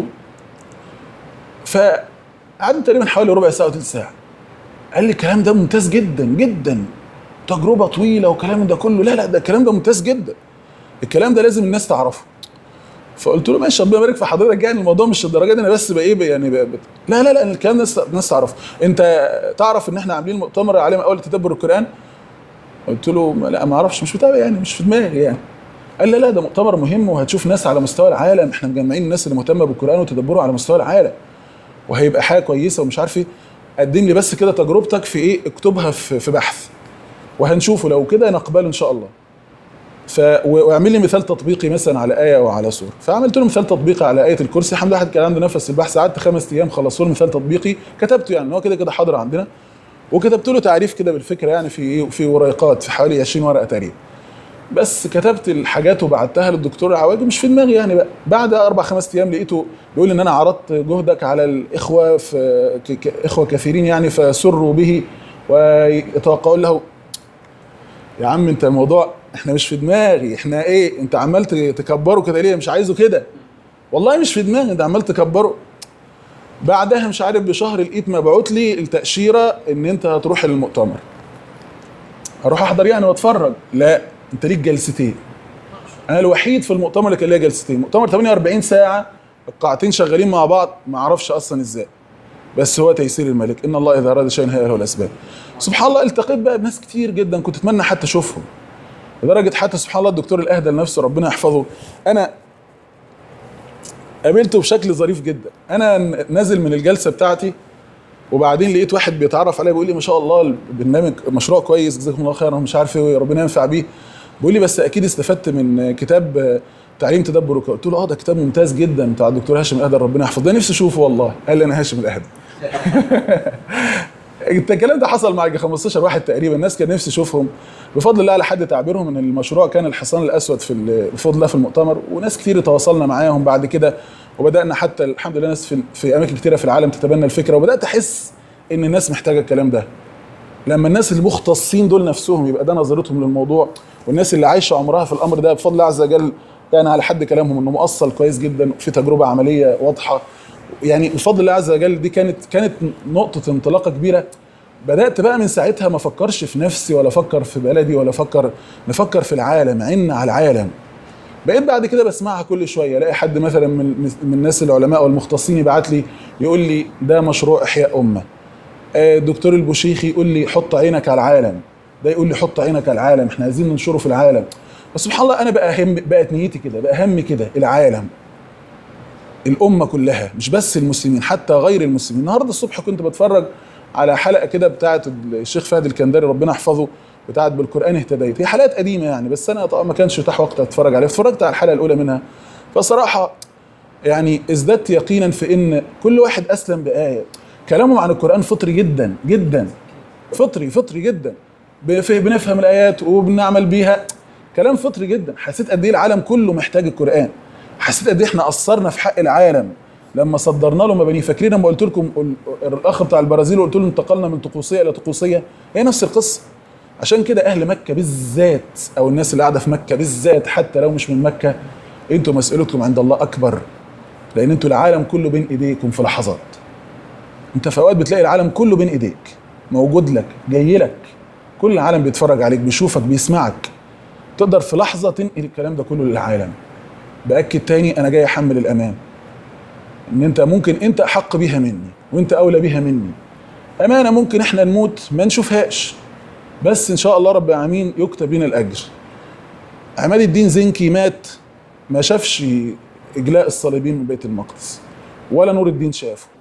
فقعدنا تقريبا حوالي ربع ساعه وثلث ساعه قال لي الكلام ده ممتاز جدا جدا تجربه طويله وكلام ده كله لا لا ده الكلام ده ممتاز جدا الكلام ده لازم الناس تعرفه فقلت له ماشي ربنا يبارك في حضرتك يعني الموضوع مش الدرجه دي انا بس بايه ب- يعني ب... ب... لا لا لا الكلام ده الناس الناس تعرفه انت تعرف ان احنا عاملين مؤتمر عليه اول تدبر القران قلت له ما- لا ما اعرفش مش متابع يعني مش في دماغي يعني قال لا لا ده مؤتمر مهم وهتشوف ناس على مستوى العالم احنا مجمعين الناس اللي مهتمه بالقران وتدبره على مستوى العالم وهيبقى حاجه كويسه ومش عارف ايه قدم لي بس كده تجربتك في ايه اكتبها في في بحث وهنشوفه لو كده نقبله ان شاء الله ف و- واعمل لي مثال تطبيقي مثلا على ايه او على سوره فعملت له مثال تطبيقي على ايه الكرسي الحمد لله واحد كان عنده نفس البحث قعدت خمس ايام خلصت له مثال تطبيقي كتبته يعني إن هو كده كده حاضر عندنا وكتبت له تعريف كده بالفكره يعني في ايه في ورقات في حوالي 20 ورقه تقريبا بس كتبت الحاجات وبعتها للدكتور العواجي مش في دماغي يعني بقى بعد اربع خمس ايام لقيته بيقول ان انا عرضت جهدك على الاخوه في ك- ك- اخوه كثيرين يعني فسروا به ويتوقعون له يا عم انت الموضوع احنا مش في دماغي احنا ايه انت عمال ت- تكبره كده ليه مش عايزه كده والله مش في دماغي انت عمال تكبره بعدها مش عارف بشهر لقيت مبعوت لي التاشيره ان انت هتروح المؤتمر اروح احضر يعني واتفرج لا انت ليك جلستين انا الوحيد في المؤتمر اللي كان ليا جلستين مؤتمر 48 ساعه القاعتين شغالين مع بعض ما اعرفش اصلا ازاي بس هو تيسير الملك ان الله اذا اراد شيئا هيئ له الاسباب سبحان الله التقيت بقى بناس كتير جدا كنت اتمنى حتى اشوفهم لدرجه حتى سبحان الله الدكتور الاهدى لنفسه ربنا يحفظه انا قابلته بشكل ظريف جدا انا نازل من الجلسه بتاعتي وبعدين لقيت واحد بيتعرف عليا بيقول لي ما شاء الله البرنامج مشروع كويس جزاكم الله خيرا مش عارف ايه ربنا ينفع بيه بيقول لي بس اكيد استفدت من كتاب تعليم تدبر وكده. قلت له اه ده كتاب ممتاز جدا بتاع الدكتور هاشم الاهدى ربنا يحفظه ده نفسي اشوفه والله قال لي انا هاشم الاهدى انت الكلام ده حصل مع 15 واحد تقريبا الناس كان نفسي اشوفهم بفضل الله على حد تعبيرهم ان المشروع كان الحصان الاسود في ال- بفضل الله في المؤتمر وناس كتير تواصلنا معاهم بعد كده وبدانا حتى الحمد لله ناس في, في اماكن كتيره في العالم تتبنى الفكره وبدات احس ان الناس محتاجه الكلام ده لما الناس المختصين دول نفسهم يبقى ده نظرتهم للموضوع والناس اللي عايشه عمرها في الامر ده بفضل الله عز وجل يعني على حد كلامهم انه مؤصل كويس جدا في تجربه عمليه واضحه يعني بفضل الله عز وجل دي كانت كانت نقطه انطلاقه كبيره بدات بقى من ساعتها ما افكرش في نفسي ولا افكر في بلدي ولا افكر نفكر في العالم عنا على العالم بقيت بعد كده بسمعها كل شويه الاقي حد مثلا من من الناس العلماء والمختصين يبعت لي يقول لي ده مشروع احياء امه آه، الدكتور البوشيخي يقول لي حط عينك على العالم ده يقول لي حط عينك على العالم احنا عايزين ننشره في العالم بس سبحان الله انا بقى هم بقت نيتي كده بقى همي كده العالم الامه كلها مش بس المسلمين حتى غير المسلمين النهارده الصبح كنت بتفرج على حلقه كده بتاعه الشيخ فهد الكندري ربنا يحفظه بتاعه بالقران اهتديت هي حلقات قديمه يعني بس انا طبعا ما كانش اتاح وقت اتفرج عليها اتفرجت على الحلقه الاولى منها فصراحه يعني ازددت يقينا في ان كل واحد اسلم بايه كلامهم عن القران فطري جدا جدا فطري فطري جدا بف- بنفهم الايات وبنعمل بيها كلام فطري جدا حسيت قد ايه العالم كله محتاج القران حسيت قد ايه احنا قصرنا في حق العالم لما صدرنا له مبانيه فاكرين لما قلت لكم ال- الاخ بتاع البرازيل وقلت له انتقلنا من طقوسيه الى طقوسيه هي نفس القصه عشان كده اهل مكه بالذات او الناس اللي قاعده في مكه بالذات حتى لو مش من مكه انتوا مسؤوليتكم عند الله اكبر لان انتوا العالم كله بين ايديكم في لحظات انت في اوقات بتلاقي العالم كله بين ايديك موجود لك جاي لك كل العالم بيتفرج عليك بيشوفك بيسمعك تقدر في لحظه تنقل الكلام ده كله للعالم باكد تاني انا جاي احمل الامان ان انت ممكن انت احق بيها مني وانت اولى بيها مني امانه ممكن احنا نموت ما نشوفهاش بس ان شاء الله رب العالمين يكتب لنا الاجر عماد الدين زنكي مات ما شافش اجلاء الصليبين من بيت المقدس ولا نور الدين شافه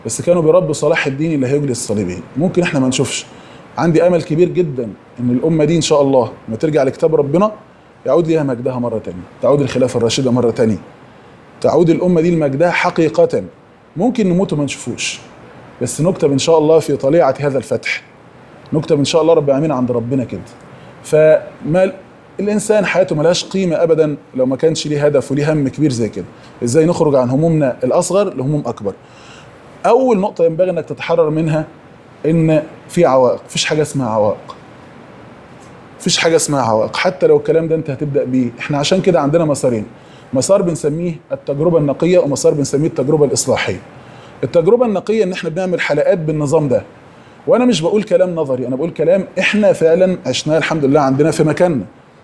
بس كانوا بيربوا صلاح الدين اللي هيجلي الصليبيين ممكن احنا ما نشوفش عندي امل كبير جدا ان الامه دي ان شاء الله لما ترجع لكتاب ربنا يعود ليها مجدها مره تانية تعود الخلافه الراشده مره تانية تعود الامه دي لمجدها حقيقه ممكن نموت وما نشوفوش بس نكتب ان شاء الله في طليعه هذا الفتح نكتب ان شاء الله رب العالمين عند ربنا كده فما الانسان حياته ملهاش قيمه ابدا لو ما كانش ليه هدف وليه هم كبير زي كده ازاي نخرج عن همومنا الاصغر لهموم اكبر اول نقطه ينبغي انك تتحرر منها ان في عوائق مفيش حاجه اسمها عوائق مفيش حاجه اسمها عوائق حتى لو الكلام ده انت هتبدا بيه احنا عشان كده عندنا مسارين مسار بنسميه التجربه النقيه ومسار بنسميه التجربه الاصلاحيه التجربه النقيه ان احنا بنعمل حلقات بالنظام ده وانا مش بقول كلام نظري انا بقول كلام احنا فعلا عشناه الحمد لله عندنا في مكاننا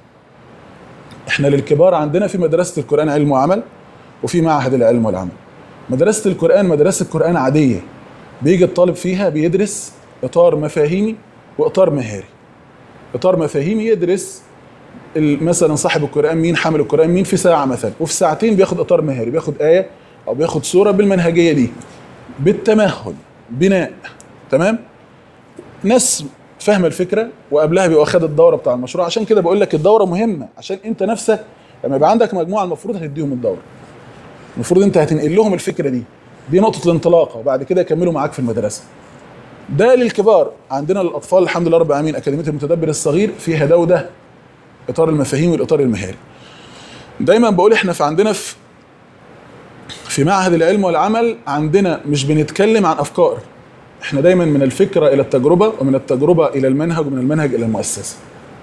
احنا للكبار عندنا في مدرسه القران علم وعمل وفي معهد العلم والعمل مدرسه القران مدرسه قران عاديه بيجي الطالب فيها بيدرس اطار مفاهيمي واطار مهاري اطار مفاهيمي يدرس ال- مثلا صاحب القران مين حامل القران مين في ساعه مثلا وفي ساعتين بياخد اطار مهاري بياخد ايه او بياخد سوره بالمنهجيه دي بالتمهل بناء تمام ناس فاهمه الفكره وقبلها بيبقى خد الدوره بتاع المشروع عشان كده بقول لك الدوره مهمه عشان انت نفسك لما يبقى عندك مجموعه المفروض هتديهم الدوره المفروض انت هتنقل لهم الفكره دي دي نقطه الانطلاقه وبعد كده يكملوا معاك في المدرسه ده للكبار عندنا للاطفال الحمد لله رب العالمين اكاديميه المتدبر الصغير فيها ده وده اطار المفاهيم والاطار المهاري دايما بقول احنا في عندنا في في معهد العلم والعمل عندنا مش بنتكلم عن افكار احنا دايما من الفكره الى التجربه ومن التجربه الى المنهج ومن المنهج الى المؤسسه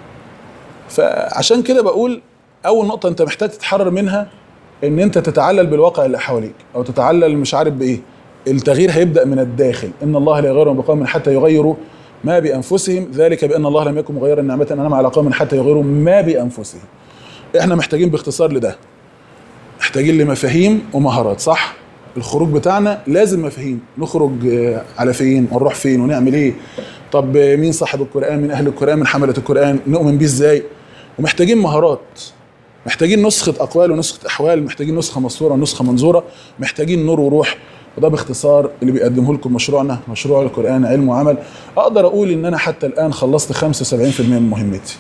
فعشان كده بقول اول نقطه انت محتاج تتحرر منها ان انت تتعلل بالواقع اللي حواليك او تتعلل مش عارف بايه التغيير هيبدا من الداخل ان الله لا يغير ما بقوم حتى يغيروا ما بانفسهم ذلك بان الله لم يكن مغيرا نعمه انعم على قوم حتى يغيروا ما بانفسهم احنا محتاجين باختصار لده محتاجين لمفاهيم ومهارات صح الخروج بتاعنا لازم مفاهيم نخرج آه، على فين ونروح فين ونعمل ايه طب آه، مين صاحب القران من اهل القران من حمله القران نؤمن بيه ازاي ومحتاجين مهارات محتاجين نسخه اقوال ونسخه احوال محتاجين نسخه مسطوره ونسخه منظوره محتاجين نور وروح وده باختصار اللي بيقدمه لكم مشروعنا مشروع القران علم وعمل اقدر اقول ان انا حتى الان خلصت 75% من مهمتي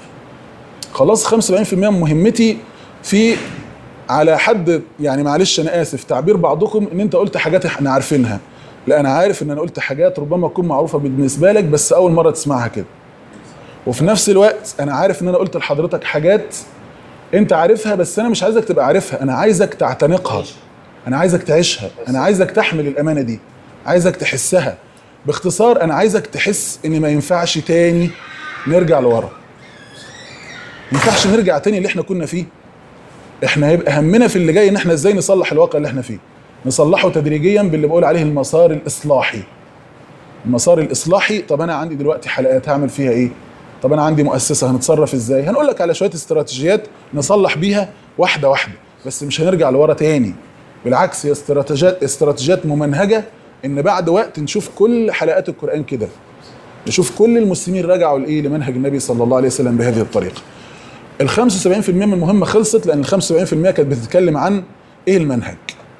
خلصت 75% من مهمتي في على حد يعني معلش انا اسف تعبير بعضكم ان انت قلت حاجات احنا عارفينها لا انا عارف ان انا قلت حاجات ربما تكون معروفه بالنسبه لك بس اول مره تسمعها كده وفي نفس الوقت انا عارف ان انا قلت لحضرتك حاجات انت عارفها بس انا مش عايزك تبقى عارفها انا عايزك تعتنقها انا عايزك تعيشها انا عايزك تحمل الامانه دي عايزك تحسها باختصار انا عايزك تحس ان ما ينفعش تاني نرجع لورا ما ينفعش نرجع تاني اللي احنا كنا فيه احنا هيبقى همنا في اللي جاي ان احنا ازاي نصلح الواقع اللي احنا فيه نصلحه تدريجيا باللي بقول عليه المسار الاصلاحي المسار الاصلاحي طب انا عندي دلوقتي حلقات هعمل فيها ايه طب انا عندي مؤسسه هنتصرف ازاي هنقول لك على شويه استراتيجيات نصلح بيها واحده واحده بس مش هنرجع لورا تاني بالعكس هي استراتيجيات استراتيجيات ممنهجه ان بعد وقت نشوف كل حلقات القران كده نشوف كل المسلمين رجعوا لايه لمنهج النبي صلى الله عليه وسلم بهذه الطريقه ال 75% من المهمه خلصت لان ال 75% كانت بتتكلم عن ايه المنهج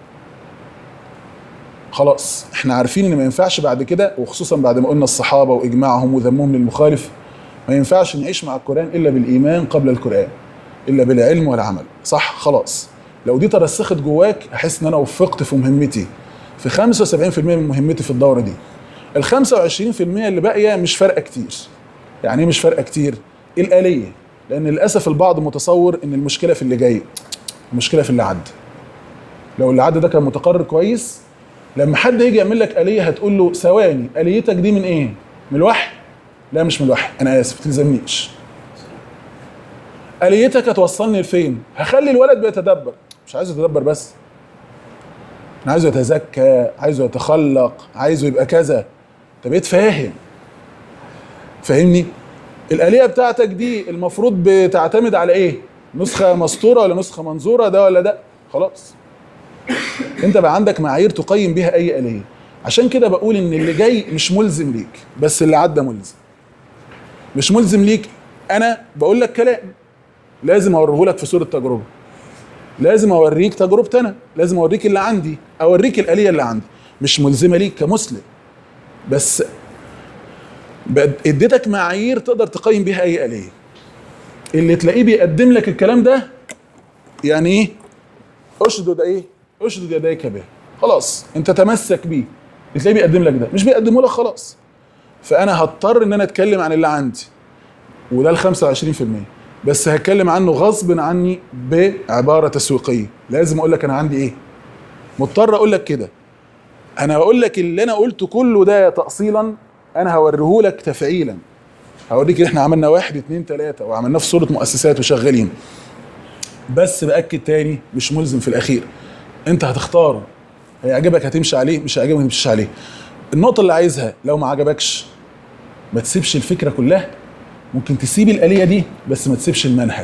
خلاص احنا عارفين ان ما ينفعش بعد كده وخصوصا بعد ما قلنا الصحابه واجماعهم وذمهم للمخالف ما ينفعش نعيش مع القران الا بالايمان قبل القران الا بالعلم والعمل صح خلاص لو دي ترسخت جواك احس ان انا وفقت في مهمتي في 75% من مهمتي في الدوره دي ال 25% اللي باقيه مش فارقه كتير يعني ايه مش فارقه كتير الاليه لان للاسف البعض متصور ان المشكله في اللي جاي المشكله في اللي عدى لو اللي عدى ده كان متقرر كويس لما حد يجي يعمل لك آلية هتقول له ثواني آليتك دي من ايه؟ من الوحي؟ لا مش من الوحي انا اسف تلزمنيش آليتك هتوصلني لفين؟ هخلي الولد بيتدبر مش عايزه يتدبر بس انا عايزه يتزكى عايزه يتخلق عايزه يبقى كذا انت بقيت فاهم فاهمني؟ الآلية بتاعتك دي المفروض بتعتمد على ايه؟ نسخة مسطورة ولا نسخة منظورة ده ولا ده؟ خلاص انت بقى عندك معايير تقيم بيها اي آلية عشان كده بقول ان اللي جاي مش ملزم ليك بس اللي عدى ملزم مش ملزم ليك انا بقول لك كلام لازم اوريه لك في صورة تجربة لازم اوريك تجربتي انا لازم اوريك اللي عندي اوريك الآلية اللي عندي مش ملزمه ليك كمسلم بس بد- اديتك معايير تقدر تقيم بيها اي آلية اللي تلاقيه بيقدم لك الكلام ده يعني ايه اشدد ايه اشدد يديك به خلاص انت تمسك بيه تلاقيه بيقدم لك ده مش بيقدمه لك خلاص فانا هضطر ان انا اتكلم عن اللي عندي وده ال 25% بس هتكلم عنه غصب عني بعباره تسويقيه لازم اقول لك انا عندي ايه مضطر اقول لك كده انا بقول لك اللي انا قلته كله ده تاصيلا انا هوريه لك تفعيلا هوريك ان احنا عملنا واحد اتنين تلاته وعملناه في صوره مؤسسات وشغالين بس باكد تاني مش ملزم في الاخير انت هتختاره هيعجبك هتمشي عليه مش هيعجبك ما تمشيش عليه النقطه اللي عايزها لو ما عجبكش ما تسيبش الفكره كلها ممكن تسيب الآلية دي بس ما تسيبش المنهج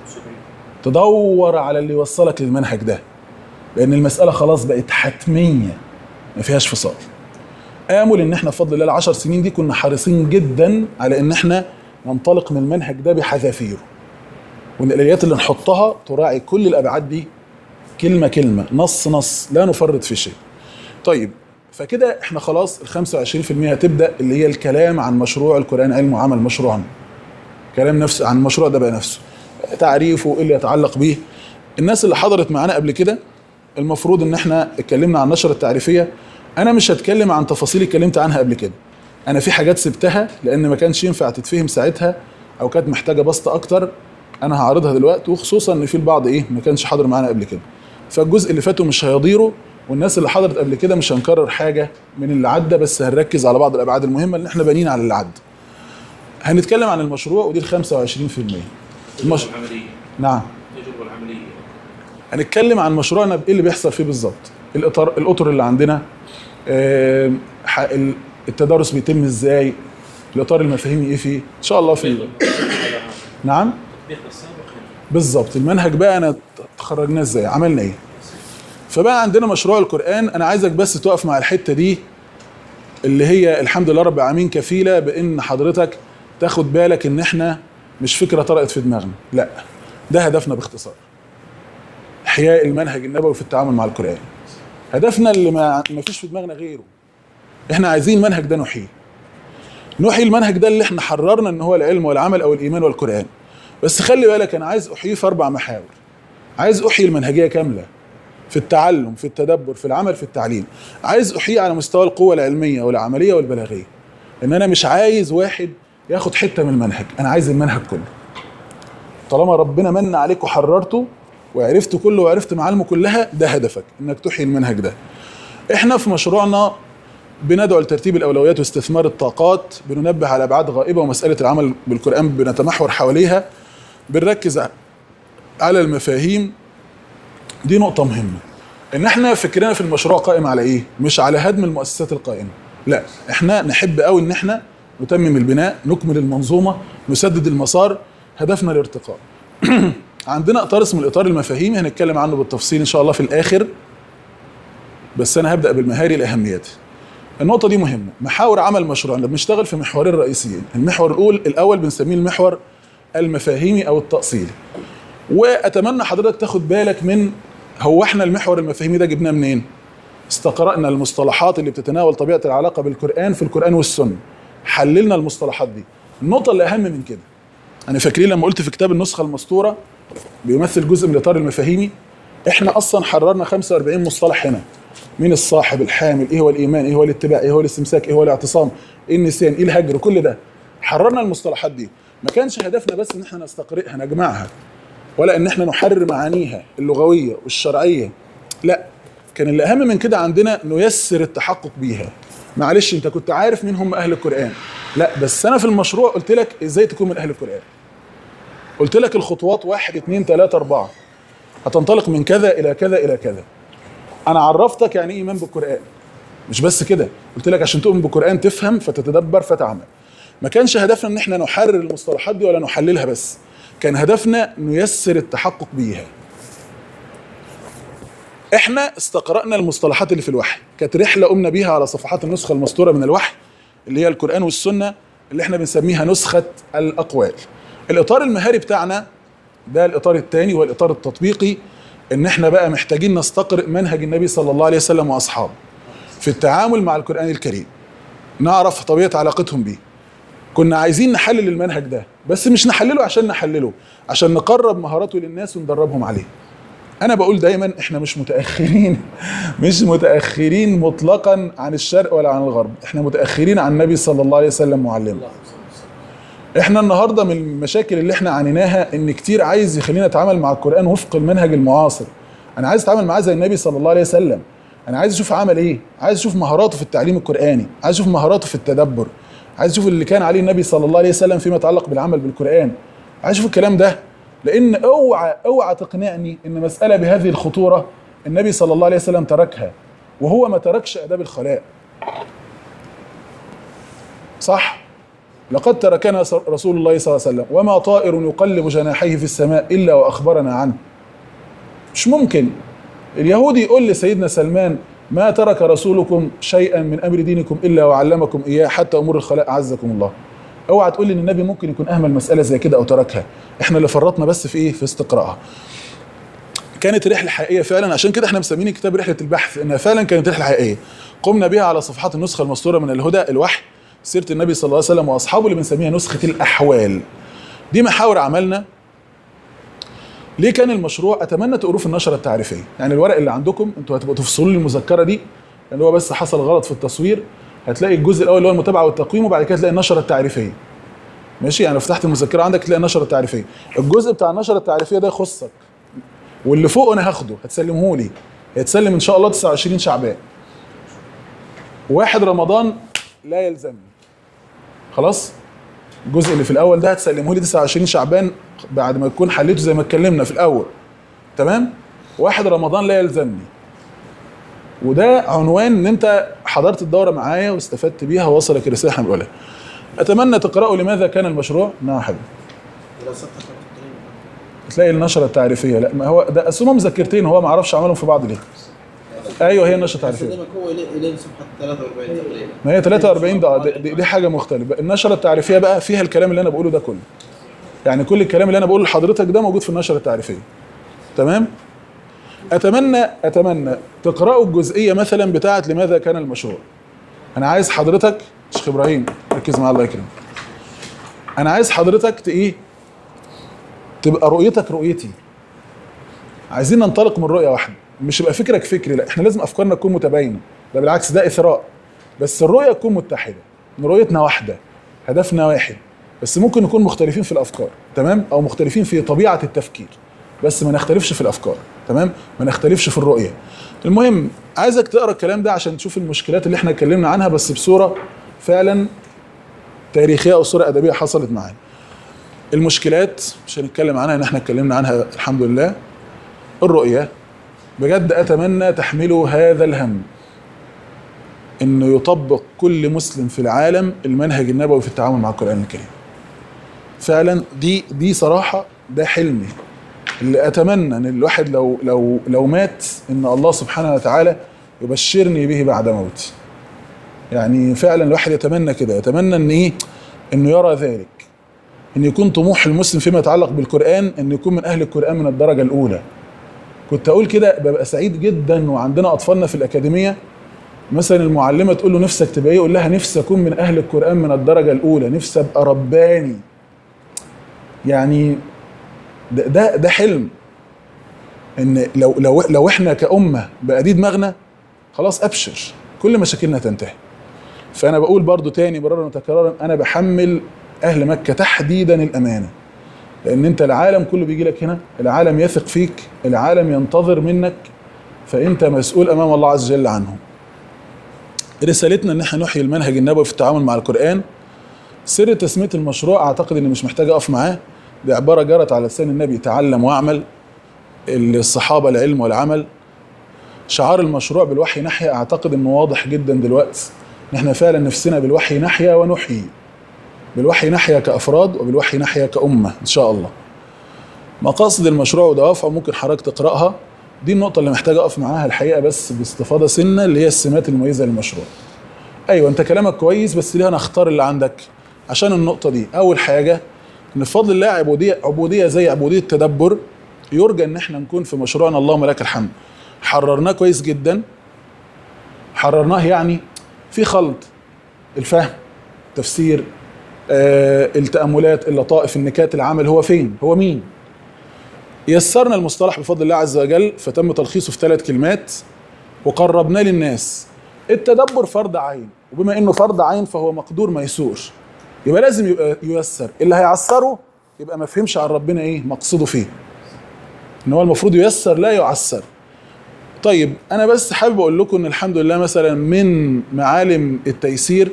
تدور على اللي يوصلك للمنهج ده لأن المسألة خلاص بقت حتمية ما فيهاش فصال آمل إن احنا بفضل الله العشر سنين دي كنا حريصين جدا على إن احنا ننطلق من المنهج ده بحذافيره وإن الآليات اللي نحطها تراعي كل الأبعاد دي كلمة كلمة نص نص لا نفرط في شيء طيب فكده احنا خلاص ال 25% هتبدا اللي هي الكلام عن مشروع القران علم وعمل مشروعا كلام نفس عن المشروع ده بقى نفسه تعريفه وايه اللي يتعلق بيه الناس اللي حضرت معانا قبل كده المفروض ان احنا اتكلمنا عن النشره التعريفيه انا مش هتكلم عن تفاصيل اتكلمت عنها قبل كده انا في حاجات سبتها لان ما كانش ينفع تتفهم ساعتها او كانت محتاجه بسط اكتر انا هعرضها دلوقتي وخصوصا ان في البعض ايه ما كانش حاضر معانا قبل كده فالجزء اللي فاتوا مش هيضيره والناس اللي حضرت قبل كده مش هنكرر حاجه من اللي عدى بس هنركز على بعض الابعاد المهمه اللي احنا بانيين على اللي عدى هنتكلم عن المشروع ودي ال 25% المش... العمليه نعم التجربه العمليه هنتكلم عن مشروعنا ايه اللي بيحصل فيه بالظبط الاطار الاطر اللي عندنا آه، ح- ال- التدرس بيتم ازاي الاطار المفاهيمي ايه فيه ان شاء الله في نعم التطبيق السابق بالظبط المنهج بقى انا تخرجناه ازاي عملنا ايه فبقى عندنا مشروع القران انا عايزك بس تقف مع الحته دي اللي هي الحمد لله رب العالمين كفيله بان حضرتك تاخد بالك ان احنا مش فكره طرقت في دماغنا لا ده هدفنا باختصار احياء المنهج النبوي في التعامل مع القران هدفنا اللي ما ما فيش في دماغنا غيره احنا عايزين المنهج ده نحييه نحيي المنهج ده اللي احنا حررنا ان هو العلم والعمل او الايمان والقران بس خلي بالك انا عايز احييه في اربع محاور عايز احيي المنهجيه كامله في التعلم في التدبر في العمل في التعليم عايز احييه على مستوى القوه العلميه والعمليه والبلاغيه ان انا مش عايز واحد ياخد حته من المنهج انا عايز المنهج كله طالما ربنا من عليك وحررته وعرفت كله وعرفت معالمه كلها ده هدفك انك تحيي المنهج ده احنا في مشروعنا بندعو لترتيب الاولويات واستثمار الطاقات بننبه على ابعاد غائبه ومساله العمل بالقران بنتمحور حواليها بنركز على المفاهيم دي نقطه مهمه ان احنا فكرنا في المشروع قائم على ايه مش على هدم المؤسسات القائمه لا احنا نحب قوي ان احنا نتمم البناء نكمل المنظومه نسدد المسار هدفنا الارتقاء عندنا اطار اسمه الاطار المفاهيمي هنتكلم عنه بالتفصيل ان شاء الله في الاخر بس انا هبدا بالمهاري لاهميته النقطه دي مهمه محاور عمل مشروعنا بنشتغل في محورين رئيسيين المحور الاول الاول بنسميه المحور المفاهيمي او التاصيلي واتمنى حضرتك تاخد بالك من هو احنا المحور المفاهيمي ده جبناه منين استقرأنا المصطلحات اللي بتتناول طبيعه العلاقه بالقران في القران والسنه حللنا المصطلحات دي النقطه اللي اهم من كده انا فاكرين لما قلت في كتاب النسخه المسطوره بيمثل جزء من الاطار المفاهيمي احنا اصلا حررنا 45 مصطلح هنا مين الصاحب الحامل ايه هو الايمان ايه هو الاتباع ايه هو الاستمساك ايه هو الاعتصام ايه النسيان ايه الهجر كل ده حررنا المصطلحات دي ما كانش هدفنا بس ان احنا نستقرئها نجمعها ولا ان احنا نحرر معانيها اللغويه والشرعيه لا كان اللي اهم من كده عندنا نيسر التحقق بيها معلش انت كنت عارف مين هم اهل القران لا بس انا في المشروع قلت لك ازاي تكون من اهل القران قلت لك الخطوات واحد اتنين تلاته اربعه هتنطلق من كذا الى كذا الى كذا انا عرفتك يعني ايه ايمان بالقران مش بس كده قلت لك عشان تؤمن بالقران تفهم فتتدبر فتعمل ما كانش هدفنا ان احنا نحرر المصطلحات دي ولا نحللها بس كان هدفنا نيسر التحقق بيها احنا استقرأنا المصطلحات اللي في الوحي كانت رحلة قمنا بيها على صفحات النسخة المسطورة من الوحي اللي هي القرآن والسنة اللي احنا بنسميها نسخة الأقوال الإطار المهاري بتاعنا ده الإطار الثاني والإطار التطبيقي إن احنا بقى محتاجين نستقرئ منهج النبي صلى الله عليه وسلم وأصحابه في التعامل مع القرآن الكريم نعرف طبيعة علاقتهم بيه كنا عايزين نحلل المنهج ده بس مش نحلله عشان نحلله عشان نقرب مهاراته للناس وندربهم عليه انا بقول دايما احنا مش متاخرين مش متاخرين مطلقا عن الشرق ولا عن الغرب احنا متاخرين عن النبي صلى الله عليه وسلم معلم احنا النهارده من المشاكل اللي احنا عانيناها ان كتير عايز يخلينا نتعامل مع القران وفق المنهج المعاصر انا عايز اتعامل معاه زي النبي صلى الله عليه وسلم انا عايز اشوف عمل ايه عايز اشوف مهاراته في التعليم القراني عايز اشوف مهاراته في التدبر عايز اشوف اللي كان عليه النبي صلى الله عليه وسلم فيما يتعلق بالعمل بالقران عايز اشوف الكلام ده لان اوعى اوعى تقنعني ان مساله بهذه الخطوره النبي صلى الله عليه وسلم تركها وهو ما تركش اداب الخلاء صح لقد تركنا رسول الله صلى الله عليه وسلم وما طائر يقلب جناحيه في السماء الا واخبرنا عنه مش ممكن اليهودي يقول لسيدنا سلمان ما ترك رسولكم شيئا من امر دينكم الا وعلمكم اياه حتى امور الخلاء عزكم الله اوعى تقول لي ان النبي ممكن يكون اهمل مساله زي كده او تركها احنا اللي فرطنا بس في ايه في استقرائها كانت رحله حقيقيه فعلا عشان كده احنا مسمين الكتاب رحله البحث انها فعلا كانت رحله حقيقيه قمنا بها على صفحات النسخه المسطوره من الهدى الوحي سيره النبي صلى الله عليه وسلم واصحابه اللي بنسميها نسخه الاحوال دي محاور عملنا ليه كان المشروع اتمنى تقروه في النشره التعريفيه يعني الورق اللي عندكم انتوا هتبقوا تفصلوا لي المذكره دي اللي هو بس حصل غلط في التصوير هتلاقي الجزء الاول اللي هو المتابعه والتقويم وبعد كده تلاقي النشره التعريفيه ماشي يعني لو فتحت المذكره عندك تلاقي النشره التعريفيه الجزء بتاع النشره التعريفيه ده يخصك واللي فوق انا هاخده هتسلمه لي هيتسلم ان شاء الله 29 شعبان واحد رمضان لا يلزمني خلاص الجزء اللي في الاول ده هتسلمه لي 29 شعبان بعد ما تكون حليته زي ما اتكلمنا في الاول تمام واحد رمضان لا يلزمني وده عنوان ان انت حضرت الدوره معايا واستفدت بيها ووصلك الرساله احنا بنقولها اتمنى تقراوا لماذا كان المشروع نعم حبيبي دراسات خلق الكريم تلاقي النشره التعريفيه لا ما هو ده اصل هم مذكرتين هو ما عرفش عملهم في بعض ليه ايوه هي النشره التعريفيه قدامك هو الى الى صفحه 43 تقريبا ما هي 43 ده دي, دي حاجه مختلفه النشره التعريفيه بقى فيها الكلام اللي انا بقوله ده كله يعني كل الكلام اللي انا بقوله لحضرتك ده موجود في النشره التعريفيه تمام اتمنى اتمنى تقراوا الجزئيه مثلا بتاعه لماذا كان المشروع انا عايز حضرتك شيخ ابراهيم ركز معايا الله يكرمك انا عايز حضرتك ت- ايه تبقى رؤيتك رؤيتي عايزين ننطلق من رؤيه واحده مش يبقى فكرك فكري لا احنا لازم افكارنا تكون متباينه ده بالعكس ده اثراء بس الرؤيه تكون متحده إن رؤيتنا واحده هدفنا واحد بس ممكن نكون مختلفين في الافكار تمام او مختلفين في طبيعه التفكير بس ما نختلفش في الافكار تمام ما نختلفش في الرؤيه المهم عايزك تقرا الكلام ده عشان تشوف المشكلات اللي احنا اتكلمنا عنها بس بصوره فعلا تاريخيه او صوره ادبيه حصلت معانا المشكلات مش هنتكلم عنها ان احنا اتكلمنا عنها الحمد لله الرؤيه بجد اتمنى تحملوا هذا الهم انه يطبق كل مسلم في العالم المنهج النبوي في التعامل مع القران الكريم فعلا دي دي صراحه ده حلمي اللي اتمنى ان الواحد لو لو لو مات ان الله سبحانه وتعالى يبشرني به بعد موتي يعني فعلا الواحد يتمنى كده يتمنى ان ايه انه يرى ذلك ان يكون طموح المسلم فيما يتعلق بالقران ان يكون من اهل القران من الدرجه الاولى كنت اقول كده ببقى سعيد جدا وعندنا اطفالنا في الاكاديميه مثلا المعلمه تقول له نفسك تبقى ايه يقول لها نفسي اكون من اهل القران من الدرجه الاولى نفسي ابقى رباني يعني ده ده, ده حلم ان لو لو لو احنا كامه بقى دي دماغنا خلاص ابشر كل مشاكلنا تنتهي فانا بقول برضو تاني مرارا وتكرارا انا بحمل اهل مكه تحديدا الامانه لان انت العالم كله بيجي لك هنا العالم يثق فيك العالم ينتظر منك فانت مسؤول امام الله عز وجل عنهم رسالتنا ان احنا نحيي المنهج النبوي في التعامل مع القران سر تسميه المشروع اعتقد اني مش محتاج اقف معاه دي عباره جرت على لسان النبي تعلم واعمل الصحابه العلم والعمل شعار المشروع بالوحي نحيا اعتقد انه واضح جدا دلوقتي ان احنا فعلا نفسنا بالوحي نحيا ونحيي بالوحي نحيا كافراد وبالوحي نحيا كامه ان شاء الله مقاصد المشروع ودوافعه ممكن حضرتك تقراها دي النقطه اللي محتاج اقف معاها الحقيقه بس باستفاضه سنه اللي هي السمات المميزه للمشروع ايوه انت كلامك كويس بس ليه انا اختار اللي عندك عشان النقطه دي اول حاجه ان بفضل الله عبوديه عبوديه زي عبوديه التدبر يرجى ان احنا نكون في مشروعنا اللهم لك الحمد حررناه كويس جدا حررناه يعني في خلط الفهم تفسير آه التأملات اللطائف النكات العمل هو فين هو مين يسرنا المصطلح بفضل الله عز وجل فتم تلخيصه في ثلاث كلمات وقربناه للناس التدبر فرض عين وبما انه فرض عين فهو مقدور ميسور يبقى لازم يبقى ييسر اللي هيعسره يبقى ما فهمش عن ربنا ايه مقصده فيه ان هو المفروض ييسر لا يعسر طيب انا بس حابب اقول لكم ان الحمد لله مثلا من معالم التيسير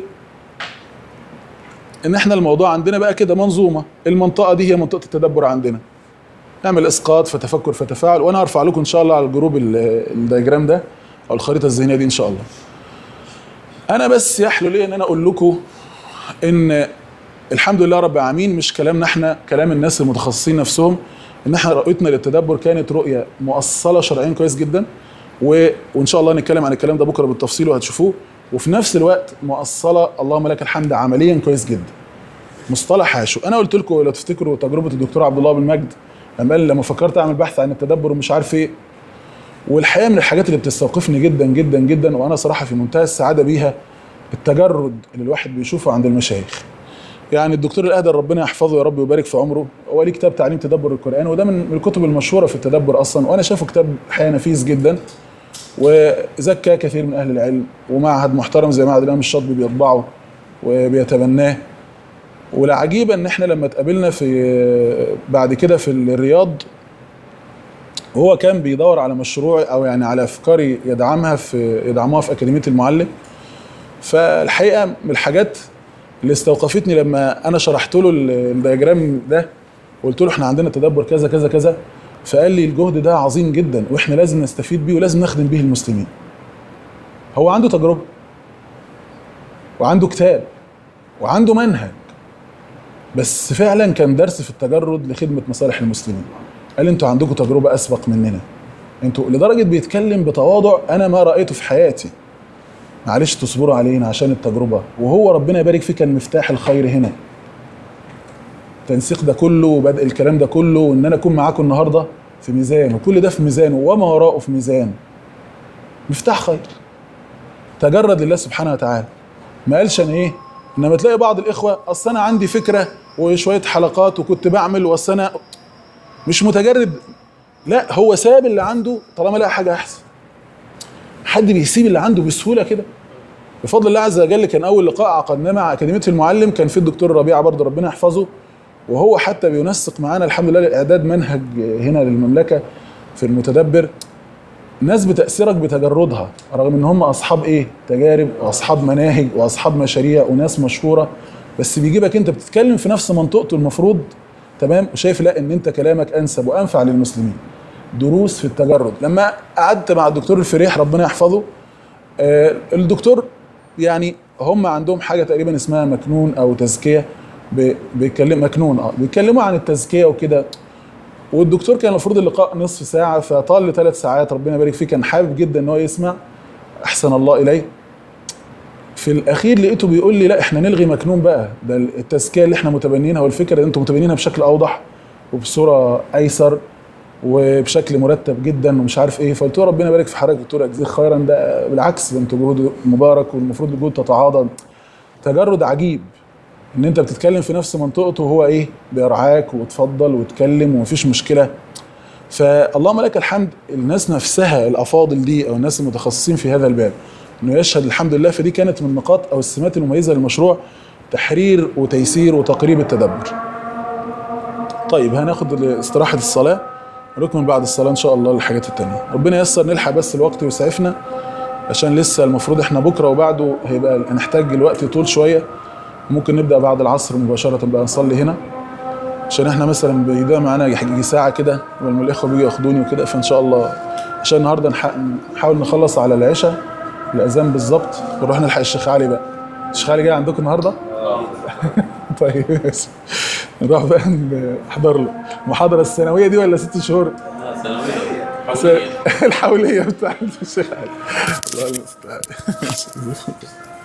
ان احنا الموضوع عندنا بقى كده منظومه المنطقه دي هي منطقه التدبر عندنا نعمل اسقاط فتفكر فتفاعل وانا هرفع لكم ان شاء الله على الجروب ال- الدياجرام ده او الخريطه الذهنيه دي ان شاء الله انا بس يحلو لي ان انا اقول لكم ان الحمد لله رب العالمين مش كلامنا احنا كلام الناس المتخصصين نفسهم ان احنا رؤيتنا للتدبر كانت رؤيه مؤصله شرعيا كويس جدا و... وان شاء الله نتكلم عن الكلام ده بكره بالتفصيل وهتشوفوه وفي نفس الوقت مؤصله اللهم لك الحمد عمليا كويس جدا مصطلح حاشو انا قلت لكم لو تفتكروا تجربه الدكتور عبد الله بن مجد لما قال لما فكرت اعمل بحث عن التدبر ومش عارف ايه والحقيقه من الحاجات اللي بتستوقفني جدا جدا جدا وانا صراحه في منتهى السعاده بيها التجرد اللي الواحد بيشوفه عند المشايخ يعني الدكتور الاهدر ربنا يحفظه يا رب ويبارك في عمره هو ليه كتاب تعليم تدبر القران وده من من الكتب المشهوره في التدبر اصلا وانا شايفه كتاب الحقيقه نفيس جدا وزكى كثير من اهل العلم ومعهد محترم زي معهد الامام الشاطبي بيطبعه وبيتبناه والعجيبه ان احنا لما اتقابلنا في بعد كده في الرياض وهو كان بيدور على مشروع او يعني على افكار يدعمها في يدعموها في اكاديميه المعلم فالحقيقه من الحاجات اللي استوقفتني لما انا شرحت له ال- الدياجرام ده وقلت له احنا عندنا تدبر كذا كذا كذا فقال لي الجهد ده عظيم جدا واحنا لازم نستفيد بيه ولازم نخدم بيه المسلمين هو عنده تجربه وعنده كتاب وعنده منهج بس فعلا كان درس في التجرد لخدمه مصالح المسلمين قال انتوا عندكم تجربه اسبق مننا انتوا لدرجه بيتكلم بتواضع انا ما رايته في حياتي معلش تصبروا علينا عشان التجربه وهو ربنا يبارك فيه كان مفتاح الخير هنا التنسيق ده كله وبدء الكلام ده كله وان انا اكون معاكم النهارده في ميزان وكل ده في ميزان وما وراءه في ميزان مفتاح خير تجرد لله سبحانه وتعالى ما قالش انا ايه انما تلاقي بعض الاخوه اصل انا عندي فكره وشويه حلقات وكنت بعمل واصل انا مش متجرد لا هو ساب اللي عنده طالما لقى حاجه احسن حد بيسيب اللي عنده بسهوله كده بفضل الله عز وجل كان اول لقاء عقدناه مع اكاديميه المعلم كان في الدكتور ربيعه برضه ربنا يحفظه وهو حتى بينسق معانا الحمد لله لاعداد منهج هنا للمملكه في المتدبر ناس بتاثيرك بتجردها رغم ان هم اصحاب ايه تجارب واصحاب مناهج واصحاب مشاريع وناس مشهوره بس بيجيبك انت بتتكلم في نفس منطقته المفروض تمام وشايف لا ان انت كلامك انسب وانفع للمسلمين دروس في التجرد لما قعدت مع الدكتور الفريح ربنا يحفظه آه، الدكتور يعني هم عندهم حاجه تقريبا اسمها مكنون او تزكيه ب- بيتكلم مكنون اه بيتكلموا عن التزكيه وكده والدكتور كان المفروض اللقاء نصف ساعه فطال لثلاث ساعات ربنا يبارك فيه كان حابب جدا ان هو يسمع احسن الله اليه في الاخير لقيته بيقول لي لا احنا نلغي مكنون بقى ده التزكيه اللي احنا متبنينها والفكره اللي انتم متبنينها بشكل اوضح وبصوره ايسر وبشكل مرتب جدا ومش عارف ايه فقلت له ربنا يبارك في حضرتك دكتور اجزيك خيرا ده بالعكس ده انتوا جهود مبارك والمفروض الجهود تتعاضد تجرد عجيب ان انت بتتكلم في نفس منطقته وهو ايه بيرعاك وتفضل وتكلم ومفيش مشكله فاللهم لك الحمد الناس نفسها الافاضل دي او الناس المتخصصين في هذا الباب انه يشهد الحمد لله فدي كانت من النقاط او السمات المميزه للمشروع تحرير وتيسير وتقريب التدبر. طيب هناخد استراحه الصلاه نكمل بعد الصلاه ان شاء الله الحاجات التانية ربنا ييسر نلحق بس الوقت ويسعفنا عشان لسه المفروض احنا بكره وبعده هيبقى هنحتاج الوقت يطول شويه ممكن نبدا بعد العصر مباشره بقى نصلي هنا عشان احنا مثلا بيضيع معانا يجي ساعه كده قبل ما الاخوه بيجوا ياخدوني وكده فان شاء الله عشان النهارده نح- نحاول نخلص على العشاء الاذان بالظبط ونروح نلحق الشيخ علي بقى الشيخ علي جاي عندكم النهارده؟ طيب ماشي. نروح بقى نحضر له المحاضره السنويه دي ولا ست شهور؟ ثانوية الحوليه بتاعت الشيخ علي الله المستعان